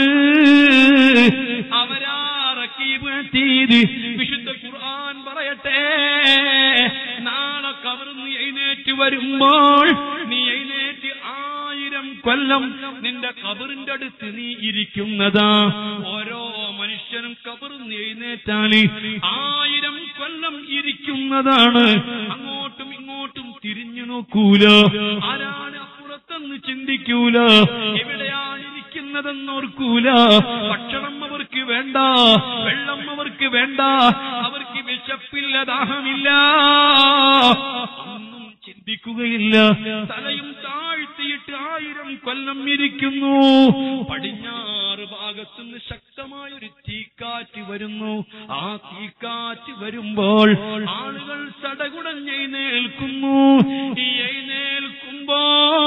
അവരാ റക്കീബ് ചെയ്ത് വിശുദ്ധ ഖുർആൻ പറയട്ടെ നാളെ കബറിന്ന് എഴുന്നേറ്റ് വരുമ്പോൾ നീ എഴുന്നേറ്റ് ആയിരം കൊല്ലം നിന്റെ കബറിന്റെ അടുത്ത് നീ ഇരിക്കുന്നതാ ഓരോ മനുഷ്യനും കബറിന്ന് എഴുന്നേറ്റാല് ആയിരം കൊല്ലം ഇരിക്കുന്നതാണ് അങ്ങോട്ടും ഇങ്ങോട്ടും തിരിഞ്ഞു നോക്കൂല ആരാണ് അപ്പുറത്തെന്ന് ചിന്തിക്കൂല എവിടെയാണ് ഇരിക്കുന്നതെന്ന് ഓർക്കൂല ഭക്ഷണം അവർക്ക് വേണ്ട വെള്ളം അവർക്ക് വേണ്ട അവർക്ക് വിശപ്പില്ല ദാഹമില്ല ഒന്നും ചിന്തിക്കുകയില്ല തലയും താഴ്ത്തിയിട്ട് ആയിരം കൊല്ലം ഇരിക്കുന്നു പടിഞ്ഞാറ് ഭാഗത്തുനിന്ന് ശക്തമായൊരു തീക്കാറ്റ് വരുന്നു ആ തീക്കാറ്റ് വരുമ്പോൾ ആളുകൾ സടകുടഞ്ഞെഴുന്നേൽക്കുന്നു ഈ എഴുന്നേൽക്കുമ്പോ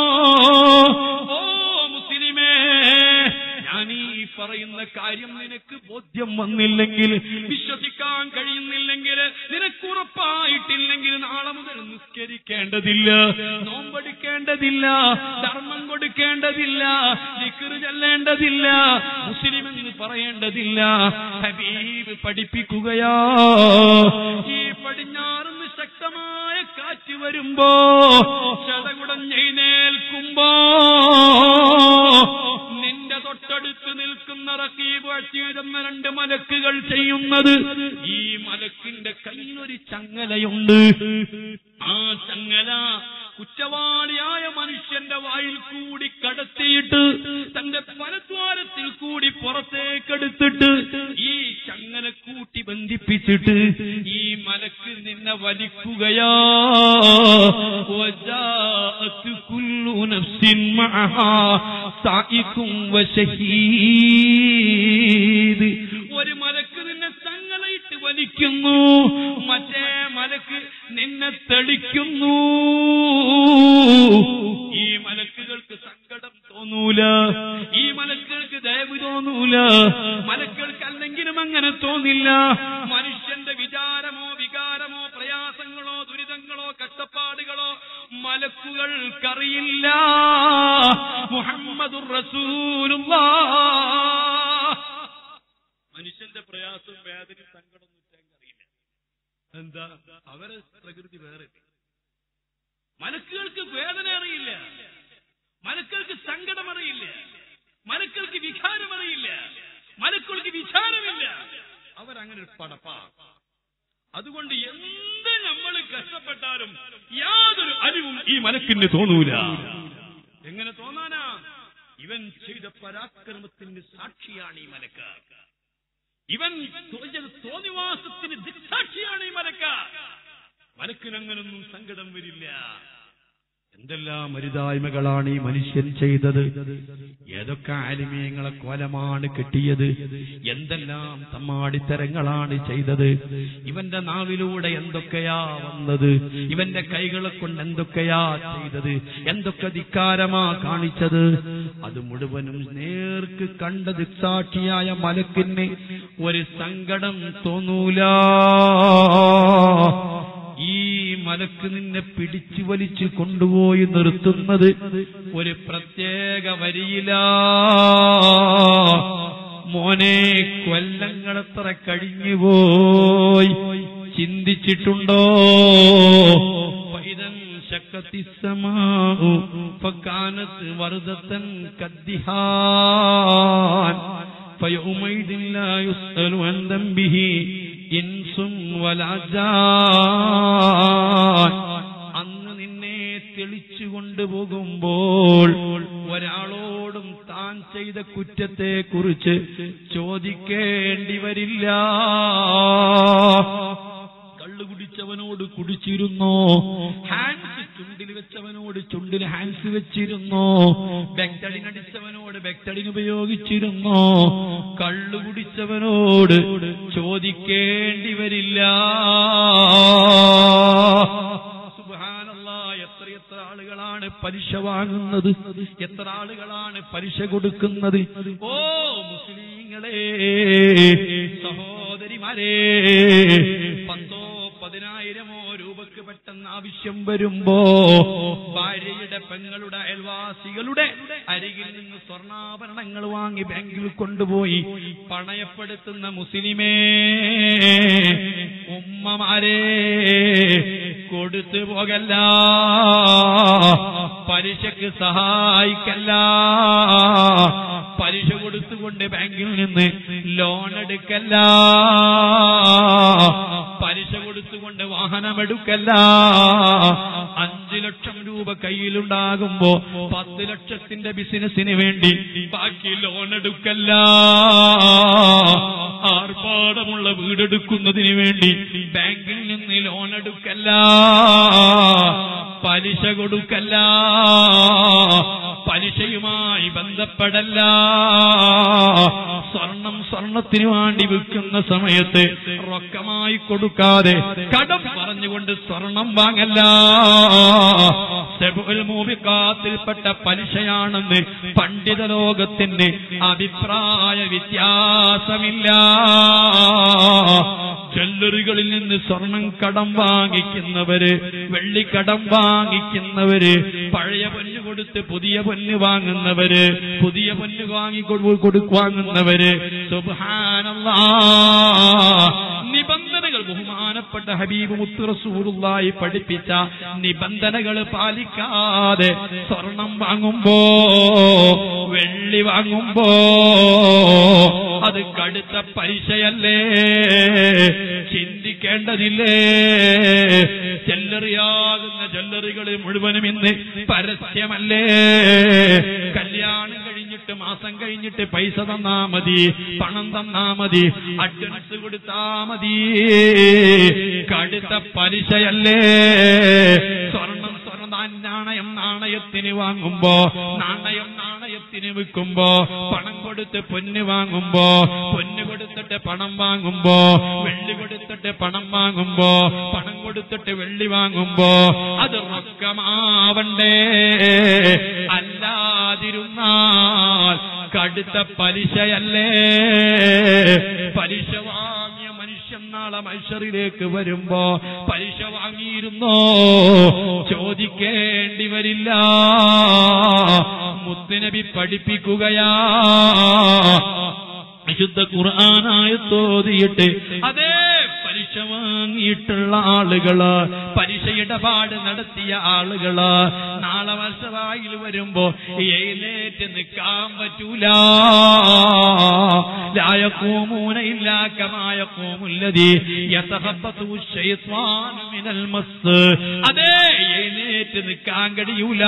ഓ മുസ്ലിമേ ഞാൻ ഈ പറയുന്ന കാര്യം നിനക്ക് ബോധ്യം വന്നില്ലെങ്കിൽ വിശ്വസിക്കാൻ കഴിയുന്നില്ലെങ്കിൽ നിനക്ക് ഉറപ്പായിട്ടില്ലെങ്കിൽ നാളെ മുതൽ നിസ്കരിക്കേണ്ടതില്ല നോമ്പെടുക്കേണ്ടതില്ല ധർമ്മം കൊടുക്കേണ്ടതില്ല ദിക്റ് ചെല്ലേണ്ടതില്ല മുസ്ലിം എന്ന് പറയേണ്ടതില്ല ഹബീബ് പഠിപ്പിക്കുകയാ ഈ പടിഞ്ഞാറുന്ന് ശക്തമായ കാറ്റ് വരുമ്പോ ചടകുടഞ്ഞെഴുന്നേൽക്കുമ്പോ നിന്റെ തൊട്ടടുത്ത് നിൽക്കുന്ന റക്കീബ് അച്ചീതെന്ന രണ്ട് മലക്കുകൾ ചെയ്യുന്നത് ഈ മലക്കിന്റെ കയ്യിലൊരു ചങ്ങലയുണ്ട് ആ ചങ്ങല കുറ്റവാളിയായ മനുഷ്യന്റെ വായിൽ കൂടി കടത്തിയിട്ട് തന്റെ പരദ്വാരത്തിൽ കൂടി പുറത്തേക്കെടുത്തിട്ട് ഈ ചങ്ങല കൂട്ടി ബന്ധിപ്പിച്ചിട്ട് ഈ മലക്ക് നിന്നെ വലിക്കുകയാ وجاءت كل نفس معها سائق وشهيد ഒരു മലക്ക് നിന്നെ തങ്ങളയിട്ട് വലിക്കുന്നു മറ്റേ മലക്ക് നിന്നെ തെളിക്കുന്നു ഈ മലക്കുകൾക്ക് സങ്കടം തോന്നൂല ഈ മലക്കുകൾക്ക് ദയവ് തോന്നൂല മലക്കുകൾക്ക് അല്ലെങ്കിലും അങ്ങനെ തോന്നില്ല മനുഷ്യന്റെ വിചാരമോ വികാരമോ പ്രയാസങ്ങളോ ദുരിതങ്ങളോ കഷ്ടപ്പാടുകളോ മലക്കുകൾക്കറിയില്ല മുഹമ്മദുർ റസൂലുള്ളാഹ് മനുഷ്യന്റെ പ്രയാസം വേദന സങ്കടം അറിയില്ല എന്താ അവരെ പ്രകൃതി വേറെ മലക്കുകൾക്ക് വേദന അറിയില്ല മലക്കൾക്ക് സങ്കടം അറിയില്ല മലക്കൾക്ക് വികാരം അറിയില്ല മലക്കൾക്ക് വിചാരമില്ല അവരങ്ങനെ ഒരു പടപ്പാ അതുകൊണ്ട് എന്ത് നമ്മൾ കഷ്ടപ്പെട്ടാലും യാതൊരു അരിവും ഈ മലക്കിന് തോന്നൂല എങ്ങനെ തോന്നാനാ ഇവൻ ചെയ്ത പരാക്രമത്തിന്റെ സാക്ഷിയാണ് ഈ മലക്ക ഇവൻ ചെയ്ത തോന്നിവാസത്തിന് ദിക്സാക്ഷിയാണ് ഈ മലക്ക മലക്കിനങ്ങനൊന്നും സങ്കടം വരില്ല എന്തെല്ലാം അരുതായ്മകളാണ് ഈ മനുഷ്യൻ ചെയ്തത് ഏതൊക്കെ ആലിമീയങ്ങളെ കൊലമാണ് കെട്ടിയത് എന്തെല്ലാം തമ്മാടിത്തരങ്ങളാണ് ചെയ്തത് ഇവന്റെ നാവിലൂടെ എന്തൊക്കെയാ വന്നത് ഇവന്റെ കൈകളെ കൊണ്ട് എന്തൊക്കെയാ ചെയ്തത് എന്തൊക്കെ ധിക്കാരമാ കാണിച്ചത് അത് മുഴുവനും നേർക്ക് കണ്ട ദിക്സാക്ഷിയായ മലക്കിന് ഒരു സങ്കടം തോന്നൂല ഈ മലക്ക് നിന്നെ പിടിച്ചു വലിച്ചു കൊണ്ടുപോയി നിർത്തുന്നത് ഒരു പ്രത്യേക വരിയില മോനെ കൊല്ലങ്ങളെത്ര കഴിഞ്ഞുപോയി ചിന്തിച്ചിട്ടുണ്ടോ പൈതൻ ശക്കത്തിസമാഉ ഫക്കാനത്ത് വറുദത്തൻ കദ്ദിഹാൻ فيومئذ لا يسأل عن ذنبه إنس ولا جان അന്ന് നിന്നെ തെളിച്ചു കൊണ്ടുപോകുമ്പോൾ ഒരാളോടും താൻ ചെയ്ത കുറ്റത്തെ കുറിച്ച് ചോദിക്കേണ്ടി വരില്ല കള്ളു കുടിച്ചവനോട് കുടിച്ചിരുന്നോ ഹാൻഡ് ചുണ്ടിൽ വെച്ചവനോട് ചുണ്ടിൽ ഹാൻസ് വെച്ചിരുന്നോ ബെക്ടഡിനടിച്ചവനോട് ബെക്ടഡിൻ ഉപയോഗിച്ചിരുന്നോ കള്ളു കുടിച്ചവനോട് ചോദിക്കേണ്ടി വരില്ല സുബ്ഹാനല്ലാ, എത്രയെത്ര ആളുകളാണ് പലിശ വാങ്ങുന്നത് എത്ര ആളുകളാണ് പലിശ കൊടുക്കുന്നത് ഓ മുസ്ലിങ്ങളെ സഹോദരിമാരെ പത്തോ പതിനായിരമോ രൂപക്ക് പെട്ടെന്ന് ആവശ്യം വരുമ്പോ ഭാര്യയുടെ പെങ്ങളുടെ അയൽവാസികളുടെ അരികിൽ നിന്ന് സ്വർണ്ണാഭരണങ്ങൾ വാങ്ങി ബാങ്കിൽ കൊണ്ടുപോയി പണയപ്പെടുത്തുന്ന മുസ്ലിമേ ഉമ്മമാരെ കൊടുത്തു പോകല്ല പലിശക്ക് സഹായിക്കല്ല പലിശ കൊടുത്തുകൊണ്ട് ബാങ്കിൽ നിന്ന് ലോൺ എടുക്കല്ല പലിശ കൊടുത്തുകൊണ്ട് വാഹനമെടുക്കല്ല അഞ്ചു ലക്ഷം രൂപ കയ്യിലുണ്ടാകുമ്പോ പത്ത് ലക്ഷത്തിന്റെ ബിസിനസിന് വേണ്ടി ബാക്കി ലോൺ എടുക്കല്ല ആർഭാടമുള്ള വീടെടുക്കുന്നതിന് വേണ്ടി ബാങ്കിൽ നിന്ന് ലോൺ എടുക്കല്ല പലിശ കൊടുക്കല്ല പലിശയുമായി ബന്ധപ്പെടല്ല സ്വർണം സ്വർണത്തിന് വേണ്ടി വിൽക്കുന്ന സമയത്ത് റൊക്കമായി കൊടുക്കാതെ കടം പറഞ്ഞുകൊണ്ട് സ്വർണം വാങ്ങല്ല സെബുൽ മൂവിക്കാത്തിൽപ്പെട്ട പലിശയാണെന്ന് പണ്ഡിത ലോകത്തിന് അഭിപ്രായ വ്യത്യാസമില്ല ജ്വല്ലറികളിൽ നിന്ന് സ്വർണം കടം വാങ്ങിക്കുന്നവര് വെള്ളിക്കടം വാങ്ങിക്കുന്നവര് പഴയ പൊന്ന് കൊടുത്ത് പുതിയ പൊന്ന് വാങ്ങുന്നവര് പുതിയ പൊന്ന് വാങ്ങി കൊടു- കൊടു- വാങ്ങുന്നവര് സുബ്ഹാനല്ലാ നിബന്ധനകൾ ബഹുമാനപ്പെട്ട ഹബീബ് മുത്ത് റസൂലുള്ളാഹി പഠിപ്പിച്ച നിബന്ധനകൾ പാലിക്കാതെ സ്വർണം വാങ്ങുമ്പോ വെള്ളി വാങ്ങുമ്പോ അത് കടുത്ത പലിശയല്ലേ ചിന്തിക്കേണ്ടതില്ലേ ജ്വല്ലറിയാകുന്ന ജ്വല്ലറികൾ മുഴുവനും ഇന്ന് പരസ്യമല്ലേ കല്യാണം കഴിഞ്ഞിട്ട് മാസം കഴിഞ്ഞിട്ട് പൈസ തന്നാ മതി പണം തന്നാ മതി അഡ്വാൻസ് കൊടുത്താ മതി കടുത്ത പലിശയല്ലേ സ്വർണം സ്വർണ്ണ നാണയം നാണയത്തിന് വാങ്ങുമ്പോ നാണയം നാണയത്തിന് വിൽക്കുമ്പോ പണം കൊടുത്ത് പൊന്ന് വാങ്ങുമ്പോ പൊന്ന് കൊടുത്തിട്ട് പണം വാങ്ങുമ്പോ വെള്ളി കൊടുത്തിട്ട് പണം വാങ്ങുമ്പോ പണം കൊടുത്തിട്ട് വെള്ളി വാങ്ങുമ്പോ അത് റൊക്കമാവണ്ടേ അല്ലാതിരുന്നാൽ കടുത്ത പലിശയല്ലേ പലിശ വാങ്ങിയ മനുഷ്യൻ നാളെ മനുഷ്യരിലേക്ക് വരുമ്പോ പലിശ വാങ്ങിയിരുന്നോ ചോദിക്കേണ്ടി വരില്ല മുത്തുനബി പഠിപ്പിക്കുകയാ വിശുദ്ധ ഖുർആനായ തോതിയിട്ട് അതേ പലിശ വാങ്ങിയിട്ടുള്ള ആളുകള് പലിശ ഇടപാട് നടത്തിയ ആളുകള് നാളെ വർഷവായിൽ വരുമ്പോ എഴുന്നേറ്റ് നിൽക്കാൻ പറ്റൂല ലായക്കൂമൂന ഇല്ലാക്കമായ കൂമുല്ലതി മിനൽ മസ് അതേ എഴുന്നേറ്റ് നിൽക്കാൻ കഴിയൂല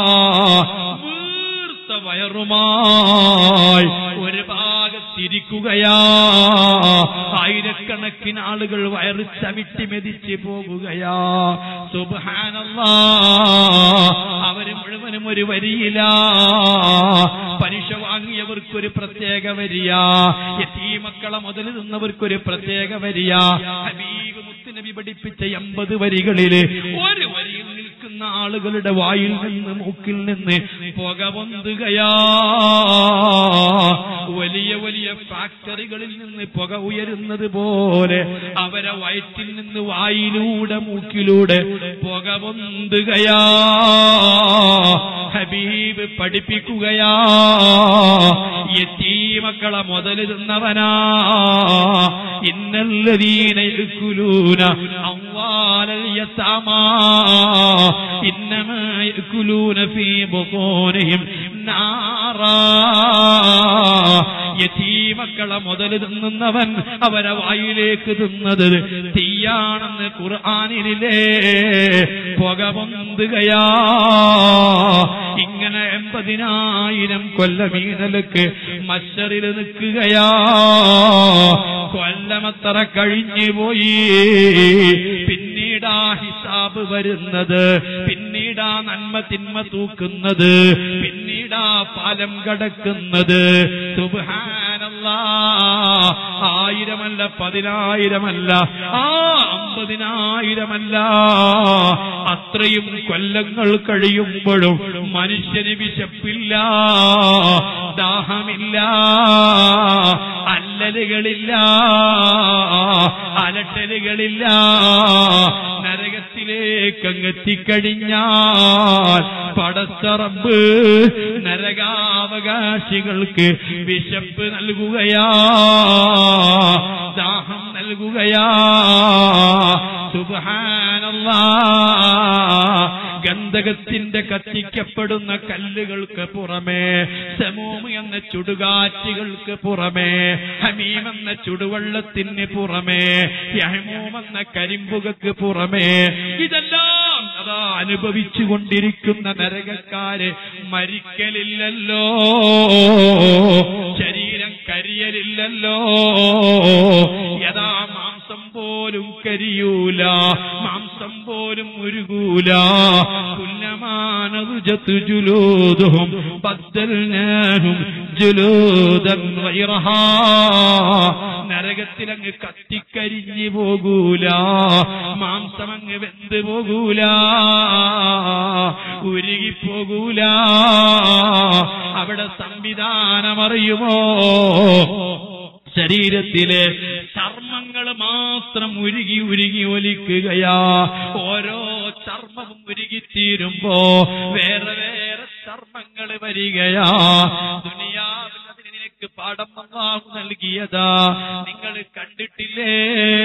വീർത്ത വയറുമായി ഒരു ഭാഗത്തിരിക്കുകയാ ആയിരക്കണക്കിന് ആളുകൾ വയറ് ചവിട്ടി മെതിച്ച് പോകുകയാ സുബാനല്ലാ അവര് മുഴുവനും ഒരു വരിയില പലിശ വാങ്ങിയവർക്കൊരു പ്രത്യേക വരിയ മക്കളെ മുതൽ നിന്നവർക്കൊരു പ്രത്യേക വരിയ ഹബീബ് മുത്തുനബി പഠിപ്പിച്ച എൺപത് വരികളില് ഒരു വരിയിൽ നിൽക്കുന്ന ആളുകളുടെ വായിൽ നിന്ന് മൂക്കിൽ നിന്ന് പുക പൊന്തുകയാ വലിയ വലിയ ഫാക്ടറികളിൽ നിന്ന് പുക ഉയരുന്നത് പോലെ അവരെ വയറ്റിൽ നിന്ന് വായിലൂടെ മൂക്കിലൂടെ പുക പൊന്തുകയാ ഹബീബ് പഠിപ്പിക്കുകയാ യത്തീമക്കളെ മുതൽ തിന്നവനാ ഇന്നല്ലതീന യഅ്കുലൂന അംവാലൽ യതാമാ ഇന്നമാ യഅ്കുലൂന ഫീ ബുതൂനിഹിം നാറാ യതീമക്കളെ മുതൽ തിന്നുന്നവൻ അവരെ വായിലേക്ക് തിന്നത് തീയാണെന്ന് ഖുർആാനിലെ പുക പൊന്തുകയാ ഇങ്ങനെ എൺപതിനായിരം കൊല്ലമീനലക്ക് മഷറിൽ നിൽക്കുകയാ കൊല്ലമത്ര കഴിഞ്ഞു പോയി പിന്നീടാ ഹിസാബ് വരുന്നത് പിന്നീട് പിന്നീടാ നന്മ തിന്മ തൂക്കുന്നത് പിന്നീടാ പാലം കടക്കുന്നത് സുബ്ഹാനല്ലാ ആയിരമല്ല പതിനായിരമല്ല ആ അമ്പതിനായിരമല്ല അത്രയും കൊല്ലങ്ങൾ കഴിയുമ്പോഴും മനുഷ്യന് വിശപ്പില്ല ദാഹമില്ല അല്ലലുകളില്ല അലട്ടലുകളില്ല നരകത്തിലേക്ക് അങ്ങെത്തിക്കഴിഞ്ഞാൽ പടത്തറമ്പ് നരകാവകാശികൾക്ക് വിശപ്പ് നൽകുകയാ ദാഹം നൽകുകയാ സുബാനല്ലാ ഗന്ധകത്തിന്റെ കത്തിക്കപ്പെടുന്ന കല്ലുകൾക്ക് പുറമേ സമൂമ് എന്ന ചുടുകാറ്റുകൾക്ക് പുറമേ ഹമീം എന്ന ചുടുവെള്ളത്തിന് പുറമേ യഹമൂം എന്ന കരിമ്പുകൾക്ക് പുറമേ ഇതെല്ലാം അതാ അനുഭവിച്ചു കൊണ്ടിരിക്കുന്ന നരകക്കാര് മരിക്കലില്ലല്ലോ ശരീരം കരിയലില്ലല്ലോ യഥാ മാംസം പോലും കരിയൂല മാംസം പോലും ഉരുകൂല കുല്ലമാനതുജത്തു ജുലൂതുഹും ബദ്ദൽനാഹും ജുലൂദൻ ഗൈറഹാ നരകത്തിലങ്ങ് കത്തിക്കരിഞ്ഞു പോകൂല മാംസം അങ്ങ് വെന്ത് പോകൂല ഉരുകിപ്പോകൂല അവിടെ സംവിധാനമറിയുമോ ശരീരത്തിലെ ചർമ്മങ്ങൾ മാത്രം ഉരുകി ഉരുകി ഒലിക്കുകയാ ഓരോ ചർമ്മവും ഉരുകിത്തീരുമ്പോ വേറെ വേറെ ചർമ്മങ്ങൾ വരികയാ ദുനിയാവിൽ അതിന് നിനക്ക് പാഠം അല്ലാഹു നൽകിയതാ നിങ്ങൾ കണ്ടിട്ടില്ലേ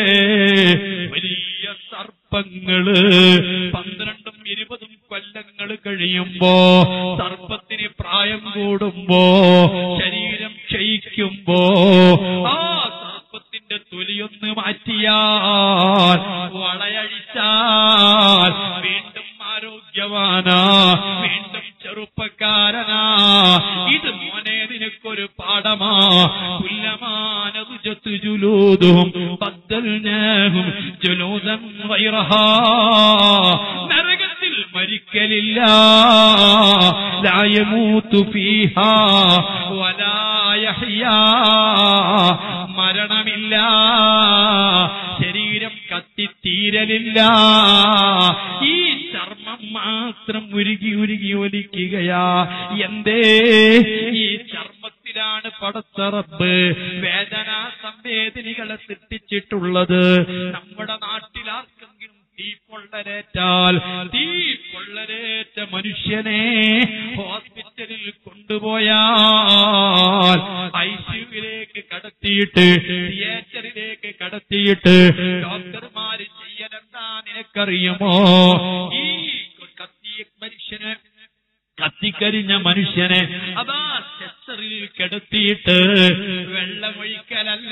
വലിയ സർപ്പങ്ങള് പന്ത്രണ്ടും ഇരുപതും കൊല്ലങ്ങൾ കഴിയുമ്പോ സർപ്പത്തിന് പ്രായം കൂടുമ്പോ ശരീരം ക്ഷയിക്കുമ്പോ ആ സർപ്പത്തിന്റെ തൊലിയൊന്ന് മാറ്റിയാൽ വളയഴിച്ചാൽ വീണ്ടും ആരോഗ്യവാനാ വീണ്ടും ചെറുപ്പക്കാരനാ ഇത് മോനെ നിനക്കൊരു പാഠമാ കുല്ലമാനതു ജത്തു ജുലൂതും ബദ്ദൽനാഹും ജുലൂദൻ ഗൈറഹാ നരകത്തിൽ മരിക്കലില്ല ലാ യമൂതു ഫീഹാ വലാ യഹ്യാ മരണമില്ല ശരീരം കത്തിത്തീരലില്ല ഈ ചർമ്മം മാത്രം ഉരുകി ഉരുകി ഒലിക്കുകയാ എന്തേ ഈ ചർമ്മത്തിലാണ് പടത്തറപ്പ് വേദന സംവേദനികളെ സൃഷ്ടിച്ചിട്ടുള്ളത് നമ്മുടെ നാട്ടിലാർക്കെങ്കിലും തീ പൊള്ളലേറ്റാൽ തീ പൊള്ളലേറ്റ മനുഷ്യനെ ഹോസ്പിറ്റലിൽ കൊണ്ടുപോയാൽ ഐസിയുവിലേക്ക് കടത്തിയിട്ട് തിയേറ്ററിലേക്ക് കടത്തിയിട്ട് ഡോക്ടർമാര് ചെയ്യലെന്താ നിനക്കറിയുമോ ഈ കത്തിയ മനുഷ്യന് കത്തിക്കരിഞ്ഞ മനുഷ്യനെ അതാ സെസറിൽ കിടത്തിയിട്ട് വെള്ളമൊഴിക്കലല്ല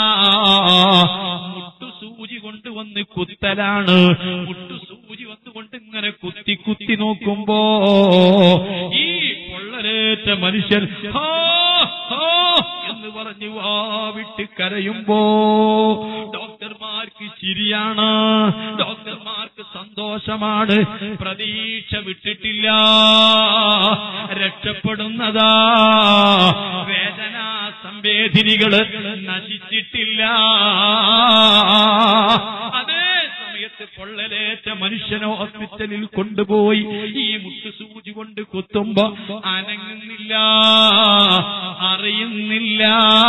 മുട്ടുസൂചി കൊണ്ടുവന്ന് കുത്തലാണ് മുട്ടുസൂചി വന്നുകൊണ്ട് ഇങ്ങനെ കുത്തി കുത്തി നോക്കുമ്പോ ഈ പൊള്ളലേറ്റ മനുഷ്യൻ ഹാ, ഹാ എന്ന് പറഞ്ഞു വാവിട്ട് കരയുമ്പോ ഡോക്ടർമാർക്ക് ചിരിയാണ് ഡോക്ടർമാർക്ക് സന്തോഷമാണ് പ്രതീക്ഷ വിട്ടിട്ടില്ല രക്ഷപ്പെടുന്നതാ വേദന സംവേദിനികള് നശിച്ചിട്ടില്ല അതേ സമയത്ത് പൊള്ളലേറ്റ മനുഷ്യനെ ഹോസ്പിറ്റലിൽ കൊണ്ടുപോയി ഈ മുട്ടുസൂചി കൊണ്ട് കുത്തുമ്പോ അനങ്ങുന്നില്ല അറിയുന്നില്ല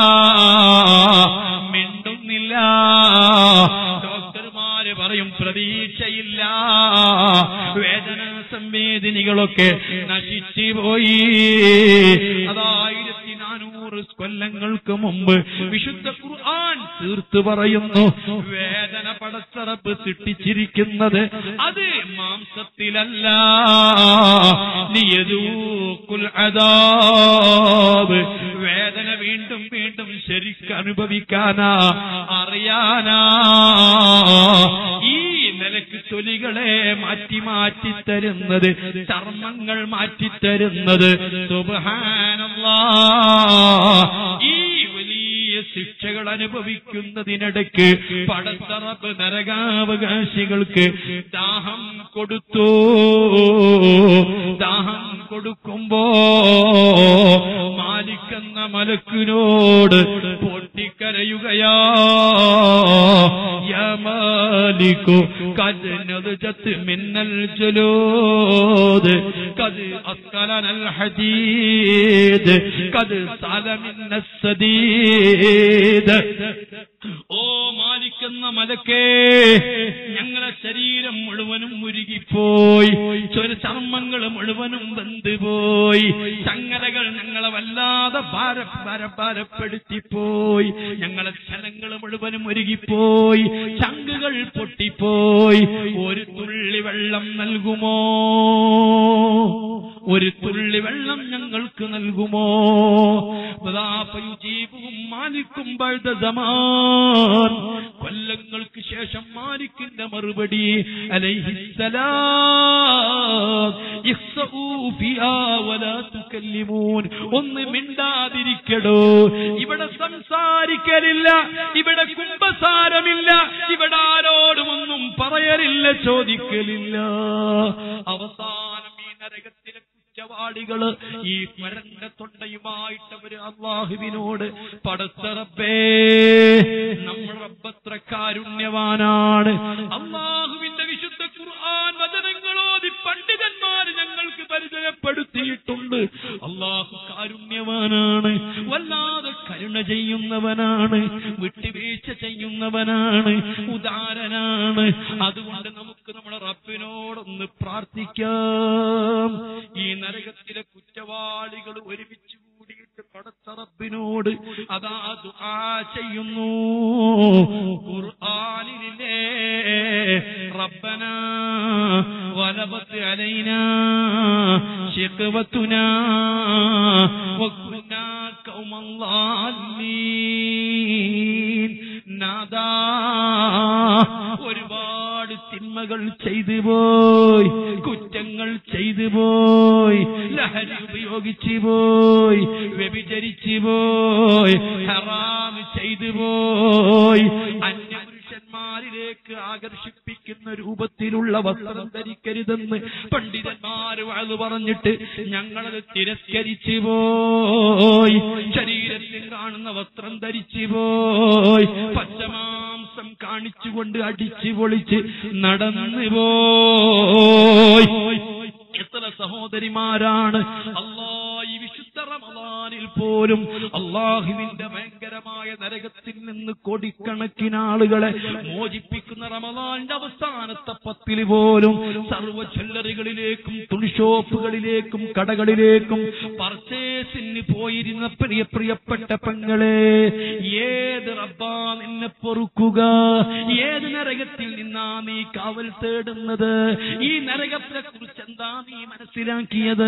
മിണ്ടുന്നില്ല ഡോക്ടർമാര് പറയും പ്രതീക്ഷയില്ല വേദന സംവേദിനികളൊക്കെ നശിച്ചു പോയി അതായിരത്തി നാനൂറ് കൊല്ലങ്ങൾക്ക് മുമ്പ് വിശുദ്ധ ഖുർആൻ തീർത്തു പറയുന്നു വേദന പടച്ചറപ്പ് സൃഷ്ടിച്ചിരിക്കുന്നത് അത് മാംസത്തിലല്ല നിയതൂക്കുൽ അദാബ് വേദന വീണ്ടും വീണ്ടും ശരിക്ക് അനുഭവിക്കാനാ അറിയാനാ ഈ നിലക്ക് തൊലികളെ മാറ്റി മാറ്റി തരുന്നത് ചർമ്മങ്ങൾ മാറ്റിത്തരുന്നത് സുബ്ഹാനല്ലാ ഈ വലിയ ശിക്ഷകൾ അനുഭവിക്കുന്നതിനിടയ്ക്ക് പടത്തറപ്പ് നരകാവകാശികൾക്ക് ദാഹം കൊടുത്തു ദാഹം കൊടുക്കുമ്പോ മാലിക്കെന്ന മലക്കിനോട് പൊട്ടിക്കരയുകയാ യാ മാലിക്കു قد نضجت منا الجلود قد أثقلنا الحديد قد سال منا السديد ഓ മാലിക്കുന്ന മലക്കേ ഞങ്ങളെ ശരീരം മുഴുവനും ഉരുകിപ്പോയി ചൊര ചർമ്മങ്ങൾ മുഴുവനും വെന്തുപോയി ചങ്ങലകൾ ഞങ്ങളെ വല്ലാതെ ഭാര ഭാര ഭാരപ്പെടുത്തിപ്പോയി ഞങ്ങളെ ക്ഷണങ്ങൾ മുഴുവനും ഒരുകിപ്പോയി ചങ്കുകൾ പൊട്ടിപ്പോയി ഒരു തുള്ളി വെള്ളം നൽകുമോ ഒരു തുള്ളി വെള്ളം ഞങ്ങൾക്ക് നൽകുമോ പ്രതാപയുജീവും മാലിക്കും പഴുത സമാൻ കൊല്ലങ്ങൾക്ക് ശേഷം മാലിക്കിന്റെ മറുപടി അലൈഹിസ്സലാം ഇഖ്സഊ ഫിഹാ വലാ തുകല്ലിമൂൻ ഒന്ന് മിണ്ടാതിരിക്കടോ ഇവിടെ സംസാരിക്കലില്ല ഇവിടെ കുംഭസാരമില്ല ഇവിടെ ആരോടും ഒന്നും പറയലില്ല ചോദിക്കലില്ല അവസാനം ഈ നരകത്തിലെ കുറ്റവാളികള് ഈ മരന്റെ തൊണ്ടയുമായിട്ട് അവര് അള്ളാഹുവിനോട് പടത്തറപ്പേ നമ്മൾ റബ്ബത്ര കാരുണ്യവാനാണ് അള്ളാഹുവിന്റെ വിശുദ്ധ ഖുർആൻ വചനങ്ങളോതി പണ്ഡിതന്മാര് ഞങ്ങൾക്ക് പരിചയപ്പെടുത്തിയിട്ടുണ്ട് അള്ളാഹു കാരുണ്യവാനാണ് വല്ലാതെ കരുണ ചെയ്യുന്നവനാണ് വിട്ടുവീഴ്ച ചെയ്യുന്നവനാണ് ഉദാരനാണ് അതുകൊണ്ട് നമുക്ക് നമ്മുടെ റബ്ബിനോടൊന്ന് പ്രാർത്ഥിക്കാം ഈ നരകത്തിലെ കുറ്റവാളികൾ ഒരുമിച്ച് കൂടിയിട്ട് പടച്ച റബ്ബിനോട് അതാ ദുആ ചെയ്യുന്നു ഖുർആനിലെ റബ്ബന വലബത്ത് അലൈന ശിഖവത്തുനാ വകുനാ ഖൗമൻ ളാലീൻ നാദാ ഒരുപാട് തിന്മകൾ ചെയ്തു പോയി കുറ്റങ്ങൾ ചെയ്തു പോയി ലഹരി ഉപയോഗിച്ചു പോയി വ്യഭിചരിച്ചു പോയി ഹറാം ചെയ്തു പോയി അന്യപുരുഷന്മാരിലേക്ക് ആകർഷിപ്പിക്കുന്ന രൂപത്തിലുള്ള വസ്ത്രം ധരിക്കരുതെന്ന് പണ്ഡിതന്മാര് വാഴ് പറഞ്ഞിട്ട് ഞങ്ങളത് തിരസ്കരിച്ചു പോയി ശരീരത്തിൽ കാണുന്ന വസ്ത്രം ധരിച്ചു പോയി പച്ചമാംസം കാണിച്ചുകൊണ്ട് അടിച്ചു പൊളിച്ച് നടന്നു പോയി എത്ര സഹോദരിമാരാണ് അള്ളാ ഈ വിശുദ്ധ റമദാനിൽ പോലും അള്ളാഹുവിന്റെ ഭയങ്കരമായ നരകത്തിൽ നിന്ന് കോടിക്കണക്കിന് ആളുകളെ മോചിപ്പിക്കുന്ന റമദാന്റെ അവസാനത്തെ പത്തിൽ പോലും സർവ്വ ജ്വല്ലറികളിലേക്കും തുണിഷോപ്പുകളിലേക്കും കടകളിലേക്കും പർച്ചേസിന് പോയിരുന്ന പ്രിയ പ്രിയപ്പെട്ട പെങ്ങളെ ഏത് റബ്ബാ നിന്നെ പൊറുക്കുക ഏത് നരകത്തിൽ നിന്നാ നീ കാവൽ തേടുന്നത് ഈ നരകത്തെ കുറിച്ച് എന്താ നീ മനസ്സിലാക്കിയത്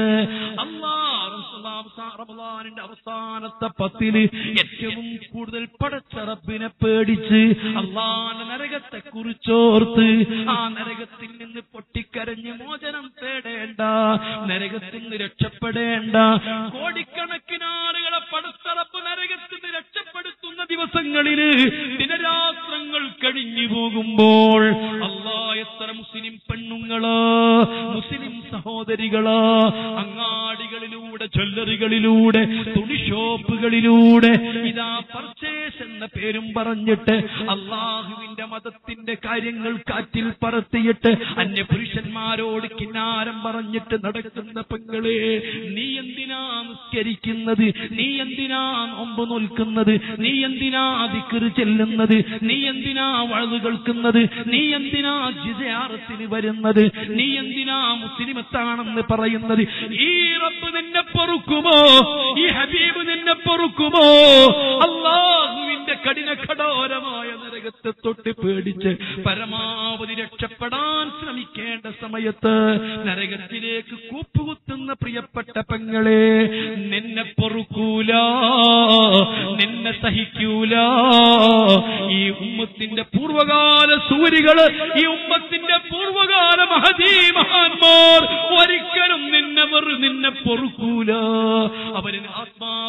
റമദാനിന്റെ അവസാനത്തെ പത്തില് ഏറ്റവും കൂടുതൽ പടച്ചറപ്പിനെ പേടിച്ച് അള്ളാന്റെ നരകത്തെ കുറിച്ചോർത്ത് ആ നരകത്തിൽ നിന്ന് പൊട്ടിക്കരഞ്ഞ് മോചനം തേടേണ്ട നരകത്തിൽ നിന്ന് രക്ഷപ്പെടേണ്ട കോടിക്കണക്കിന് ആളുകളെ പടച്ചറപ്പ് നരകത്തിൽ നിന്ന് രക്ഷപ്പെടുത്തുന്ന ദിവസങ്ങളില് ദിനരാത്രങ്ങൾ കഴിഞ്ഞു പോകുമ്പോൾ അള്ളാ എത്ര മുസ്ലിം പെണ്ണുങ്ങള് മുസ്ലിം സഹോദരികള് അങ്ങാടികളിലൂടെ ജ്വല്ലറികളിലൂടെ തുണിഷോപ്പുകളിലൂടെ ഇതാ പർച്ചേസ് എന്ന പേരും പറഞ്ഞിട്ട് അള്ളാഹുവിന്റെ മതത്തിന്റെ കാര്യങ്ങൾ കാറ്റിൽ പറത്തിയിട്ട് അന്യ പുരുഷന്മാരോട് കിന്നാരം പറഞ്ഞിട്ട് നടക്കുന്ന പെങ്ങളെ നീ എന്തിനാ നിസ്കരിക്കുന്നത് നീ എന്തിനാ നോമ്പ് നോൽക്കുന്നത് നീ എന്തിനാ ദിക്കറ് ചെല്ലുന്നത് നീ എന്തിനാ വഴുതു കേൾക്കുന്നത് നീ എന്തിനാ ജിസയാറത്തിന് വരുന്നത് നീ എന്തിനാ മുസ്ലിമത്താണെന്ന് പറയുന്നത് ഈ റബ്ബ് നിന്നെ പൊറുക്കുമോ ഈ ഹബീബ് നിന്നെ പൊറുക്കുമോ അള്ളാഹുവിന്റെ കഠിന കഠോരമായ നരകത്തെ തൊട്ട് പേടിച്ച് പരമാവധി രക്ഷപ്പെടാൻ ശ്രമിക്കേണ്ട സമയത്ത് നരകത്തിലേക്ക് കൂപ്പുകുത്തുന്ന പ്രിയപ്പെട്ട പെങ്ങളെ നിന്നെ പൊറുക്കൂല നിന്നെ സഹിക്കൂല ഈ ഉമ്മത്തിന്റെ പൂർവകാല സൂരികള് ഈ ഉമ്മത്തിന്റെ പൂർവകാല മഹദീ മഹാന്മാർ ഒരിക്കലും നിന്നെ വെറു നിന്നെ പൊറുക്കൂല അവന് ആത്മാവ്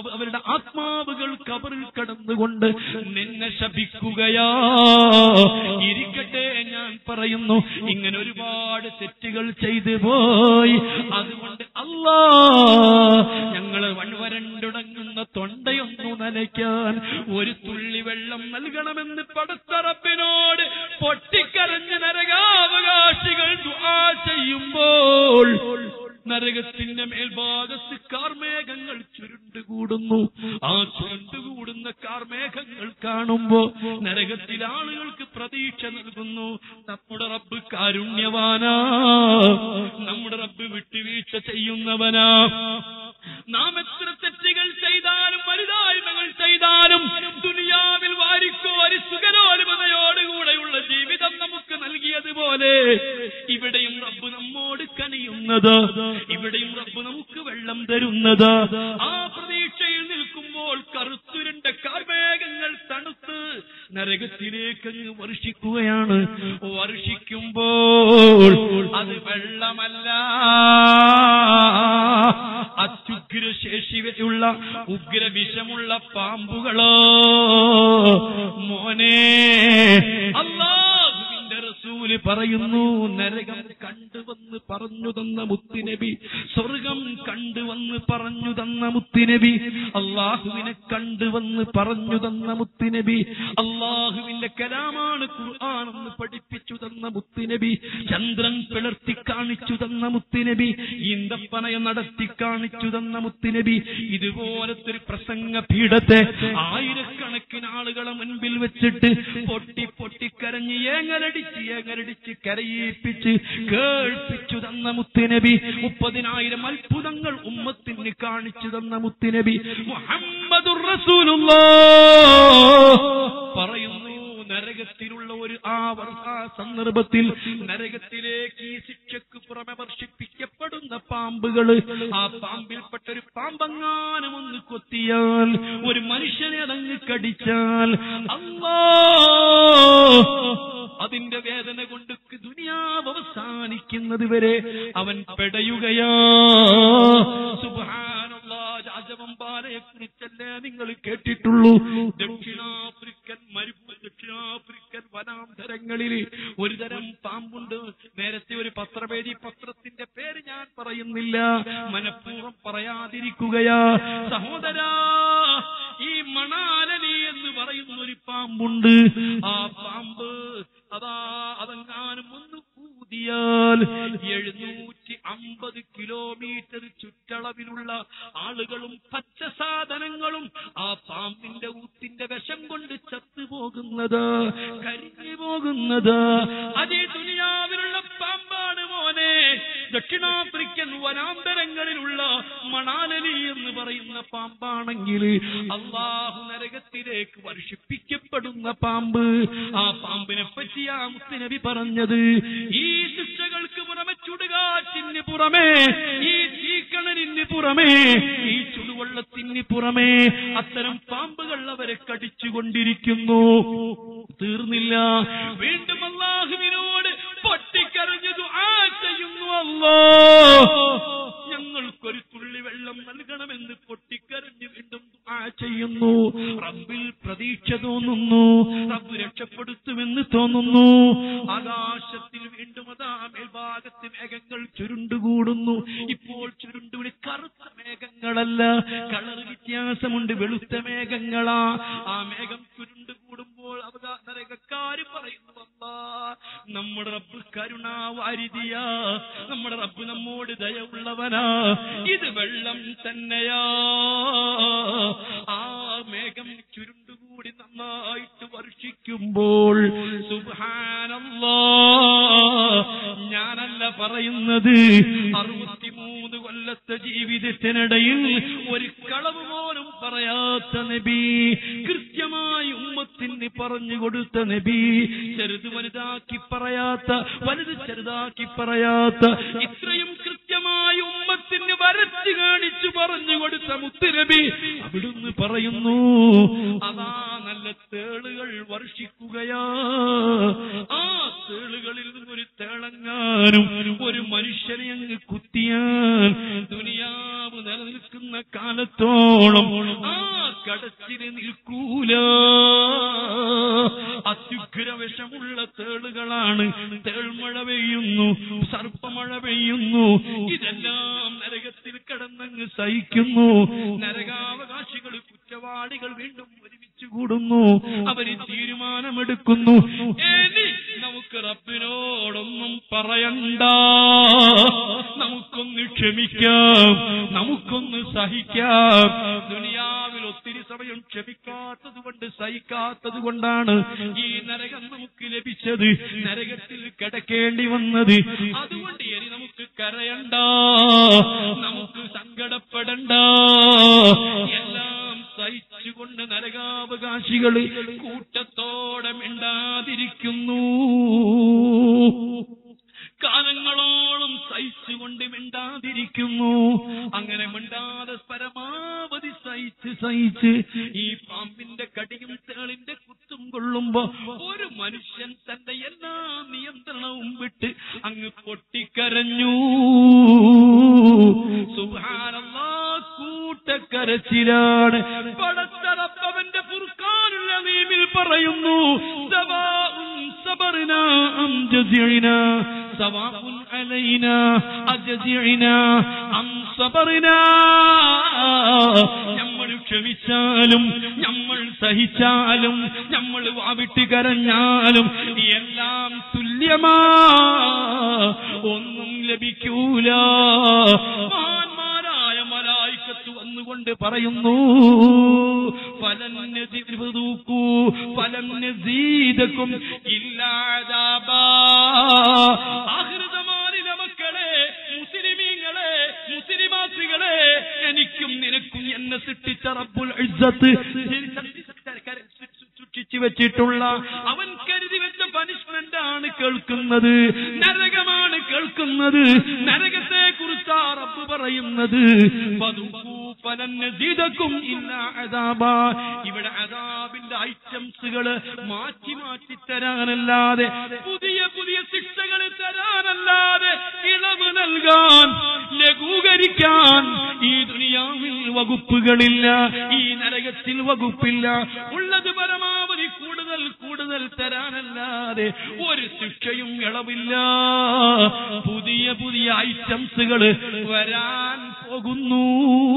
ആത്മാവ് അവരുടെ ആത്മാവുകൾ കബറിൽ കടന്നുകൊണ്ട് നിന്നെ ശപിക്കുകയാ ഇരിക്കട്ടെ ഞാൻ പറയുന്നു ഇങ്ങനെ ഒരുപാട് തെറ്റുകൾ ചെയ്തു പോയി അതുകൊണ്ട് അല്ലാ ഞങ്ങള് വൺവരണ്ടുടങ്ങുന്ന തൊണ്ടയൊന്നു നനയ്ക്കാൻ ഒരു തുള്ളി വെള്ളം നൽകണമെന്ന് പടത്തറപ്പിനോട് പൊട്ടിക്കരഞ്ഞ് നരകാവകാശികൾ ദുആ ചെയ്യുമ്പോൾ നരകത്തിന്റെ മേൽഭാഗത്ത് കാർമേഘങ്ങൾ ചുരുണ്ടുകൂടുന്നു ആ ചുരുണ്ടുകൂടുന്ന കാർമേഘങ്ങൾ കാണുമ്പോ നരകത്തിൽ ആളുകൾക്ക് പ്രതീക്ഷ നൽകുന്നു നമ്മുടെ റബ്ബ് കാരുണ്യവാനാ നമ്മുടെ റബ്ബ് വിട്ടുവീഴ്ച ചെയ്യുന്നവനാ നാം എത്ര തെറ്റുകൾ ചെയ്താലും വലുതായ്മകൾ ചെയ്താലും ദുനിയാവിൽ വാരിക്കോരി സുഖലോലുപതയോടുകൂടെയുള്ള ജീവിതം നമുക്ക് നൽകിയതുപോലെ ഇവിടെയും റബ്ബ് നമ്മോട് കനിയുന്നത് ഇവിടെയും റബ്ബ് നമുക്ക് വെള്ളം തരുന്നത് ആ പ്രതീക്ഷയിൽ നിൽക്കുമ്പോൾ കറുത്തുരുണ്ട കാർമേഘങ്ങൾ തണുത്ത് നരകത്തിലേക്ക് അങ്ങ് വർഷിക്കുകയാണ് വർഷിക്കുമ്പോൾ അത് വെള്ളമല്ല അത്യുഗ്ര ശേഷിയുള്ള ഉഗ്രവിഷമുള്ള പാമ്പുകളോ മോനെ അള്ളാഹുവിന്റെ റസൂല് പറയുന്നു നരകം കണ്ടുവന്ന് പറഞ്ഞു തന്ന മുത്തുനബി സ്വർഗം കണ്ടുവന്ന് പറഞ്ഞു തന്ന മുത്തുനബി അള്ളാഹുവിനെ കണ്ടുവന്ന് പറഞ്ഞു തന്ന മുത്തുനബി അള്ളാഹുവിന്റെ കലാമാണ് ഖുർആാനെന്ന് പഠിപ്പിച്ചു തന്ന മുത്തുനബി ചന്ദ്രൻ പിളർത്തി കാണിച്ചു തന്ന മുത്തുനബി ഈന്തപ്പനയം നടത്തി കാണിച്ചു തന്ന മുത്തുനബി ഇതുപോലത്തെ ഒരു പ്രസംഗ പീഠത്തെ ആയിരക്കണക്കിന് ആളുകളെ മുൻപിൽ വെച്ചിട്ട് പൊട്ടി പൊട്ടിക്കരഞ്ഞ് ഏങ്ങലടിച്ച് ഏങ്ങലടിച്ച് കരയിപ്പിച്ച് കേൾപ്പിച്ചു തന്ന മുത്തുനബി മുപ്പതിനായിരം അത്ഭുതങ്ങൾ ഉമ്മത്തിന് കാണിച്ചു തന്ന മുത്തുനബി മുഹമ്മദുർ റസൂലുള്ളാഹ് പറയുന്നു നരകത്തിലുള്ള ഒരു ആ വർ- ആ സന്ദർഭത്തിൽ നരകത്തിലേക്ക് ഈ ശിക്ഷക്ക് പുറമെ വർഷിപ്പിക്കപ്പെടുന്ന പാമ്പുകള് ആ പാമ്പിൽപ്പെട്ട ഒരു പാമ്പങ്ങാനും ഒന്ന് കൊത്തിയാൽ ഒരു മനുഷ്യനെ അതങ്ങ് കടിച്ചാൽ അല്ലാ അതിന്റെ വേദന കൊണ്ട് ദുനിയാവ് അവസാനിക്കുന്നത് വരെ അവൻ പെടയുകയാ സുബ്ഹാനല്ലാ രാജവമ്പാലയെ കുറിച്ചല്ലേ നിങ്ങൾ കേട്ടിട്ടുള്ളൂ ദക്ഷിണാഫ്രിക്കൻ മരുപ്പ് ദക്ഷിണാഫ്രിക്കൻ വനാന്തരങ്ങളിൽ ഒരു തരം പാമ്പുണ്ട് നേരത്തെ ഒരു പത്രപേജി പത്രത്തിന്റെ പേര് ഞാൻ പറയുന്നില്ല മനഃപൂർവ്വം പറയാതിരിക്കുകയാ സഹോദരാ ഈ മണാലനി എന്ന് പറയുന്ന ഒരു പാമ്പുണ്ട് ആ പാമ്പ് അതാ അതെങ്ങാനും ഒന്ന് ഊതിയാൽ എഴുന്നൂറ്റി അമ്പത് കിലോമീറ്റർ ചുറ്റളവിലുള്ള ആളുകളും പച്ച സാധനങ്ങളും ആ പാമ്പിന്റെ ഊത്തിന്റെ വിഷം കൊണ്ട് ചത്തുപോകുന്നത് കരിഞ്ഞു പോകുന്നത് അതേ ദുനിയാവിലുള്ള പാമ്പാണ് മോനെ ദക്ഷിണാഫ്രിക്കൻ വനാന്തരങ്ങളിലുള്ള മണാലലി എന്ന് പറയുന്ന പാമ്പാണെങ്കിൽ അള്ളാഹു നരകത്തിലേക്ക് വർഷിപ്പിക്കപ്പെടുന്ന പാമ്പ് ആ പാമ്പിനെ പറ്റി ആ മുത്തുനബി പറഞ്ഞത് ഈ ശിക്ഷകൾക്ക് പുറമെ ചുടുകാറ്റിന് പുറമെ ഈ തീക്കണലിന് പുറമെ ഈ ചുടുവെള്ളത്തിന് പുറമെ അത്തരം പാമ്പുകൾ അവരെ കടിച്ചുകൊണ്ടിരിക്കുന്നു തീർന്നില്ല വീണ്ടും അള്ളാഹുവിനോട് പൊട്ടിക്കരഞ്ഞു ദുആ ചെയ്യുന്നു അല്ലോ ഞങ്ങൾക്കൊരു തുള്ളി വെള്ളം നൽകണമെന്ന് പൊട്ടിക്കരഞ്ഞു വീണ്ടും ദുആ ചെയ്യുന്നു റബ്ബിൽ പ്രതീക്ഷ തോന്നുന്നു റബ്ബ് രക്ഷപ്പെടുത്തുമെന്ന് തോന്നുന്നു ആകാശത്തിൽ വീണ്ടും അതാ മേൽഭാഗത്ത് മേഘങ്ങൾ ചുരുണ്ടുകൂടുന്നു ഇപ്പോൾ ചുരുണ്ടുകൂടി കറുത്ത മേഘങ്ങളല്ല കളർ വ്യത്യാസമുണ്ട് വെളുത്ത മേഘങ്ങളാ ആ മേഘം ചുരുണ്ടുകൂടുമ്പോൾ അവതാ നരകക്കാര് പറയുന്നു അല്ലാ നമ്മുടെ റബ്ബ് കരുണാവാരിതിയാ നമ്മുടെ റബ്ബ് നമ്മോട് ദയവുള്ളവനാ ഇത് വെള്ളം തന്നെയാ ആ മേഘം ചുരുണ്ടുകൂടി നന്നായിട്ട് വർഷിക്കുമ്പോൾ സുബ്ഹാനല്ലാ ഞാനല്ല പറയുന്നത് അറുപത്തിമൂന്ന് കൊല്ലത്തെ ജീവിതത്തിനിടയിൽ ഒരു കളവ് പോലും പറയാത്ത നബി കൃത്യമായി ഉമ്മത്തിന് പറഞ്ഞു കൊടുത്ത നബി ചെറുത് വലുതാക്കി പറയാത്ത വലുത് ചെറുതാക്കി പറയാത്ത ഇത്രയും കൃത്യമായി ഉമ്മത്തിന് വരച്ച് കാണിച്ചു പറഞ്ഞു കൊടുത്ത മുത്തുനബി അവിടുന്ന് പറയുന്നു അതാ നല്ല തേളുകൾ വർഷിക്കുകയാ ആ തേളുകളിൽ നിന്നൊരു തേളങ്ങാനും ഒരു മനുഷ്യനെ അങ്ങ് കുത്തിയാൽ ദുനിയാവ് നിലനിൽക്കുന്ന നിൽക്കുന്ന കാലത്തോളം ആ കടച്ചിന് നിൽക്കൂല അത്യുഗ്ര വിഷമുള്ള തേളുകളാണ് തേൾമഴ പെയ്യുന്നു സർപ്പമഴ പെയ്യുന്നു ഇതെല്ലാം നരകത്തിൽ കിടന്നങ്ങ് സഹിക്കുന്നു നരകാവകാശികൾ കുറ്റവാളികൾ വീണ്ടും ഒരുമിച്ച് കൂടുന്നു അവര് തീരുമാനമെടുക്കുന്നു ഇനി നമുക്ക് റബ്ബിനോടൊന്നും പറയണ്ട നമുക്കൊന്ന് ക്ഷമിക്കാം നമുക്കൊന്ന് സഹിക്കാം ദുനിയാവിൽ ഒത്തിരി സമയം ക്ഷമിക്കാത്തത് കൊണ്ട് സഹിക്കാത്തത് കൊണ്ടാണ് ഈ നരകം നമുക്ക് ലഭിച്ചത് നരകത്തിൽ കിടക്കേണ്ടി വന്നത് അതുകൊണ്ട് ഇനി നമുക്ക് കരയണ്ട നമുക്ക് സങ്കടപ്പെടണ്ട എല്ലാം സഹിച്ചുകൊണ്ട് നരകാവകാശികൾ കൂട്ടത്തോടെ മിണ്ടാതിരിക്കുന്നു കാലങ്ങളോളം സഹിച്ചുകൊണ്ട് മിണ്ടാതിരിക്കുന്നു അങ്ങനെ മിണ്ടാതെ പരമാവധി സഹിച്ച് സഹിച്ച് ഈ പാമ്പിന്റെ കടിയും തേളിന്റെ കുത്തും കൊള്ളുമ്പോ ഒരു മനുഷ്യൻ തന്റെ എല്ലാ നിയന്ത്രണവും വിട്ട് അങ്ങ് പൊട്ടിക്കരഞ്ഞു സുഹാനല്ലാ കൂട്ടക്കരച്ചിലാണ് പടത്തറപ്പവന്റെ ഫുർഖാനുള്ള നീമിൽ പറയുന്നു സവാഉൻ സബർനാ അം ജസിഅനാ സവാഉൻ അലൈനാ അജസിഅനാ അം സബർനാ നമ്മൾ ക്ഷമിച്ചാലും നമ്മൾ സഹിച്ചാലും നമ്മൾ വാവിട്ട് കരഞ്ഞാലും എല്ലാം തുല്യമാ ഒന്നും ലഭിക്കൂല മഹാന്മാരായ മലായിക്കത്ത് വന്നുകൊണ്ട് പറയുന്നു ഫലം നസിഫുദൂക്കൂ ഫലം നസീദക്കും ഇല്ലാതാബാ ആഹൃതമാനിലെ മക്കളെ മുസ്ലിമീങ്ങളെ മുസ്ലിമാസികളെ എനിക്കും നിനക്കും എന്നെ സൃഷ്ടിച്ച റബ്ബുൽ ഇസ്സത്ത് സൂക്ഷിച്ചു വെച്ചിട്ടുള്ള അവൻ കരുതി വെച്ച പനിഷ്മെന്റ് ആണ് കേൾക്കുന്നത് നരകമാണ് കേൾക്കുന്നത് നരകത്തെ കുറിച്ചാ റബ്ബ് പറയുന്നത് ഫദുഖൂ ഫലൻ നസീദക്കും ഇല്ലാ അദാബാ. ഇവിടെ അദാബിന്റെ ഐറ്റംസുകൾ മാറ്റി മാറ്റി തരാനല്ലാതെ പുതിയ പുതിയ ശിക്ഷകൾ തരാനല്ലാതെ ഇളവ് നൽകാൻ ലഘൂകരിക്കാൻ ഈ ദുനിയാവിൽ വകുപ്പുകളില്ല ഈ നരകത്തിൽ വകുപ്പില്ല ഉള്ളത് പരമാവധി കൂടുതൽ കൂടുതൽ തരാനല്ലാതെ ഒരു ശിക്ഷയും ഇളവില്ല പുതിയ പുതിയ ഐറ്റംസുകൾ വരാൻ പോകുന്നു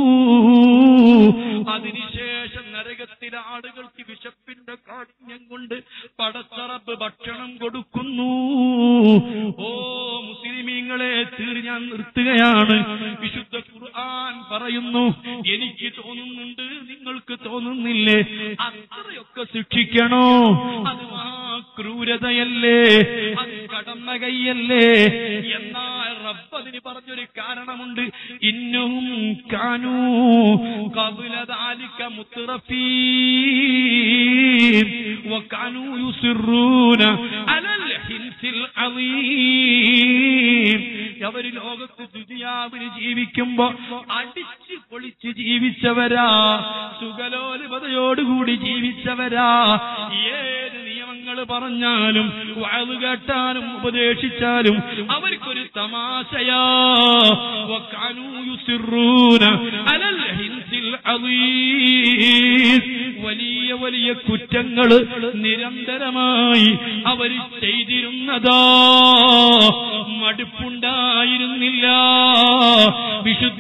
അതിനുശേഷം നരകത്തിലെ ആളുകൾക്ക് വിശപ്പിന്റെ കാഠിന്യം കൊണ്ട് പടച്ചറബ് ഭക്ഷണം കൊടുക്കുന്നു ഓ മുസ്ലിമീങ്ങളെ തീർ ഞാൻ നിർത്തുകയാണ് വിശുദ്ധ ഖുർആൻ പറയുന്നു എനിക്ക് തോന്നുന്നുണ്ട് നിങ്ങൾക്ക് തോന്നുന്നില്ലേ അത്രയൊക്കെ ശിക്ഷിക്കണോ അത് ക്രൂരതയല്ലേ അത് കടന്ന കൈയല്ലേ എന്നാൽ റബ്ബ് അതിന് പറഞ്ഞൊരു കാരണമുണ്ട് ഇന്നും കാനൂ കബുലതാലിക്ക മുത്തറഫീ وكانوا يصرون على الحنث العظيم അവര് ലോകത്ത് ദുനിയാവിന് ജീവിക്കുമ്പോ അടിച്ച് പൊളിച്ച് ജീവിച്ചവരാ സുഖലോലുപതയോടുകൂടി ജീവിച്ചവരാ ഏത് നിയമങ്ങൾ പറഞ്ഞാലും വാത് കേട്ടാലും ഉപദേശിച്ചാലും അവർക്കൊരു തമാശയാ وكانوا يصرون على الحنث العظيم വലിയ വലിയ കുറ്റങ്ങൾ നിരന്തരമായി അവർ ചെയ്തിരുന്നതാ മടുപ്പുണ്ടായിരുന്നില്ല വിശുദ്ധ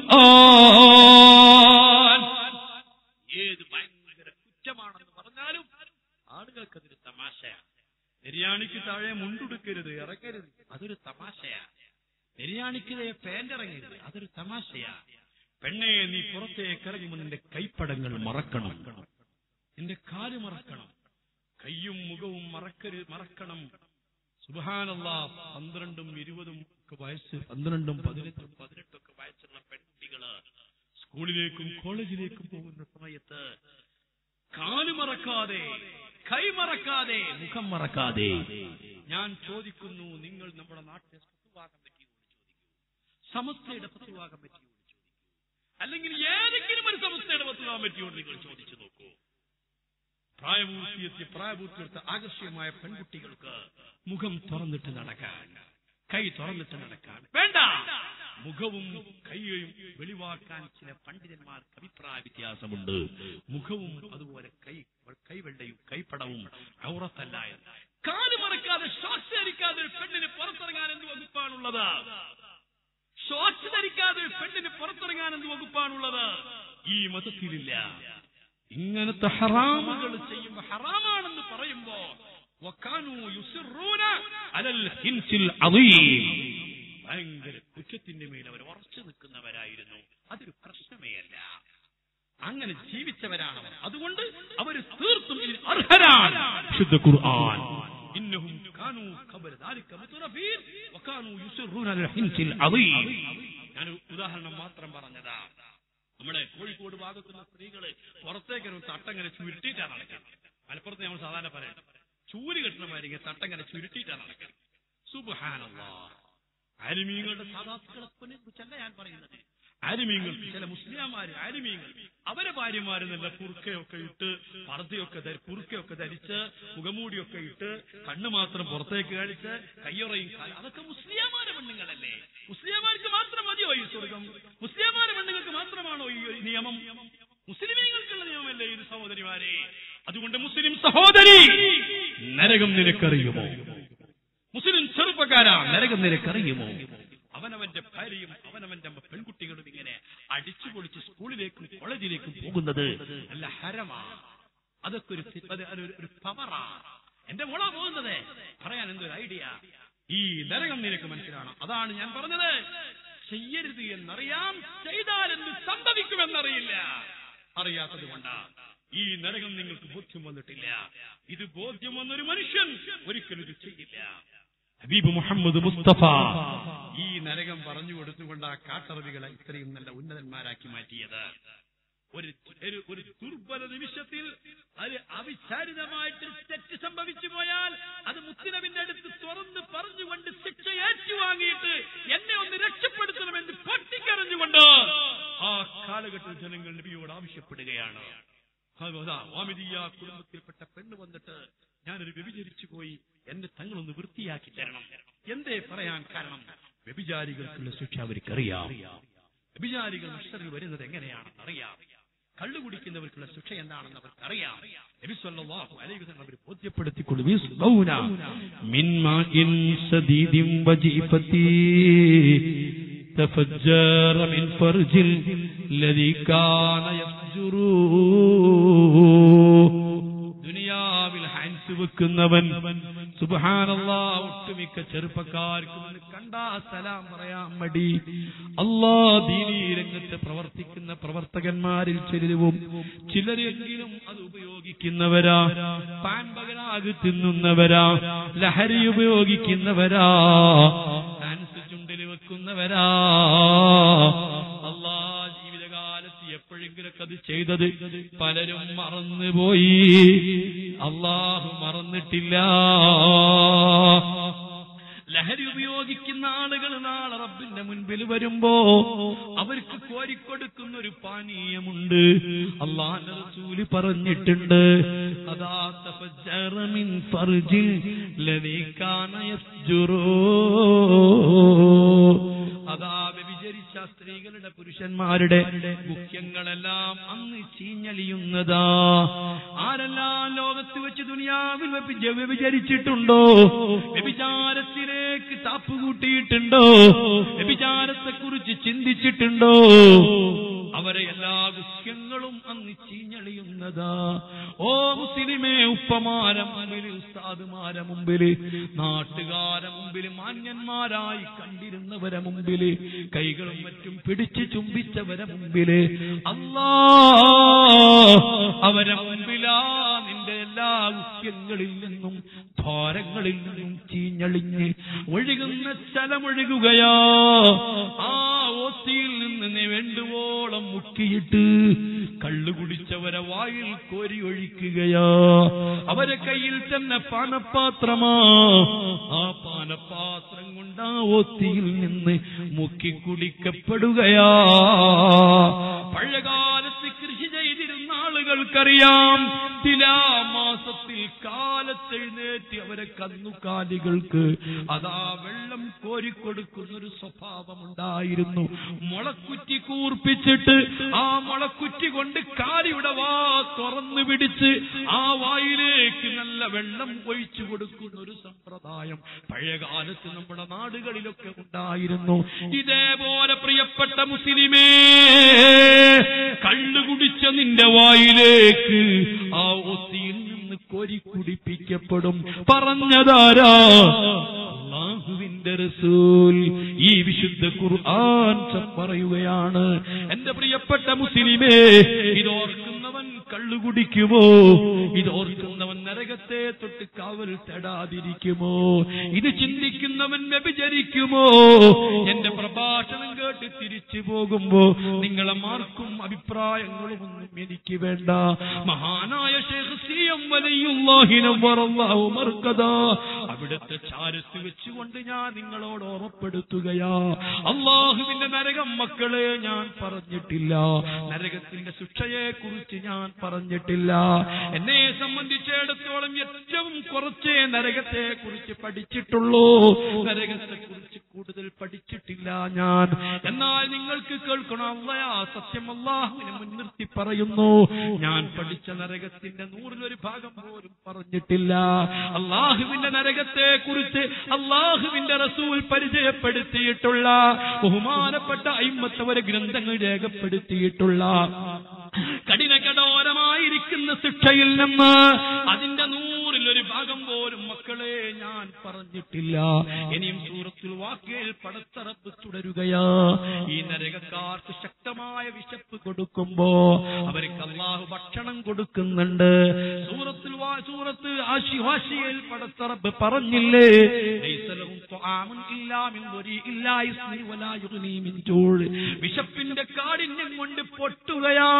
ഖുർആൻ ഏത് ഭയങ്കര കുറ്റമാണെന്ന് പറഞ്ഞാലും ആളുകൾക്കതൊരു തമാശയാണ് ബിരിയാണിക്ക് താഴെ മുണ്ടുടുക്കരുത് ഇറക്കരുത് അതൊരു തമാശയാ ബിരിയാണിക്കിതേ പേന്റിറങ്ങരുത് അതൊരു തമാശയാ പെണ്ണെ നീ പുറത്തേക്ക് ഇറങ്ങുമ്പോൾ നിന്റെ കൈപ്പടങ്ങൾ മറക്കണം നിന്റെ കാല് മറക്കണം കയ്യും മുഖവും മറക്കരുത് മറക്കണം സുബാനല്ല പന്ത്രണ്ടും ഇരുപതും ഒക്കെ വയസ്സ് പന്ത്രണ്ടും പതിനെട്ടും പതിനെട്ടൊക്കെ വയസ്സുള്ള പെൺകുട്ടികള് സ്കൂളിലേക്കും കോളേജിലേക്കും പോകുന്ന സമയത്ത് കാല് മറക്കാതെ കൈ മറക്കാതെ മുഖം മറക്കാതെ ഞാൻ ചോദിക്കുന്നു നിങ്ങൾ നമ്മുടെ നാട്ടിലെ ഫത്തുവാ കമ്മിറ്റിയോട് ചോദിക്കൂ സമസ്തയുടെ ഫത്തുവാ കമ്മിറ്റിയോട് ചോദിക്കൂ അല്ലെങ്കിൽ ഏതെങ്കിലും ഒരു സമസ്തയുടെ ഫത്തുവാ കമ്മിറ്റിയോട് നിങ്ങൾ ചോദിച്ചു നോക്കൂ പ്രായപൂർത്തിയെത്തിയ പ്രായപൂർത്തിയെടുത്ത ആകർഷകമായ പെൺകുട്ടികൾക്ക് മുഖം തുറന്നിട്ട് നടക്കാൻ കൈ തുറന്നിട്ട് നടക്കാൻ വേണ്ട മുഖവും കൈയും വെളിവാക്കാൻ ചില പണ്ഡിതന്മാർക്ക് അഭിപ്രായ വ്യത്യാസമുണ്ട് മുഖവും അതുപോലെ കൈ കൈവെള്ളയും കൈപ്പടവും ഔറത്തല്ല എന്ന് കാല് മറക്കാതെ ഷോർട്സ് ധരിക്കാതെ ഒരു പെണ്ണിന് പുറത്തിറങ്ങാൻ എന്ത് വകുപ്പാണുള്ളത് ഷോർട്സ് ധരിക്കാതെ ഒരു പെണ്ണിന് പുറത്തിറങ്ങാൻ എന്ത് വകുപ്പാണുള്ളത് ഈ മതത്തിലില്ല ഇങ്ങനത്തെ ഹറാമുകൾ ചെയ്യുമ്പോ ഹറാമാണെന്ന് പറയുമ്പോ വക്കാനു യുസിറൂന അലൽ ഹിൻസിൽ അദീം ഭയങ്കര കുറ്റത്തിന്റെ മേൽ അവർ ഉറച്ചു നിൽക്കുന്നവരായിരുന്നു അതൊരു പ്രശ്നമേ അല്ല അങ്ങനെ ജീവിച്ചവരാണ് അവർ അതുകൊണ്ട് അവർ തീർത്തും ഇതിന് അർഹരാണ് ശുദ്ധ ഖുർആൻ ഇന്നഹും കാനു ഖബല ദാലിക മുതറഫീൻ വകാനു യുസിറൂന അലൽ ഹിൻസിൽ അദീം ഞാൻ ഒരു ഉദാഹരണം മാത്രം പറഞ്ഞതാ നമ്മുടെ കോഴിക്കോട് ഭാഗത്തുള്ള സ്ത്രീകള് പുറത്തേക്ക് ഒരു തട്ടങ്ങനെ ചുരുട്ടിയിട്ടാണ് നടക്കുന്നത് മലപ്പുറത്ത് നമ്മൾ സാധാരണ പറയാം ചൂല് കെട്ടണമായിരിക്കും തട്ടങ്ങനെ ചുരുട്ടിയിട്ടാണ് നടക്കുന്നത് സുബഹാനല്ലാ ആലിമീങ്ങളുടെ സാധാത്തുക്കളെ കുറിച്ചല്ല ഞാൻ പറയുന്നത് ആലിമീങ്ങൾ ചില മുസ്ലിംമാര് ആലിമീങ്ങൾ അവരെ ഭാര്യമാര് നല്ല കുറുക്കയൊക്കെ ഇട്ട് പർദ്ദയൊക്കെ ധരി കുറുക്കയൊക്കെ ധരിച്ച് മുഖമൂടിയൊക്കെ ഇട്ട് കണ്ണ് മാത്രം പുറത്തേക്ക് കാണിച്ച് കയ്യൊറയും കാലും അതൊക്കെ മുസ്ലിംമാരെ പെണ്ണുങ്ങളല്ലേ മുസ്ലിംമാർക്ക് മാത്രം മതിയോ ഈ സ്വർഗം മുസ്ലിംമാരെ പെണ്ണുങ്ങൾക്ക് മാത്രമാണോ ഈ ഒരു നിയമം മുസ്ലിമീങ്ങൾക്കുള്ള നിയമമല്ലേ ഇത് സഹോദരിമാരെ അതുകൊണ്ട് മുസ്ലിം സഹോദരി നരകം നിനക്കറിയുമോ മുസ്ലിം ചെറുപ്പക്കാരാ നരകം നിനക്കറിയുമോ അവനവന്റെ ഭാര്യയും അവനവന്റെ പെൺകുട്ടികളും ഇങ്ങനെ അടിച്ചു പൊളിച്ച് സ്കൂളിലേക്കും കോളേജിലേക്കും പോകുന്നത് നല്ല ഹരമാ അതൊക്കെ ഒരു ഫി- അത് ഒരു- ഒരു പവറാ എന്റെ മോളാ പോകുന്നത് പറയാൻ എന്തൊരു ഐഡിയ ഈ നരകം നിനക്ക് മനസ്സിലാണ് അതാണ് ഞാൻ പറഞ്ഞത് ചെയ്യരുത് എന്നറിയാം ചെയ്താൽ എന്ത് സംഭവിക്കുമെന്നറിയില്ല അറിയാത്തത് കൊണ്ടാ ഈ നരകം നിങ്ങൾക്ക് ബോധ്യം വന്നിട്ടില്ല ഇത് ബോധ്യം വന്നൊരു മനുഷ്യൻ ഒരിക്കലും ഇത് ചെയ്യില്ല ഹബീബ് മുഹമ്മദ് മുസ്തഫ ഈ നരകം പറഞ്ഞു കൊടുത്തുകൊണ്ട് ആ കാട്ടറബികളെ ഇത്രയും നല്ല ഉന്നതന്മാരാക്കി മാറ്റിയത് ഒരു ഒരു- ഒരു ദുർബല നിമിഷത്തിൽ അത് അവിചാരിതമായിട്ട് തെറ്റ് സംഭവിച്ചു പോയാൽ അത് മുത്തിനവിന്റെ അടുത്ത് തുറന്ന് പറഞ്ഞുകൊണ്ട് ശിക്ഷ ഏറ്റുവാങ്ങിയിട്ട് എന്നെ ഒന്ന് രക്ഷപ്പെടുത്തണമെന്ന് പൊട്ടിക്കറിഞ്ഞുകൊണ്ട് ആ കാലഘട്ടത്തിൽ ജനങ്ങൾ നബിയോട് ആവശ്യപ്പെടുകയാണ് അതാ, വാമിദിയ കുടുംബത്തിൽപ്പെട്ട പെണ്ണ് വന്നിട്ട് ഞാനൊരു വ്യഭിചരിച്ചു പോയി എന്നെ തങ്ങളൊന്ന് വൃത്തിയാക്കി തരണം എന്തേ പറയാൻ കാരണം വ്യഭിചാരികൾക്കുള്ള ശിക്ഷ അവർക്കറിയാം വ്യഭിചാരികൾ നഷ്ടത്തിൽ വരുന്നത് എങ്ങനെയാണെന്ന് അറിയാം കള്ളു കുടിക്കുന്നവർക്കുള്ള ശിക്ഷ എന്താണെന്ന് അവർക്ക് അറിയാം നബി സല്ലല്ലാഹു അലൈഹി വസല്ലം അവർ ബോധ്യപ്പെടുത്തിക്കൊള്ളു യുസ്ബൗന من ماء سديد وجيفتي تفجر من فرج الذي كان يفجر ദുനിയാവിൽ ഹാൻസ് വെക്കുന്നവൻ സുബഹാനല്ലാ ഒട്ടുമിക്ക ചെറുപ്പക്കാർക്കും ഇന്ന് കണ്ടാ സലാം പറയാൻ മടി അല്ലാ ദീനീ രംഗത്ത് പ്രവർത്തിക്കുന്ന പ്രവർത്തകന്മാരിൽ ചിലരും ചിലരെങ്കിലും അത് ഉപയോഗിക്കുന്നവരാ പാൻ പകരാകി തിന്നുന്നവരാ ലഹരി ഉപയോഗിക്കുന്നവരാ ഹാൻസ് ചുണ്ടിൽ വെക്കുന്നവരാ അല്ലാ ജീവിതകാലത്ത് എപ്പോഴെങ്കിലൊക്കെ അത് ചെയ്തത് പലരും മറന്നുപോയി അള്ളാഹു മറന്നിട്ടില്ല ലഹരി ഉപയോഗിക്കുന്ന ആളുകൾ നാളെ റബ്ബിന്റെ മുൻപിൽ വരുമ്പോ അവർക്ക് കോരിക്കൊടുക്കുന്ന ഒരു പാനീയമുണ്ട് അള്ളാന്റെ റസൂല് പറഞ്ഞിട്ടുണ്ട് അതാ തഫജ്ജറ മിൻ ഫർജിൽ ലദീ കാന യഫ്ജുറൂ അതാ വ്യഭിചരിച്ച സ്ത്രീകളുടെ പുരുഷന്മാരുടെ മുഖ്യങ്ങളെല്ലാം അന്ന് ചീഞ്ഞളിയുന്നതാ ആരെല്ലാം ലോകത്ത് വെച്ച് ദുനിയാവിൽ വ്യഭി- വ്യഭിചരിച്ചിട്ടുണ്ടോ വ്യഭിചാരത്തിലേക്ക് താപ്പ് കൂട്ടിയിട്ടുണ്ടോ വ്യഭിചാരത്തെ കുറിച്ച് ചിന്തിച്ചിട്ടുണ്ടോ അവരെ എല്ലാ ഗുഹ്യങ്ങളും അന്ന് ചീഞ്ഞളിയുന്നതാ ഓ മുസ്ലിമേ ഉപ്പമാരെ മുമ്പിൽ ഉസ്താദുമാരെ മുമ്പില് നാട്ടുകാരെ മുമ്പിൽ മാന്യന്മാരായി കണ്ടിരുന്നവരെ മുമ്പില് കൈകളും മറ്റും പിടിച്ച് ചുംബിച്ചവരെ മുമ്പില് അല്ലാ അവരെ മുമ്പിലാ നിന്റെ എല്ലാ ഗുഹ്യങ്ങളിൽ നിന്നും ദ്വാരങ്ങളിൽ നിന്നും ചീഞ്ഞളിഞ്ഞ് ഒഴുകുന്ന സ്ഥലമൊഴുകുകയാ ആ ഓത്തിയിൽ നിന്ന് നീ വേണ്ടുവോളം മുക്കിയിട്ട് കള്ളു കുടിച്ചവരെ വായിൽ കോരി ഒഴിക്കുകയാ അവരെ കയ്യിൽ തന്നെ പാനപാത്രമാ ആ പാനപാത്രം കൊണ്ട് ആ ഓത്തിയിൽ നിന്ന് മുക്കി കുടിക്കപ്പെടുകയാ പഴയകാലത്ത് കൃഷി ചെയ്തിരുന്ന ആളുകൾക്കറിയാം തിലാമാസത്തിൽ കാലത്തെഴുന്നേറ്റ് അവരെ കന്നുകാലികൾക്ക് അതാ വെള്ളം കോരിക്കൊടുക്കുന്ന ഒരു സ്വഭാവമുണ്ടായിരുന്നു മുളക്കുറ്റി കൂർപ്പിച്ചിട്ട് ആ മുളക്കുറ്റി കൊണ്ട് കാലിയുടെ വാ തുറന്നു പിടിച്ച് ആ വായിലേക്ക് നല്ല വെള്ളം ഒഴിച്ചു കൊടുക്കുന്ന ഒരു സമ്പ്രദായം പഴയകാലത്ത് നമ്മുടെ നാടുകളിലൊക്കെ ഉണ്ടായിരുന്നു ഇതേപോലെ പ്രിയപ്പെട്ട മുസ്ലിമേ കള്ളു കുടിച്ച നിന്റെ വായിലേക്ക് ആ ഒത്തിയിൽ നിന്ന് കോരി കുടിപ്പിക്കപ്പെടും പറഞ്ഞതാരാ അള്ളാഹുവിന്റെ റസൂൽ ഈ വിശുദ്ധ ഖുർആൻ പറയുകയാണ് എന്റെ പ്രിയപ്പെട്ട മുസ്ലിമേ ഇതോർക്കുന്നവൻ കള്ളു കുടിക്കുമോ ഇതോർക്കുന്നവൻ നരകത്തെ തൊട്ട് കാവൽ തേടാതിരിക്കുമോ ഇത് ചിന്തിക്കുന്നവൻ വ്യഭിചരിക്കുമോ എന്റെ പ്രഭാഷണം കേട്ട് തിരിച്ചു പോകുമ്പോ നിങ്ങളെ മാർക്കും അഭിപ്രായങ്ങളും ഒന്നും എനിക്ക് വേണ്ട മഹാനായ ശേഖ് സി എം വലിയുള്ളാഹിനവറല്ലാഹു മർക്കദ അവിടുത്തെ ചാരത്ത് വെച്ചുകൊണ്ട് ഞാൻ നിങ്ങളോട് ഓർമ്മപ്പെടുത്തുകയാ അള്ളാഹുവിന്റെ നരകം മക്കളെ ഞാൻ പറഞ്ഞിട്ടില്ല നരകത്തിന്റെ ശിക്ഷയെ കുറിച്ച് ഞാൻ പറഞ്ഞിട്ടില്ല എന്നെ സംബന്ധിച്ചിടത്തോളം ഏറ്റവും കുറച്ചേ നരകത്തെ കുറിച്ച് പഠിച്ചിട്ടുള്ളൂ നരകത്തെ കുറിച്ച് കൂടുതൽ പഠിച്ചിട്ടില്ല ഞാൻ എന്നാൽ നിങ്ങൾക്ക് കേൾക്കണം അള്ളയാ സത്യം അള്ളാഹുവിനെ മുൻനിർത്തി പറയുന്നു ഞാൻ പഠിച്ച നരകത്തിന്റെ നൂറിലൊരു ഭാഗം പോലും പറഞ്ഞിട്ടില്ല അള്ളാഹുവിന്റെ നരകത്തെ കുറിച്ച് അള്ളാഹുവിന്റെ റസൂൽ പരിചയപ്പെടുത്തിയിട്ടുള്ള ബഹുമാനപ്പെട്ട അയിമത്തവരെ ഗ്രന്ഥങ്ങൾ രേഖപ്പെടുത്തിയിട്ടുള്ള കഠിന കഠോരമായിരിക്കുന്ന ശിക്ഷയിൽ നിന്ന് അതിന്റെ നൂറിൽ ഒരു ഭാഗം പോലും മക്കളെ ഞാൻ പറഞ്ഞിട്ടില്ല ഇനിയും സൂറത്തിൽ വാക്കിൽ പടത്തറപ്പ് തുടരുകയാ ഈ നരകക്കാർക്ക് ശക്തമായ വിശപ്പ് കൊടുക്കുമ്പോ അവർക്ക് അള്ളാഹു ഭക്ഷണം കൊടുക്കുന്നുണ്ട് സൂറത്തിൽ വാ- സൂറത്ത് ആശി വാശിയിൽ പടത്തറപ്പ് പറഞ്ഞില്ലേ ലൈസലഹും ത്വആമുൻ ഇല്ലാ മിൻ ദുരീഇൻ ലാ യുസ്നി വലാ യുഗ്നി മിൻ ജൂഴ്. വിശപ്പിന്റെ കാഠിന്യം കൊണ്ട് പൊട്ടുകയാ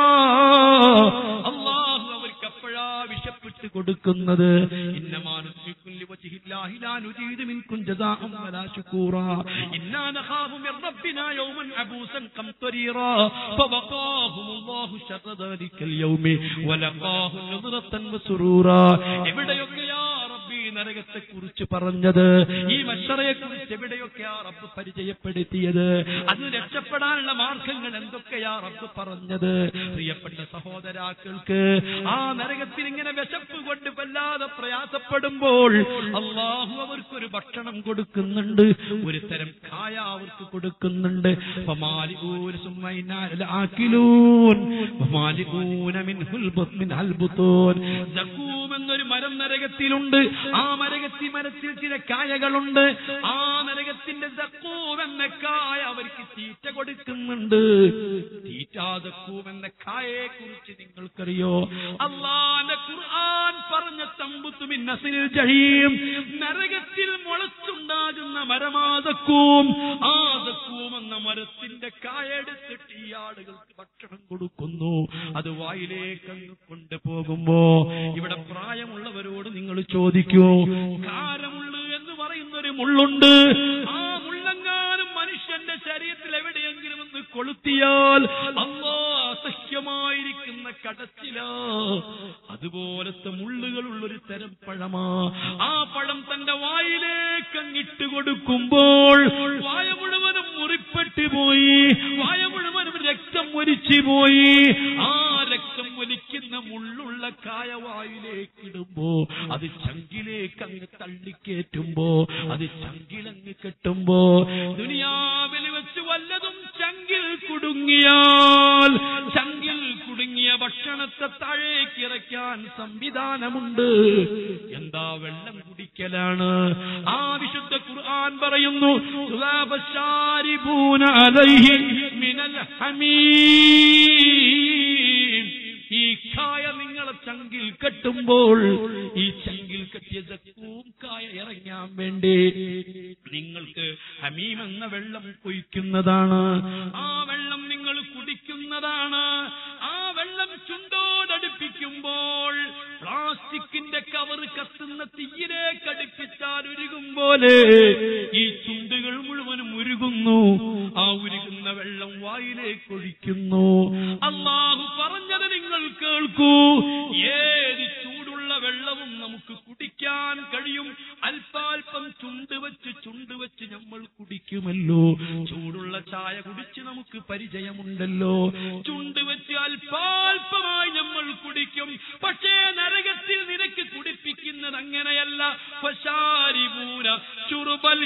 അള്ളാഹു അവർക്ക് അപ്പോഴാ വിശപ്പിട്ട് കൊടുക്കുന്നത് ഇന്നമാനുദ്ദിഖുല്ലി വജ്ഹില്ലാഹി ലാ നുരീദു മിൻകും ജസാഅൻ വലാ ശുകൂറാ ഇന്നാ നഖാഫു മിർ റബ്ബിനാ യൗമൻ അബൂസൻ ഖംതരീറാ ഫവഖാഹുമുല്ലാഹു ശർറ ദാലിക്കൽ യൗമി വലഖാഹു നദ്റത്തൻ വസുറൂറാ എവിടെയൊക്കെയാ റബ്ബി നരകത്തെ കുറിച്ച് പറഞ്ഞത് ഈ മഷറയെ കുറിച്ച് എവിടെയൊക്കെയാ റബ്ബ് പരിചയപ്പെടുത്തിയത് അത് രക്ഷപ്പെടാനുള്ള മാർഗങ്ങൾ എന്തൊക്കെയാ റബ്ബ് പറഞ്ഞത് പ്രിയപ്പെട്ട സഹോദരാക്കൾക്ക് ആ നരകത്തിൽ ഇങ്ങനെ വിശപ്പ് കൊണ്ട് വല്ലാതെ പ്രയാസപ്പെടുമ്പോൾ അള്ളാഹു അവർക്കൊരു ഭക്ഷണം കൊടുക്കുന്നുണ്ട് ഒരു തരം കായ അവർക്ക് കൊടുക്കുന്നുണ്ട് ഫമാലിഊന സുമ്മൈനാ ആക്കിലൂൻ ഫമാലിഊന മിൻഹുൽ ബുത് മിൻഹൽ ബുത്തൂൻ സഖൂം എന്നൊരു മരം നരകത്തിലുണ്ട് ആ മരകത്തി മരത്തിൽ ചില കായകളുണ്ട് ആ നരകത്തിന്റെ സക്കൂം എന്ന കായ അവർക്ക് തീറ്റ കൊടുക്കുന്നുണ്ട് തീറ്റാ സക്കൂം എന്ന കായയെ കുറിച്ച് നിങ്ങൾക്കറിയോ അള്ളാന്റെ ഖുർആൻ പറഞ്ഞ തമ്പുത്തുമിൻ നസിൽ ജഹീം നരകത്തിൽ മുളച്ചുണ്ടാകുന്ന മരമാതക്കൂം ആ സക്കൂം എന്ന മരത്തിന്റെ കായ എടുത്തിട്ട് ഈ ആളുകൾക്ക് ഭക്ഷണം കൊടുക്കുന്നു അത് വായിലേക്ക് അങ്ങ് കൊണ്ടുപോകുമ്പോ ഇവിടെ പ്രായമുള്ളവരോട് നിങ്ങൾ ചോദിക്കൂ കാരമുള്ള എന്ന് പറയുന്ന ഒരു മുള്ളുണ്ട് ആ മുള്ളെങ്ങാനും മനുഷ്യന്റെ ശരീരത്തിൽ എവിടെയെങ്കിലും ഒന്ന് കൊളുത്തിയാൽ അല്ലോ അസഹ്യമായിരിക്കുന്ന കടച്ചിലോ അതുപോലത്തെ മുള്ളുകളുള്ളൊരു തരം പഴമാ ആ പഴം തന്റെ വായിലേക്ക് അങ്ങിട്ട് കൊടുക്കുമ്പോൾ വായ മുഴുവനും മുറിപ്പെട്ട് പോയി വായ മുഴുവനും രക്തം ഒലിച്ചു പോയി ആ രക്തം ഒലിക്കുന്ന മുള്ളുള്ള കായ വായിലേക്ക് ഇടുമ്പോ അത് ചങ്കിലേക്ക് അങ്ങ് തള്ളിക്കേറ്റുമ്പോ അത് ചങ്കിലങ്ങ് കെട്ടുമ്പോ ദുനിയാവിൽ വെച്ച് വല്ലതും ചങ്കിൽ കുടുങ്ങിയാൽ ചങ്കിൽ കുടുങ്ങിയ ഭക്ഷണത്തെ താഴേക്ക് ഇറക്കാൻ സംവിധാനമുണ്ട് എന്താ വെള്ളം കുടിക്കലാണ് ആ വിശുദ്ധ ഖുർആൻ പറയുന്നു "സുലാബശാരിബൂന അലൈഹി മിനൽ ഹമീം." ഈ കായ നിങ്ങളെ ചങ്കിൽ കെട്ടുമ്പോൾ ഈ ചങ്കിൽ കെട്ടിയ ജക്കൂം കായ ഇറങ്ങാൻ വേണ്ടി നിങ്ങൾക്ക് ഹമീം എന്ന വെള്ളം കുയിക്കുന്നതാണ് ആ വെള്ളം നിങ്ങൾ കുടിക്കുന്നതാണ് ആ വെള്ളം ചുണ്ടോടടുപ്പിക്കുമ്പോൾ പ്ലാസ്റ്റിക്കിന്റെ കവർ കത്തുന്ന തീയിലേക്ക് അടുപ്പിച്ചാൽ ഉരുകും പോലെ ഈ ചുണ്ടുകൾ മുഴുവനും ഉരുകുന്നു ആ ഉരുകുന്ന വെള്ളം വായിലേക്ക് ഒഴിക്കുന്നു അള്ളാഹു പറഞ്ഞത് നിങ്ങൾ കേൾക്കൂ നോക്കൂ ഏത് ചൂടുള്ള വെള്ളവും നമുക്ക് കുടിക്കാൻ കഴിയും അല്പാൽപ്പം ചുണ്ട് വെച്ച് ചുണ്ട് വെച്ച് നമ്മൾ കുടിക്കുമല്ലോ ചൂടുള്ള ചായ കുടിച്ച് നമുക്ക് പരിചയമുണ്ടല്ലോ ചുണ്ട് വെച്ച് അല്പാൽപമായി നമ്മൾ കുടിക്കും പക്ഷേ നരകത്തിൽ നിനക്ക് കുടിപ്പിക്കുന്നത് അങ്ങനെയല്ല ഫശാരിപൂന ചുറുബൽ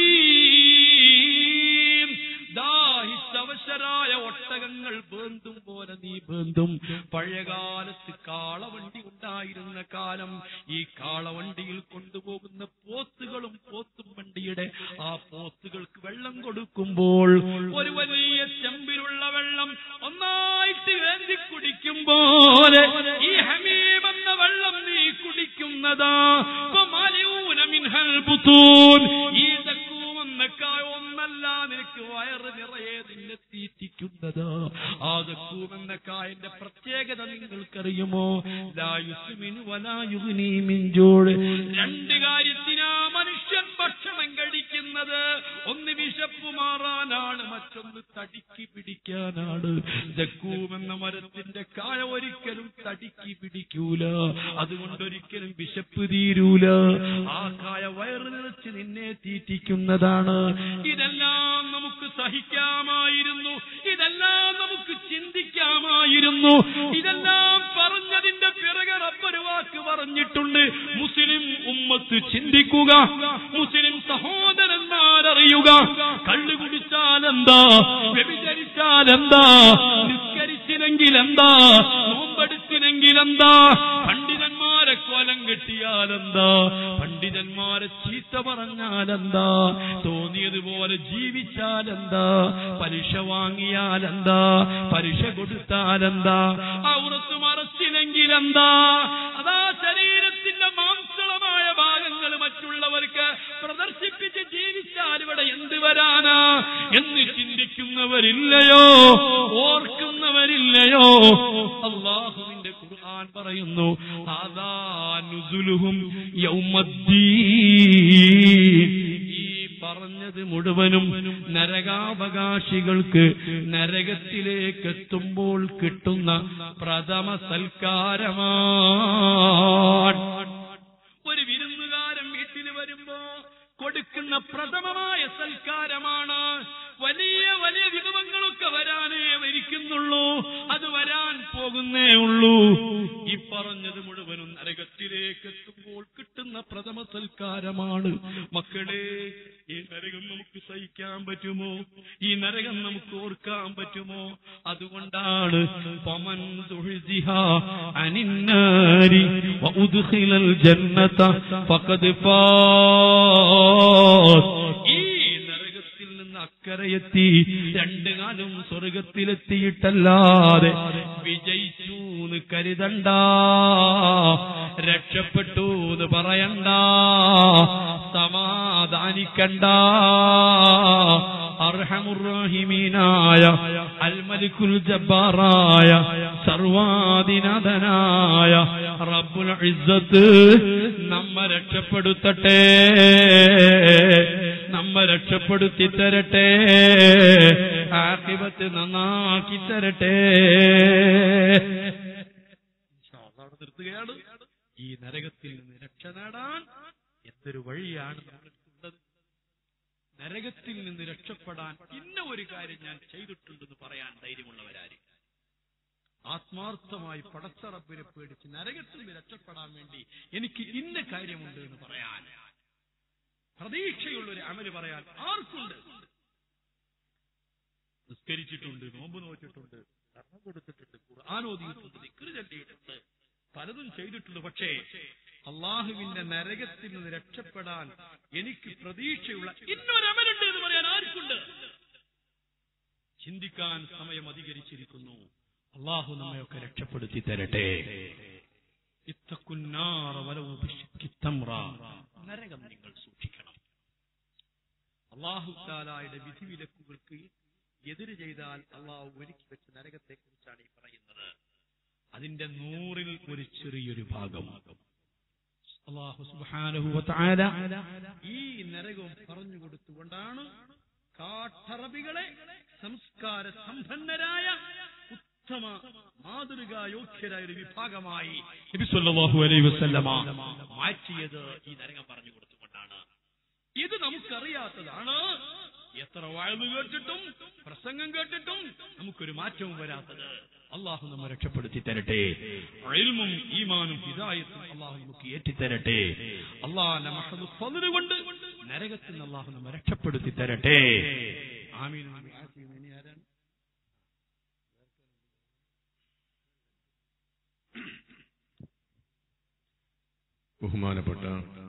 ഹീം ദാഹിച്ചവശരായ ഒട്ടകങ്ങൾ ബേന്തും പോലെ നീ ബേന്തും പഴയകാലത്ത് കാളവണ്ടി ഉണ്ടായിരുന്ന കാലം ഈ കാളവണ്ടിയിൽ കൊണ്ടുപോകുന്ന പോത്തുകളും പോത്തും വണ്ടിയുടെ ആ പോത്തുകൾക്ക് വെള്ളം കൊടുക്കുമ്പോൾ ഒരു വലിയ ചെമ്പിലുള്ള വെള്ളം ഒന്നായിട്ട് ഏന്തി കുടിക്കുമ്പോൾ ഈ ഹമീം എന്ന വെള്ളം നീ കുടിക്കുന്നതാ ഫമാലിഊന മിൻഹൽ ബുത്തൂൻ. ഈ തക്കൂമെന്ന കായ ഒന്നല്ല നിനക്ക് വയറ് നിറയെ നിന്നെ തീറ്റിക്കുന്നത് ആ തക്കൂമെന്ന കായന്റെ പ്രത്യേകത നിങ്ങൾക്കറിയുമോ ലാ യുസ്മിനു വലാ യുഗ്നീ മിൻ ജൂഴ്. രണ്ട് കാര്യത്തിനാ മനുഷ്യൻ ഭക്ഷണം കഴിക്കുന്നത് ഒന്ന് വിശപ്പ് മാറാനാണ് മറ്റൊന്ന് തടിക്ക് പിടിക്കാനാണ് ജക്കൂമെന്ന മരത്തിന്റെ കായ ഒരിക്കലും തടിക്ക് പിടിക്കൂല അതുകൊണ്ട് ഒരിക്കലും വിശപ്പ് തീരൂല ആ കായ വയറ് നിറച്ച് നിന്നെ തീറ്റിക്കുന്നതാണ് ഇതെല്ലാം നമുക്ക് സഹിക്കാമായിരുന്നു ഇതെല്ലാം നമുക്ക് ചിന്തിക്കാമായിരുന്നു ഇതെല്ലാം പറഞ്ഞതിന്റെ പിറകെ റബ്ബൊരു വാക്ക് പറഞ്ഞിട്ടുണ്ട് മുസ്ലിം ഉമ്മത്ത് ചിന്തിക്കുക മുസ്ലിം സഹോദരന്മാരറിയുക കള്ളു കുടിച്ചാൽ എന്താ വ്യഭിചരിച്ചാൽ എന്താ നിസ്കരിച്ചില്ലെങ്കിൽ എന്താ നോമ്പെടുത്തിനെങ്കിൽ എന്താ പണ്ഡിതന്മാരെ കൊലം കെട്ടിയാൽ എന്താ പണ്ഡിതന്മാരെ ചീത്ത പറഞ്ഞാൽ എന്താ തോന്നിയതുപോലെ ജീവിച്ചാൽ എന്താ പലിശ വാങ്ങിയാൽ എന്താ പലിശ കൊടുത്താൽ എന്താ ഔറത്ത് മറച്ചില്ലെങ്കിൽ എന്താ അതാ ശരീരത്തിന്റെ മാംസളമായ ഭാഗങ്ങൾ മറ്റുള്ളവർക്ക് പ്രദർശിപ്പിച്ച് ജീവിച്ചാൽ ഇവിടെ എന്ത് വരാനാ എന്ന് ചിന്തിക്കുന്നവരില്ലയോ ഓർക്കുന്നവരില്ലയോ അള്ളാഹുവിന്റെ ഖുർആൻ പറയുന്നു അതാ നുസുലുഹും യൗമദ്ദീൻ ഈ പറഞ്ഞത് മുഴുവനും നരകാവകാശികൾക്ക് നരകത്തിലേക്ക് എത്തുമ്പോൾ കിട്ടുന്ന പ്രഥമ സൽക്കാരമാണ് ഒരു വിരുന്നുകാരൻ വീട്ടിൽ വരുമ്പോ കൊടുക്കുന്ന പ്രഥമമായ സൽക്കാരമാണ് വലിയ വലിയ വിഭവങ്ങളൊക്കെ വരാനേ വരിക്കുന്നുള്ളൂ അത് വരാൻ പോകുന്നേ ഉള്ളൂ ഈ പറഞ്ഞത് മുഴുവനും നരകത്തിലേക്ക് എത്തുമ്പോൾ കിട്ടുന്ന പ്രഥമ സൽക്കാരമാണ് മക്കളെ ഈ നരകം നമുക്ക് സഹിക്കാൻ പറ്റുമോ ഈ നരകം നമുക്ക് ഓർക്കാൻ പറ്റുമോ അതുകൊണ്ടാണ് പമൻ തുഴ്സിഹ അനിന്നാരി വഉദ്ഖിലൽ ജന്നത ഫഖദ് ഫാസ് ഈ നരകത്തിൽ നിന്ന് അക്കരയെത്തി രണ്ടു കാലം സ്വർഗത്തിലെത്തിയിട്ടല്ലാതെ വിജയിച്ചു എന്ന് കരുതണ്ട രക്ഷപ്പെട്ടു എന്ന് പറയണ്ട സമാധാനിക്കണ്ട അർഹമുറഹിമീനായ അൽമലിക്കുൽ ജബ്ബാറായ സർവാദിനാഥനായ റബ്ബുൽ ഇസ്സത്ത് നമ്മ രക്ഷപ്പെടുത്തട്ടെ നമ്മ രക്ഷപ്പെടുത്തി തരട്ടെ ആക്കിബത്ത് നന്നാക്കി തരട്ടെ അവിടെ നിർത്തുകയാണ് ഈ നരകത്തിൽ നിന്ന് രക്ഷ നേടാൻ എന്തൊരു വഴിയാണ് നമ്മൾക്കുള്ളത് നരകത്തിൽ നിന്ന് രക്ഷപ്പെടാൻ ഇന്ന ഒരു കാര്യം ഞാൻ ചെയ്തിട്ടുണ്ടെന്ന് പറയാൻ ധൈര്യമുള്ളവരാര് ആത്മാർത്ഥമായി പടച്ചറപ്പിനെ പേടിച്ച് നരകത്തിൽ നിന്ന് രക്ഷപ്പെടാൻ വേണ്ടി എനിക്ക് ഇന്ന കാര്യമുണ്ട് എന്ന് പറയാൻ പ്രതീക്ഷയുള്ള ഒരു അമല് പറയാൻ ആർക്കുണ്ട് നിസ്കരിച്ചിട്ടുണ്ട് നോമ്പ് നോറ്റിട്ടുണ്ട് ധർമ്മം കൊടുത്തിട്ടുണ്ട് ഖുർആൻ ഓതിയിട്ടുണ്ട് ദിക്റ് ചൊല്ലിയിട്ടുണ്ട് പലതും ചെയ്തിട്ടുണ്ട് പക്ഷേ അള്ളാഹുവിന്റെ നരകത്തിൽ നിന്ന് രക്ഷപ്പെടാൻ എനിക്ക് പ്രതീക്ഷയുള്ള ഇന്നൊരു അമലുണ്ട് എന്ന് പറയാൻ ആർക്കുണ്ട് ചിന്തിക്കാൻ സമയം അധികരിച്ചിരിക്കുന്നു അള്ളാഹു നമ്മയൊക്കെ രക്ഷപ്പെടുത്തി തരട്ടെ ഇത്തക്കുന്നാറ വലവു ബിശ്ശിക്കി തംറ. നരകം നിങ്ങൾ സൂക്ഷിക്കണം അള്ളാഹു താലായുടെ വിധിവിലക്കുകൾക്ക് എതിര് ചെയ്താൽ അള്ളാഹു ഒരുക്കി വെച്ച നരകത്തെ കുറിച്ചാണ് ഈ പറയുന്നത് അതിന്റെ നൂറിൽ ഒരു ചെറിയൊരു ഭാഗം അള്ളാഹു സുബ്ഹാനഹു വ തആല ഈ നരകവും പറഞ്ഞു കൊടുത്തുകൊണ്ടാണ് കാട്ടറബികളെ സംസ്കാര സമ്പന്നരായ ഉത്തമ മാതൃകായോഗ്യരായ ഒരു വിഭാഗമായി നബി സല്ലല്ലാഹു അലൈഹി വസല്ലമ മാറ്റിയത് ഈ നരകം പറഞ്ഞു കൊടുത്തുകൊണ്ടാണ് ഇത് നമുക്കറിയാത്തതാണ് എത്ര വാഴ്ന്നു കേട്ടിട്ടും പ്രസംഗം കേട്ടിട്ടും നമുക്കൊരു മാറ്റവും വരാത്തത് അള്ളാഹു നമ്മെ രക്ഷപ്പെടുത്തി തരട്ടെ ഇൽമും ഈമാനും ഹിദായത്തും അള്ളാഹു നമുക്ക് ഏറ്റിത്തരട്ടെ അള്ളാഹ് മഹദ് ഫضل കൊണ്ട് നരകത്തിൽ നിന്ന് അള്ളാഹു നമ്മെ രക്ഷപ്പെടുത്തി തരട്ടെ ആമീൻ ഇനി ആരാണ് ബഹുമാനപ്പെട്ട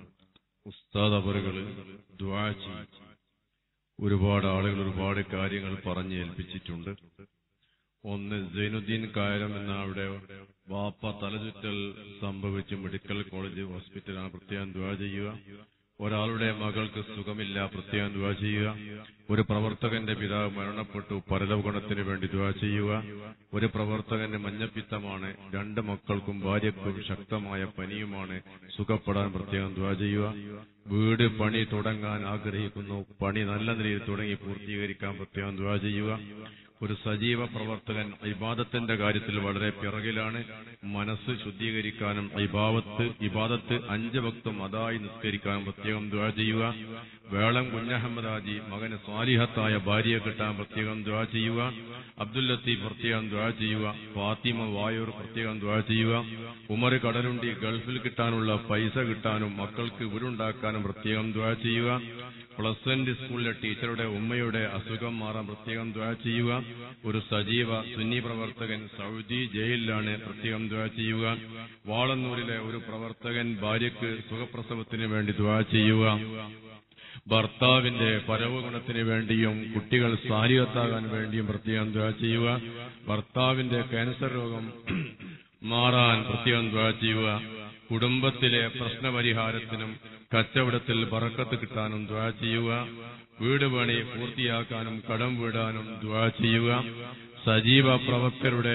ഉസ്താദ് അവറുകള് ദ്വാ ചെയ്യും ഒരുപാട് ആളുകൾ ഒരുപാട് കാര്യങ്ങൾ പറഞ്ഞ് ഏൽപ്പിച്ചിട്ടുണ്ട് ഒന്ന് സൈനുദ്ദീൻ കായരം എന്ന അവിടെ വാപ്പ തലചുറ്റൽ സംഭവിച്ച് മെഡിക്കൽ കോളേജ് ഹോസ്പിറ്റലാണ് പ്രത്യേകം ദ്വാ ചെയ്യുക ഒരാളുടെ മകൾക്ക് സുഖമില്ല പ്രത്യേകം ദ്വാ ചെയ്യുക ഒരു പ്രവർത്തകന്റെ പിതാവ് മരണപ്പെട്ടു പരലോകണത്തിന് വേണ്ടി ദ്വാ ചെയ്യുക ഒരു പ്രവർത്തകന്റെ മഞ്ഞപ്പിത്തമാണ് രണ്ട് മക്കൾക്കും ഭാര്യക്കും ശക്തമായ പനിയുമാണ് സുഖപ്പെടാൻ പ്രത്യേകം ദ്വാ ചെയ്യുക വീട് പണി തുടങ്ങാൻ ആഗ്രഹിക്കുന്നു പണി നല്ല നിലയിൽ തുടങ്ങി പൂർത്തീകരിക്കാൻ പ്രത്യേകം ദ്വാ ചെയ്യുക ഒരു സജീവ പ്രവർത്തകൻ ഇബാദത്തിന്റെ കാര്യത്തിൽ വളരെ പിറകിലാണ് മനസ്സ് ശുദ്ധീകരിക്കാനും ഇബാവത്ത് ഇബാദത്ത് അഞ്ച് ഭക്തം അതായി നിസ്കരിക്കാനും പ്രത്യേകം ദ്വാ ചെയ്യുക വേളം കുഞ്ഞഹമ്മദ് ഹാജി മകന് സ്വാലിഹത്തായ ഭാര്യയെ കിട്ടാൻ പ്രത്യേകം ദ്വാ ചെയ്യുക അബ്ദുൽ ലത്തീഫ് പ്രത്യേകം ദ്വാ ചെയ്യുക ഫാത്തിമ വായൂർ പ്രത്യേകം ദ്വാ ചെയ്യുക ഉമർ കടലുണ്ടി ഗൾഫിൽ കിട്ടാനുള്ള പൈസ കിട്ടാനും മക്കൾക്ക് വീടുണ്ടാക്കാനും പ്രത്യേകം ദ്വാ ചെയ്യുക പ്ലസ് വൺ സ്കൂളിലെ ടീച്ചറുടെ ഉമ്മയുടെ അസുഖം മാറാൻ പ്രത്യേകം ദ്വാ ചെയ്യുക ഒരു സജീവ സുന്നി പ്രവർത്തകൻ സൗദി ജയിലിലാണ് പ്രത്യേകം ദ്വാ ചെയ്യുക വാളന്നൂരിലെ ഒരു പ്രവർത്തകൻ ഭാര്യയ്ക്ക് സുഖപ്രസവത്തിന് വേണ്ടി ദ്വാ ചെയ്യുക ഭർത്താവിന്റെ പരവ് ഗുണത്തിന് വേണ്ടിയും കുട്ടികൾ സാരികത്താകാൻ വേണ്ടിയും പ്രത്യേകം ദ്വാ ചെയ്യുക ഭർത്താവിന്റെ ക്യാൻസർ രോഗം മാറാൻ പ്രത്യേകം ദ്വാ ചെയ്യുക കുടുംബത്തിലെ പ്രശ്നപരിഹാരത്തിനും കച്ചവടത്തിൽ പറക്കത്ത് കിട്ടാനും ദ്വാ ചെയ്യുക വീട് പണി പൂർത്തിയാക്കാനും കടം വീടാനും ദ്വാ ചെയ്യുക സജീവ പ്രവർത്തകരുടെ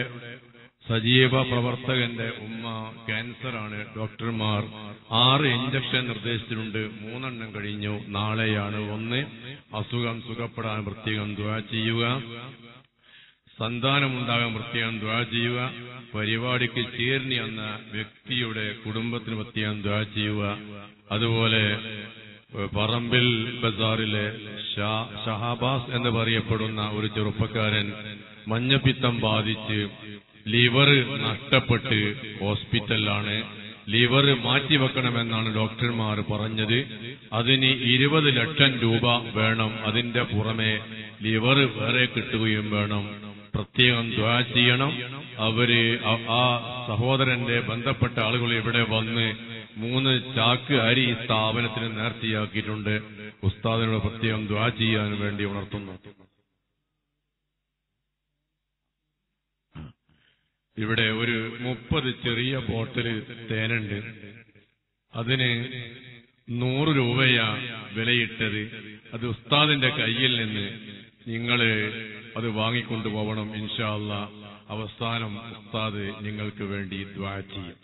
സജീവ പ്രവർത്തകന്റെ ഉമ്മ ക്യാൻസറാണ് ഡോക്ടർമാർ ആറ് ഇഞ്ചക്ഷൻ നിർദ്ദേശിച്ചിട്ടുണ്ട് മൂന്നെണ്ണം കഴിഞ്ഞു നാളെയാണ് ഒന്ന് അസുഖം സുഖപ്പെടാൻ പ്രത്യേകം ദ്വാ ചെയ്യുക സന്താനമുണ്ടാകാൻ പ്രത്യേകം ദ്വാ ചെയ്യുക പരിപാടിക്ക് ചേർന്നി എന്ന വ്യക്തിയുടെ കുടുംബത്തിന് പ്രത്യേകം ദ്വാ ചെയ്യുക അതുപോലെ ഏഹ്, പറമ്പിൽ ബസാറിലെ ഷാ- ഷഹാബാസ് എന്ന് പറയപ്പെടുന്ന ഒരു ചെറുപ്പക്കാരൻ മഞ്ഞപ്പിത്തം ബാധിച്ച് ലിവർ നഷ്ടപ്പെട്ട് ഹോസ്പിറ്റലിലാണ് ലിവർ മാറ്റിവെക്കണമെന്നാണ് ഡോക്ടർമാർ പറഞ്ഞത് അതിന് ഇരുപത് ലക്ഷം രൂപ വേണം അതിന്റെ പുറമെ ലിവർ വേറെ കിട്ടുകയും വേണം പ്രത്യേകം ദ്വാ ചെയ്യണം അവര് ആ- ആ സഹോദരന്റെ ബന്ധപ്പെട്ട ആളുകൾ ഇവിടെ വന്ന് മൂന്ന് ചാക്ക് അരി ഈ സ്ഥാപനത്തിന് നേർച്ചയാക്കിയിട്ടുണ്ട് ഉസ്താദിനോട് പ്രത്യേകം ദ്വാ ചെയ്യാൻ വേണ്ടി ഉണർത്തുന്നു ഇവിടെ ഒരു മുപ്പത് ചെറിയ ബോട്ടിൽ തേനുണ്ട് അതിന് നൂറ് രൂപയാ വിലയിട്ടത് അത് ഉസ്താദിന്റെ കയ്യിൽ നിന്ന് നിങ്ങള് അത് വാങ്ങിക്കൊണ്ടുപോകണം ഇൻഷാ അല്ലാ അവസാനം ഉസ്താദ് നിങ്ങൾക്ക് വേണ്ടി ദ്വാ ചെയ്യും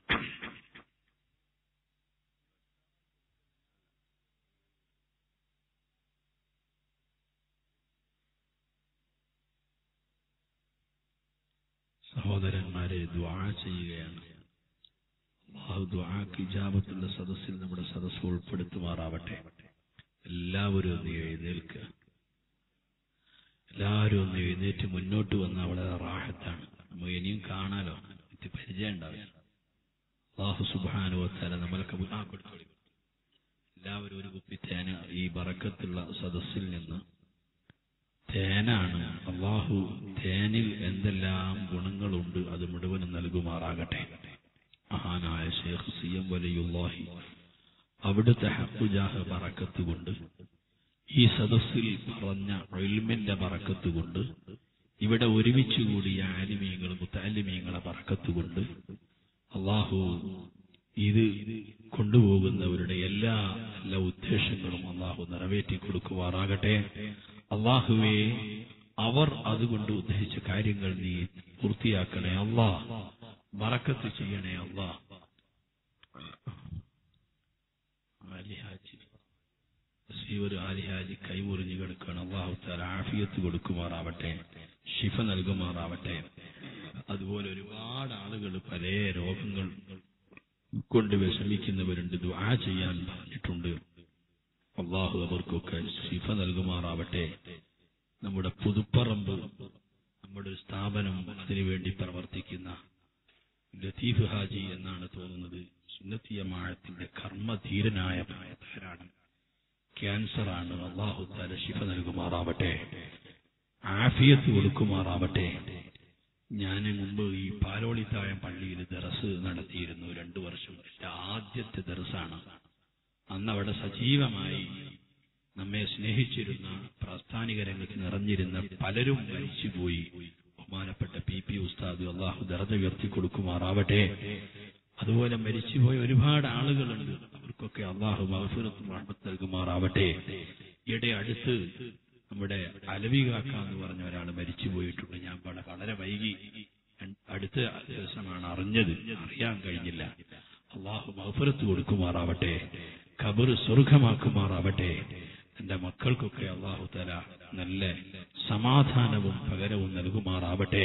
സഹോദരന്മാരെ ദ്വാ ചെയ്യുകയാണ് അള്ളാഹു ദ്വാക്ക് ഇജാബത്തുള്ള സദസ്സിൽ നമ്മുടെ സദസ്സ് ഉൾപ്പെടുത്തുമാറാവട്ടെ എല്ലാവരും ഒന്ന് എഴുന്നേൽക്കുക എല്ലാവരും ഒന്ന് എഴുന്നേറ്റ് മുന്നോട്ട് വന്നാൽ വളരെ റാഹത്താണ് നമുക്ക് ഇനിയും കാണാലോ ഇത് പരിചയം ഉണ്ടാവില്ല അള്ളാഹു സുബാനുവത്താല നമ്മൾക്ക് ബു- ആ കൊടുത്തോളി എല്ലാവരും ഒരു കുപ്പി തേന ഈ ബറക്കത്തുള്ള സദസ്സിൽ നിന്ന് തേനാണ് അള്ളാഹു തേനിൽ എന്തെല്ലാം ഗുണങ്ങളുണ്ട് അത് മുഴുവനും നൽകുമാറാകട്ടെ മഹാനായ ഷേഖ് സി എം വലിയുല്ലാഹി അവിടുത്തെ ഹക്കുജാഹ ബറക്കത്ത് കൊണ്ട് ഈ സദസ്സിൽ പറഞ്ഞ ഇൽമിന്റെ ബറക്കത്ത് കൊണ്ട് ഇവിടെ ഒരുമിച്ച് കൂടിയ ആലിമീങ്ങളും മുത്താലിമീങ്ങളെ ബറക്കത്ത് കൊണ്ട് അള്ളാഹു ഇത് കൊണ്ടുപോകുന്നവരുടെ എല്ലാ എല്ലാ ഉദ്ദേശങ്ങളും അള്ളാഹു നിറവേറ്റി കൊടുക്കുമാറാകട്ടെ അള്ളാഹുവെ അവർ അതുകൊണ്ട് ഉദ്ദേശിച്ച കാര്യങ്ങൾ നീ പൂർത്തിയാക്കണേ അള്ളാ ബറക്കത്ത് ചെയ്യണേ അള്ളാ ആലിഹാജി ഒരു ആലിഹാജി കൈമുറിഞ്ഞു കിടക്കുകയാണ് അള്ളാഹു താല ആഫിയത്ത് കൊടുക്കുമാറാവട്ടെ ഷിഫ നൽകുമാറാവട്ടെ അതുപോലെ ഒരുപാട് ആളുകൾ പല രോഗങ്ങൾ കൊണ്ട് വിഷമിക്കുന്നവരുണ്ട് ദുആ ചെയ്യാൻ പറഞ്ഞിട്ടുണ്ട് അള്ളാഹു അവർക്കൊക്കെ ശിഫ നൽകുമാറാവട്ടെ നമ്മുടെ പുതുപ്പറമ്പ് നമ്മുടെ ഒരു സ്ഥാപനം അതിനുവേണ്ടി പ്രവർത്തിക്കുന്ന ലത്തീഫ് ഹാജി എന്നാണ് തോന്നുന്നത് സുന്നത്തിയ മാഴത്തിന്റെ കർമ്മധീരനായ പ്രായക്കാരാണ് ക്യാൻസറാണ് അള്ളാഹു താല ശിഫ നൽകുമാറാവട്ടെ ആഫിയത്ത് കൊടുക്കുമാറാവട്ടെ ഞാൻ മുമ്പ് ഈ പാലോളിത്താഴം പള്ളിയിൽ ദറസ് നടത്തിയിരുന്നു രണ്ടു വർഷം എന്റെ ആദ്യത്തെ ദറസാണ് അന്ന് അവിടെ സജീവമായി നമ്മെ സ്നേഹിച്ചിരുന്ന പ്രാസ്ഥാനിക രംഗത്ത് നിറഞ്ഞിരുന്ന പലരും മരിച്ചുപോയി ബഹുമാനപ്പെട്ട പി പി ഉസ്താദ് അള്ളാഹു ദറജ ഉയർത്തി കൊടുക്കുമാറാവട്ടെ അതുപോലെ മരിച്ചുപോയ ഒരുപാട് ആളുകളുണ്ട് അവർക്കൊക്കെ അള്ളാഹു മഹഫുറത്ത് റഹ്മത്ത് നൽകുമാറാവട്ടെ ഈയിടെ അടുത്ത് നമ്മുടെ അലവി കാക്ക എന്ന് പറഞ്ഞ ഒരാൾ മരിച്ചു പോയിട്ടുണ്ട് ഞാൻ വളരെ വളരെ വൈകി അടുത്ത ദിവസമാണ് അറിഞ്ഞത് അറിയാൻ കഴിഞ്ഞില്ല അള്ളാഹു മഹഫുറത്ത് കൊടുക്കുമാറാവട്ടെ ഖബർ സ്വർഗമാക്കുമാറാവട്ടെ എന്റെ മക്കൾക്കൊക്കെ അള്ളാഹു തല നല്ല സമാധാനവും പകരവും നൽകുമാറാവട്ടെ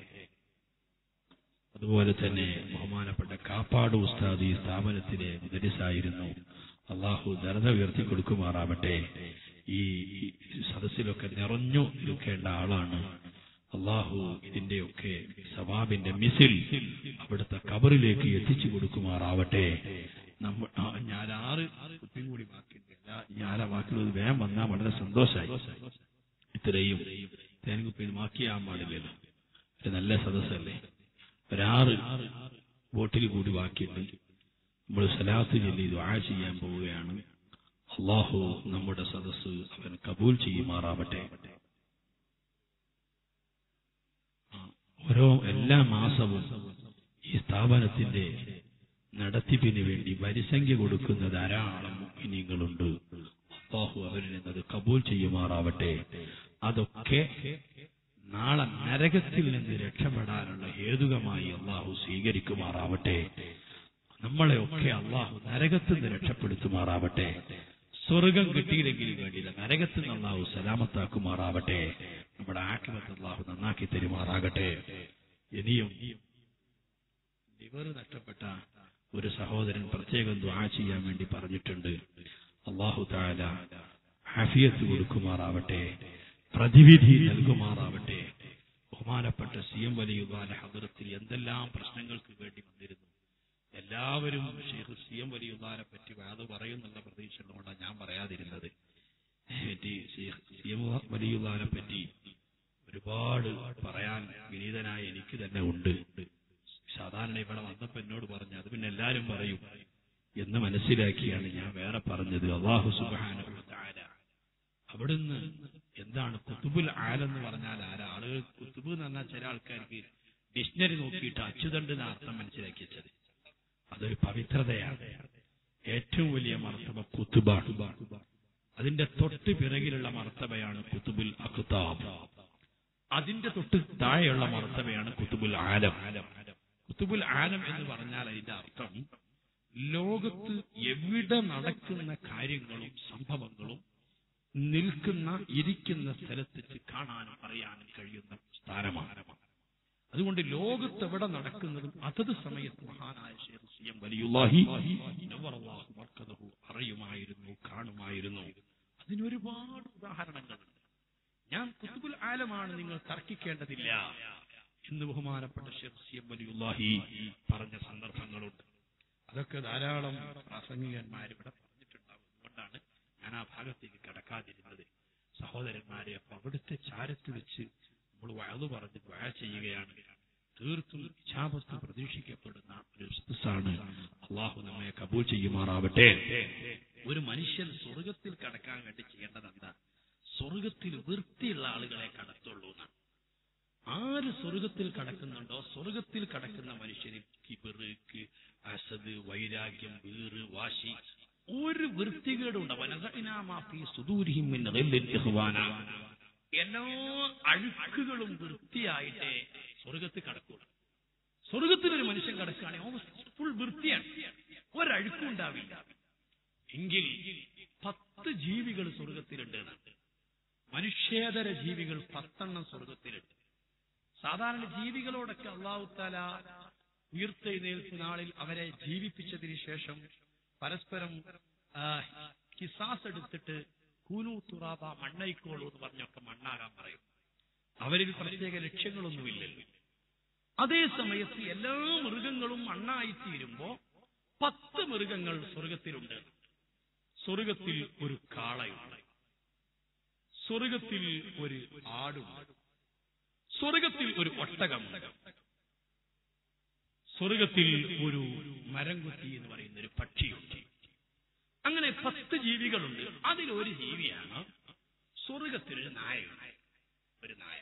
അതുപോലെ തന്നെ ബഹുമാനപ്പെട്ട കാപ്പാട് ഉസ്താദ് ഈ സ്ഥാപനത്തിലെ മുദരിസായിരുന്നു അള്ളാഹു ദരത ഉയർത്തി കൊടുക്കുമാറാവട്ടെ ഈ ഈ സദസ്സിലൊക്കെ നിറഞ്ഞു നിൽക്കേണ്ട ആളാണ് അള്ളാഹു ഇതിന്റെയൊക്കെ സവാബിന്റെ മിസിൽ അവിടുത്തെ കബറിലേക്ക് എത്തിച്ചു കൊടുക്കുമാറാവട്ടെ നമ്മ ആ, ഞാൻ ആറ് കുട്ടിയും കൂടി ബാക്കിയുണ്ട് എല്ലാ- ഞാൻ ആ ബാക്കിയുള്ളത് വേഗം വന്നാൽ വളരെ സന്തോഷമായി ഇത്രയും തേൻകുപ്പിയിൽ മാക്കിയാൻ പാടില്ലല്ലോ ഒരു നല്ല സദസ്സല്ലേ ഒരാറ് വോട്ടിൽ കൂടി ബാക്കിയുണ്ട് നമ്മൾ സലാത്ത് ചൊല്ലി ദുആ ചെയ്യാൻ പോവുകയാണ് അള്ളാഹു നമ്മുടെ സദസ്സ് അവൻ കബൂൽ ചെയ്യുമാറാവട്ടെ ആ, ഓരോ എല്ലാ മാസവും ഈ സ്ഥാപനത്തിന്റെ നടത്തിപ്പിന് വേണ്ടി വരിസംഖ്യ കൊടുക്കുന്ന ധാരാളം മുഖ്യങ്ങളുണ്ട് അള്ളാഹു അവരിൽ നിന്നത് കബൂൽ ചെയ്യുമാറാവട്ടെ അതൊക്കെ നാളെ നരകത്തിൽ നിന്ന് രക്ഷപ്പെടാനുള്ള ഹേതുകമായി അള്ളാഹു സ്വീകരിക്കുമാറാവട്ടെ നമ്മളെ ഒക്കെ അള്ളാഹു നരകത്തിൽ നിന്ന് രക്ഷപ്പെടുത്തുമാറാവട്ടെ സ്വർഗം കിട്ടിയില്ലെങ്കിലും വേണ്ടിയില്ല നരകത്തിൽ നിന്ന് അള്ളാഹു സലാമത്താക്കുമാറാവട്ടെ നമ്മുടെ ആക്രമത്തെ അള്ളാഹു നന്നാക്കി തരുമാറാകട്ടെ ഇനിയും ലിവർ നഷ്ടപ്പെട്ട ഒരു സഹോദരൻ പ്രത്യേകം ദ്വാ ചെയ്യാൻ വേണ്ടി പറഞ്ഞിട്ടുണ്ട് അള്ളാഹു താല ഹാഫിയത്ത് കൊടുക്കുമാറാവട്ടെ പ്രതിവിധി നൽകുമാറാവട്ടെ ബഹുമാനപ്പെട്ട സി എം വലിയുവാല ഹദറത്തിൽ എന്തെല്ലാം പ്രശ്നങ്ങൾക്ക് വേണ്ടി വന്നിരുന്നു എല്ലാവരും ഷെയ്ഖ് സി എം വലിയുല്ലാനെ പറ്റി അത് പറയുന്നുള്ള പ്രതീക്ഷയുള്ളതുകൊണ്ടാണ് ഞാൻ പറയാതിരുന്നത് പറ്റി ഷെയ്ഖ് സി എം വലിയുല്ലാനെ പറ്റി ഒരുപാട് പറയാൻ വിനീതനായ എനിക്ക് തന്നെ ഉണ്ട് സാധാരണ ഇവിടെ വന്നപ്പോ എന്നോട് പറഞ്ഞു അത് പിന്നെ എല്ലാരും പറയും എന്ന് മനസ്സിലാക്കിയാണ് ഞാൻ വേറെ പറഞ്ഞത് അള്ളാഹു സുബാന അവിടുന്ന് എന്താണ് കുത്തുബുൽ ആലെന്ന് പറഞ്ഞാൽ ആരാ ആളുകൾ കുത്തുബ് എന്ന് പറഞ്ഞാൽ ചില ആൾക്കാർക്ക് ഡിക്ഷണറി നോക്കിയിട്ട് അച്യുതണ്ട് എന്ന അർത്ഥം മനസ്സിലാക്കി വെച്ചത് അതൊരു പവിത്രതയാണ് ഏറ്റവും വലിയ മർത്തബ കുത്തുബാണ് അതിന്റെ തൊട്ട് പിറകിലുള്ള മർത്തബയാണ് കുത്തുബുൽ അഖ്താബ് അതിന്റെ തൊട്ട് താഴെയുള്ള മർത്തബയാണ് കുത്തുബുൽ ആലം കുത്തുബുൽ ആലം എന്ന് പറഞ്ഞാൽ അതിന്റെ അർത്ഥം ലോകത്ത് എവിടെ നടക്കുന്ന കാര്യങ്ങളും സംഭവങ്ങളും നിൽക്കുന്ന ഇരിക്കുന്ന സ്ഥലത്ത് വെച്ച് കാണാനും അറിയാനും കഴിയുന്ന സ്ഥാനമാണ് അതുകൊണ്ട് ലോകത്ത് എവിടെ നടക്കുന്നതും അതത് സമയത്ത് മഹാനായ ഷേഖ് സി എം വലിയുല്ലാഹി നവ്വറല്ലാഹു മർക്കദഹു അറിയുമായിരുന്നു കാണുമായിരുന്നു അതിനൊരുപാട് ഉദാഹരണങ്ങളുണ്ട് ഞാൻ കുത്തുബുൽ ആലമാണ് നിങ്ങൾ തർക്കിക്കേണ്ടതില്ല എന്ന് ബഹുമാനപ്പെട്ട ഷേഖ് സി എം വലിയുല്ലാഹി പറഞ്ഞ സന്ദർഭങ്ങളുണ്ട് അതൊക്കെ ധാരാളം പ്രാസംഗികന്മാർ ഇവിടെ പറഞ്ഞിട്ടുണ്ടാവും അതുകൊണ്ടാണ് ഞാൻ ആ ഭാഗത്തേക്ക് കടക്കാതിരുന്നത് സഹോദരന്മാരെ അപ്പൊ അവിടുത്തെ ചാരത്ത് വെച്ച് നമ്മൾ വയത് പറഞ്ഞ് വയ ചെയ്യുകയാണ് തീർത്തും ഇച്ഛാപത്ത് പ്രതീക്ഷിക്കപ്പെടുന്ന ഒരു സദസ്സാണ് അള്ളാഹു നമ്മെ കബൂൽ ചെയ്യുമാറാവട്ടെ ഒരു മനുഷ്യൻ സ്വർഗത്തിൽ കടക്കാൻ വേണ്ടി ചെയ്യേണ്ടത് എന്താ സ്വർഗത്തിൽ വൃത്തിയുള്ള ആളുകളെ കടത്തുള്ളൂ എന്നാണ് ആര് സ്വർഗത്തിൽ കടക്കുന്നുണ്ടോ സ്വർഗത്തിൽ കടക്കുന്ന മനുഷ്യന് കിബിറ് അസദ് വൈരാഗ്യം വീറ് വാശി ഒരു വൃത്തികേടുണ്ട് എല്ലാ അഴുക്കുകളും വൃത്തിയായിട്ടേ സ്വർഗത്തിൽ കടക്കൂടും സ്വർഗത്തിൽ ഒരു മനുഷ്യൻ കടക്കുകയാണെങ്കിൽ ഫുൾ വൃത്തിയാണ് ഒരഴുക്കും ഉണ്ടാവില്ല എങ്കിൽ പത്ത് ജീവികൾ സ്വർഗത്തിലുണ്ട് മനുഷ്യേതര ജീവികൾ പത്തെണ്ണം സ്വർഗത്തിലുണ്ട് സാധാരണ ജീവികളോടൊക്കെ അള്ളാഹു താല ഉയർത്തെഴുന്നേൽപ്പ് നാളിൽ അവരെ ജീവിപ്പിച്ചതിന് ശേഷം പരസ്പരം ആ, കിസാസ് എടുത്തിട്ട് കൂനു തുറാബ മണ്ണയിക്കോളൂ എന്ന് പറഞ്ഞൊക്കെ മണ്ണാകാൻ പറയും അവരിൽ പ്രത്യേക ലക്ഷ്യങ്ങളൊന്നുമില്ലല്ലോ അതേ സമയത്ത് എല്ലാ മൃഗങ്ങളും മണ്ണായിത്തീരുമ്പോ പത്ത് മൃഗങ്ങൾ സ്വർഗത്തിലുണ്ട് സ്വർഗത്തിൽ ഒരു കാളയുണ്ട് സ്വർഗത്തിൽ ഒരു ആടുണ്ട് സ്വർഗത്തിൽ ഒരു ഒട്ടകമുണ്ട് സ്വർഗത്തിൽ ഒരു മരംകുത്തി എന്ന് പറയുന്ന ഒരു പക്ഷിയുണ്ട് അങ്ങനെ പത്ത് ജീവികളുണ്ട് അതിലൊരു ജീവിയാണ് സ്വർഗത്തിലൊരു നായയുണ്ട് ഒരു നായ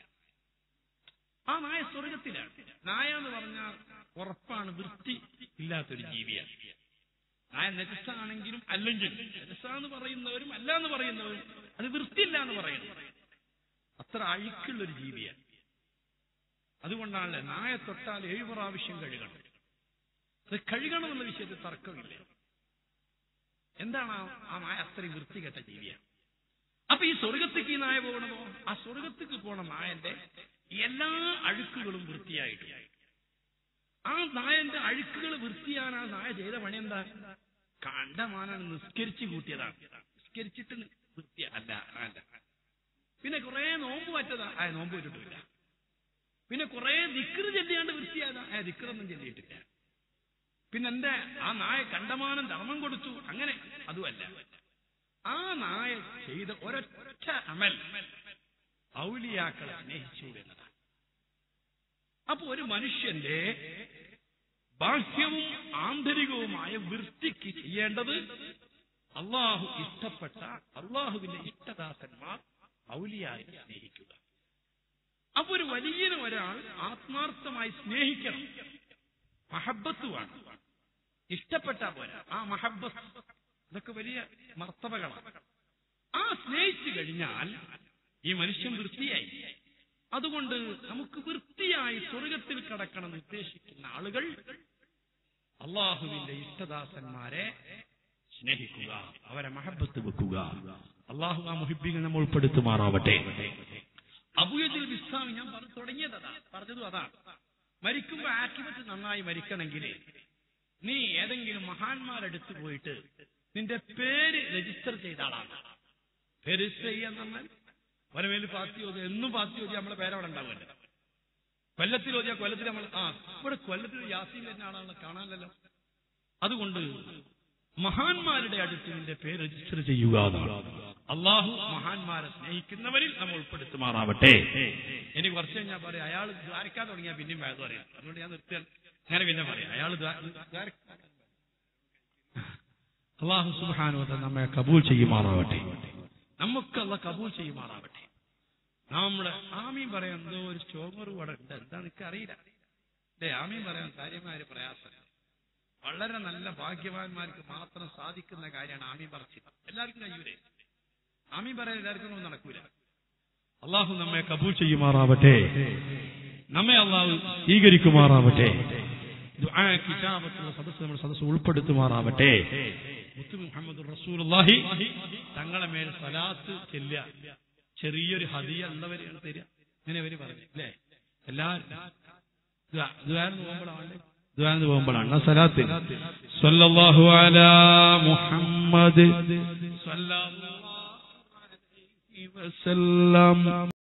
ആ നായ സ്വർഗത്തിലാണ് നായ എന്ന് പറഞ്ഞാൽ ഉറപ്പാണ് വൃത്തി ഇല്ലാത്തൊരു ജീവിയാണ് നായ നെജസാണെങ്കിലും അല്ലെങ്കിൽ നെജസ എന്ന് പറയുന്നവരും അല്ല എന്ന് പറയുന്നവരും അത് വൃത്തിയില്ല എന്ന് പറയുന്നു അത്ര അഴുക്കുള്ളൊരു ജീവിയാണ് അതുകൊണ്ടാണല്ലേ നായ തൊട്ടാൽ ഏഴ് പ്രാവശ്യം കഴുകണം അത് കഴുകണം എന്ന വിഷയത്തിൽ തർക്കമില്ല എന്താണ് ആ- ആ നായ അത്രയും വൃത്തികെട്ട ജീവിയാണ് അപ്പൊ ഈ സ്വർഗത്തേക്ക് ഈ നായ പോകണമോ ആ സ്വർഗത്തേക്ക് പോണ നായന്റെ എല്ലാ അഴുക്കുകളും വൃത്തിയായിട്ട് ആ നായന്റെ അഴുക്കുകൾ വൃത്തിയാണ് ആ നായ ചെയ്ത പണി എന്താ കണ്ടമാനാണ് നിസ്കരിച്ച് കൂട്ടിയതാണ് നിസ്കരിച്ചിട്ട് നി- വൃത്തിയ അല്ല അല്ല പിന്നെ കുറെ നോമ്പ് പറ്റതാ ആ നോമ്പ് പറ്റിട്ടില്ല പിന്നെ കുറെ ദിക്കറ് ചെല്ലിയാണ്ട് വൃത്തിയായതാ ആ ദിക്കറൊന്നും ചെല്ലിയിട്ടില്ല പിന്നെ എന്താ ആ നായ കണ്ടമാനം ധർമ്മം കൊടുത്തു അങ്ങനെ അതുമല്ല ആ നായ ചെയ്ത ഒരൊറ്റ അമൽ ഔലിയാക്കളെ സ്നേഹിച്ചു എന്നതാണ് അപ്പൊ ഒരു മനുഷ്യന്റെ ബാഹ്യവും ആന്തരികവുമായ വൃത്തിക്ക് ചെയ്യേണ്ടത് അള്ളാഹു ഇഷ്ടപ്പെട്ട അള്ളാഹുവിന്റെ ഇഷ്ടദാസന്മാർ ഔലിയായി സ്നേഹിക്കുക അപ്പൊ ഒരു വലിയനെ ഒരാൾ ആത്മാർത്ഥമായി സ്നേഹിക്കണം മഹബത്ത് വേണം ഇഷ്ടപ്പെട്ടാ പോരാ ആ മഹബത്ത് ഇതൊക്കെ വലിയ മർത്തവകളാണ് ആ സ്നേഹിച്ചു കഴിഞ്ഞാൽ ഈ മനുഷ്യൻ വൃത്തിയായി അതുകൊണ്ട് നമുക്ക് വൃത്തിയായി സ്വർഗത്തിൽ കടക്കണം എന്ന് ഉദ്ദേശിക്കുന്ന ആളുകൾ അള്ളാഹുവിന്റെ ഇഷ്ടദാസന്മാരെ സ്നേഹിക്കുക അവരെ മഹബത്ത് വെക്കുക അള്ളാഹു ആ മുഹിബികൾ നമ്മൾ ഉൾപ്പെടുത്തുമാറാവട്ടെ അബുയജിൽ വിസ്താമി ഞാൻ പറഞ്ഞു തുടങ്ങിയത് അതാ പറഞ്ഞതും അതാണ് മരിക്കുമ്പോ ആക്ടിവിറ്റി നന്നായി മരിക്കണമെങ്കിൽ നീ ഏതെങ്കിലും മഹാന്മാരെടുത്ത് പോയിട്ട് നിന്റെ പേര് രജിസ്റ്റർ ചെയ്ത ആളാണ് പേര് രജിസ്റ്റർ ചെയ്യാന്ന് പറഞ്ഞാൽ വരവേല് പാത്തി ഓതി എന്നും പാത്തി ഓതി നമ്മളെ പേരവിടെ ഉണ്ടാവുമല്ലോ കൊല്ലത്തിൽ ഓതിയാ കൊല്ലത്തിൽ നമ്മൾ ആ ഇവിടെ കൊല്ലത്തിൽ യാസീൻ വരുന്ന ആളാണല്ലോ കാണാനല്ലോ അതുകൊണ്ട് മഹാന്മാരുടെ അടുത്ത് നിന്റെ പേര് രജിസ്റ്റർ ചെയ്യുക എന്നാണ്. അള്ളാഹു മഹാന്മാരെ സ്നേഹിക്കുന്നവരിൽ നമ്മൾ ഉൾപ്പെടുത്തുമാറാവട്ടെ ഇനി കുറച്ച് കഴിഞ്ഞാൽ പറയാം അയാൾ ദ്വാരക്കാൻ തുടങ്ങിയാൽ പിന്നെയും വേദം പറയാം അതുകൊണ്ട് ഞാൻ നിർത്തിയാൽ അങ്ങനെ പിന്നെ പറയാം അയാൾ അള്ളാഹു സുബാനുവത നമ്മെ കബൂൽ ചെയ്യുമാറാവട്ടെ നമുക്ക് അല്ല കബൂൽ ചെയ്യുമാറാവട്ടെ നമ്മുടെ ആമീൻ പറയാൻ എന്തോ ഒരു ചോമറ് ഇവിടെ ഉണ്ട് എന്താ നിനക്ക് അറിയില്ല അല്ലേ ആമീൻ പറയാൻ കാര്യമായ ഒരു പ്രയാസം വളരെ നല്ല ഭാഗ്യവാന്മാർക്ക് മാത്രം സാധിക്കുന്ന കാര്യമാണ് ആമീൻ പറച്ചിൽ എല്ലാവർക്കും കഴിയൂലേ ആമീൻ പറയാൻ എല്ലാവർക്കും ഒന്നും നടക്കൂല അള്ളാഹു നമ്മെ കബൂൽ ചെയ്യുമാറാവട്ടെ നമ്മെ അള്ളാഹു സ്വീകരിക്കുമാറാവട്ടെ ദുആ കിതാബത്തുള്ള സദസ്സ് നമ്മുടെ സദസ്സ് ഉൾപ്പെടുത്തുമാറാവട്ടെ മുത്തു മുഹമ്മദ് റസൂലുള്ളാഹി തങ്ങളെ മേൽ സലാത്ത് ചെല്ലുക ചെറിയൊരു ഹദിയ ഉള്ളവരെയാണ് തരിക അങ്ങനെ അവര് പറഞ്ഞു അല്ലേ എല്ലാവരും ദ്വാരം പോകുമ്പോഴാണ് ദ്വാരം പോകുമ്പോഴാണ് സലാത്ത് സല്ലല്ലാഹു അലാ മുഹമ്മദ് സല്ലല്ലാഹു അലൈഹി വസല്ലം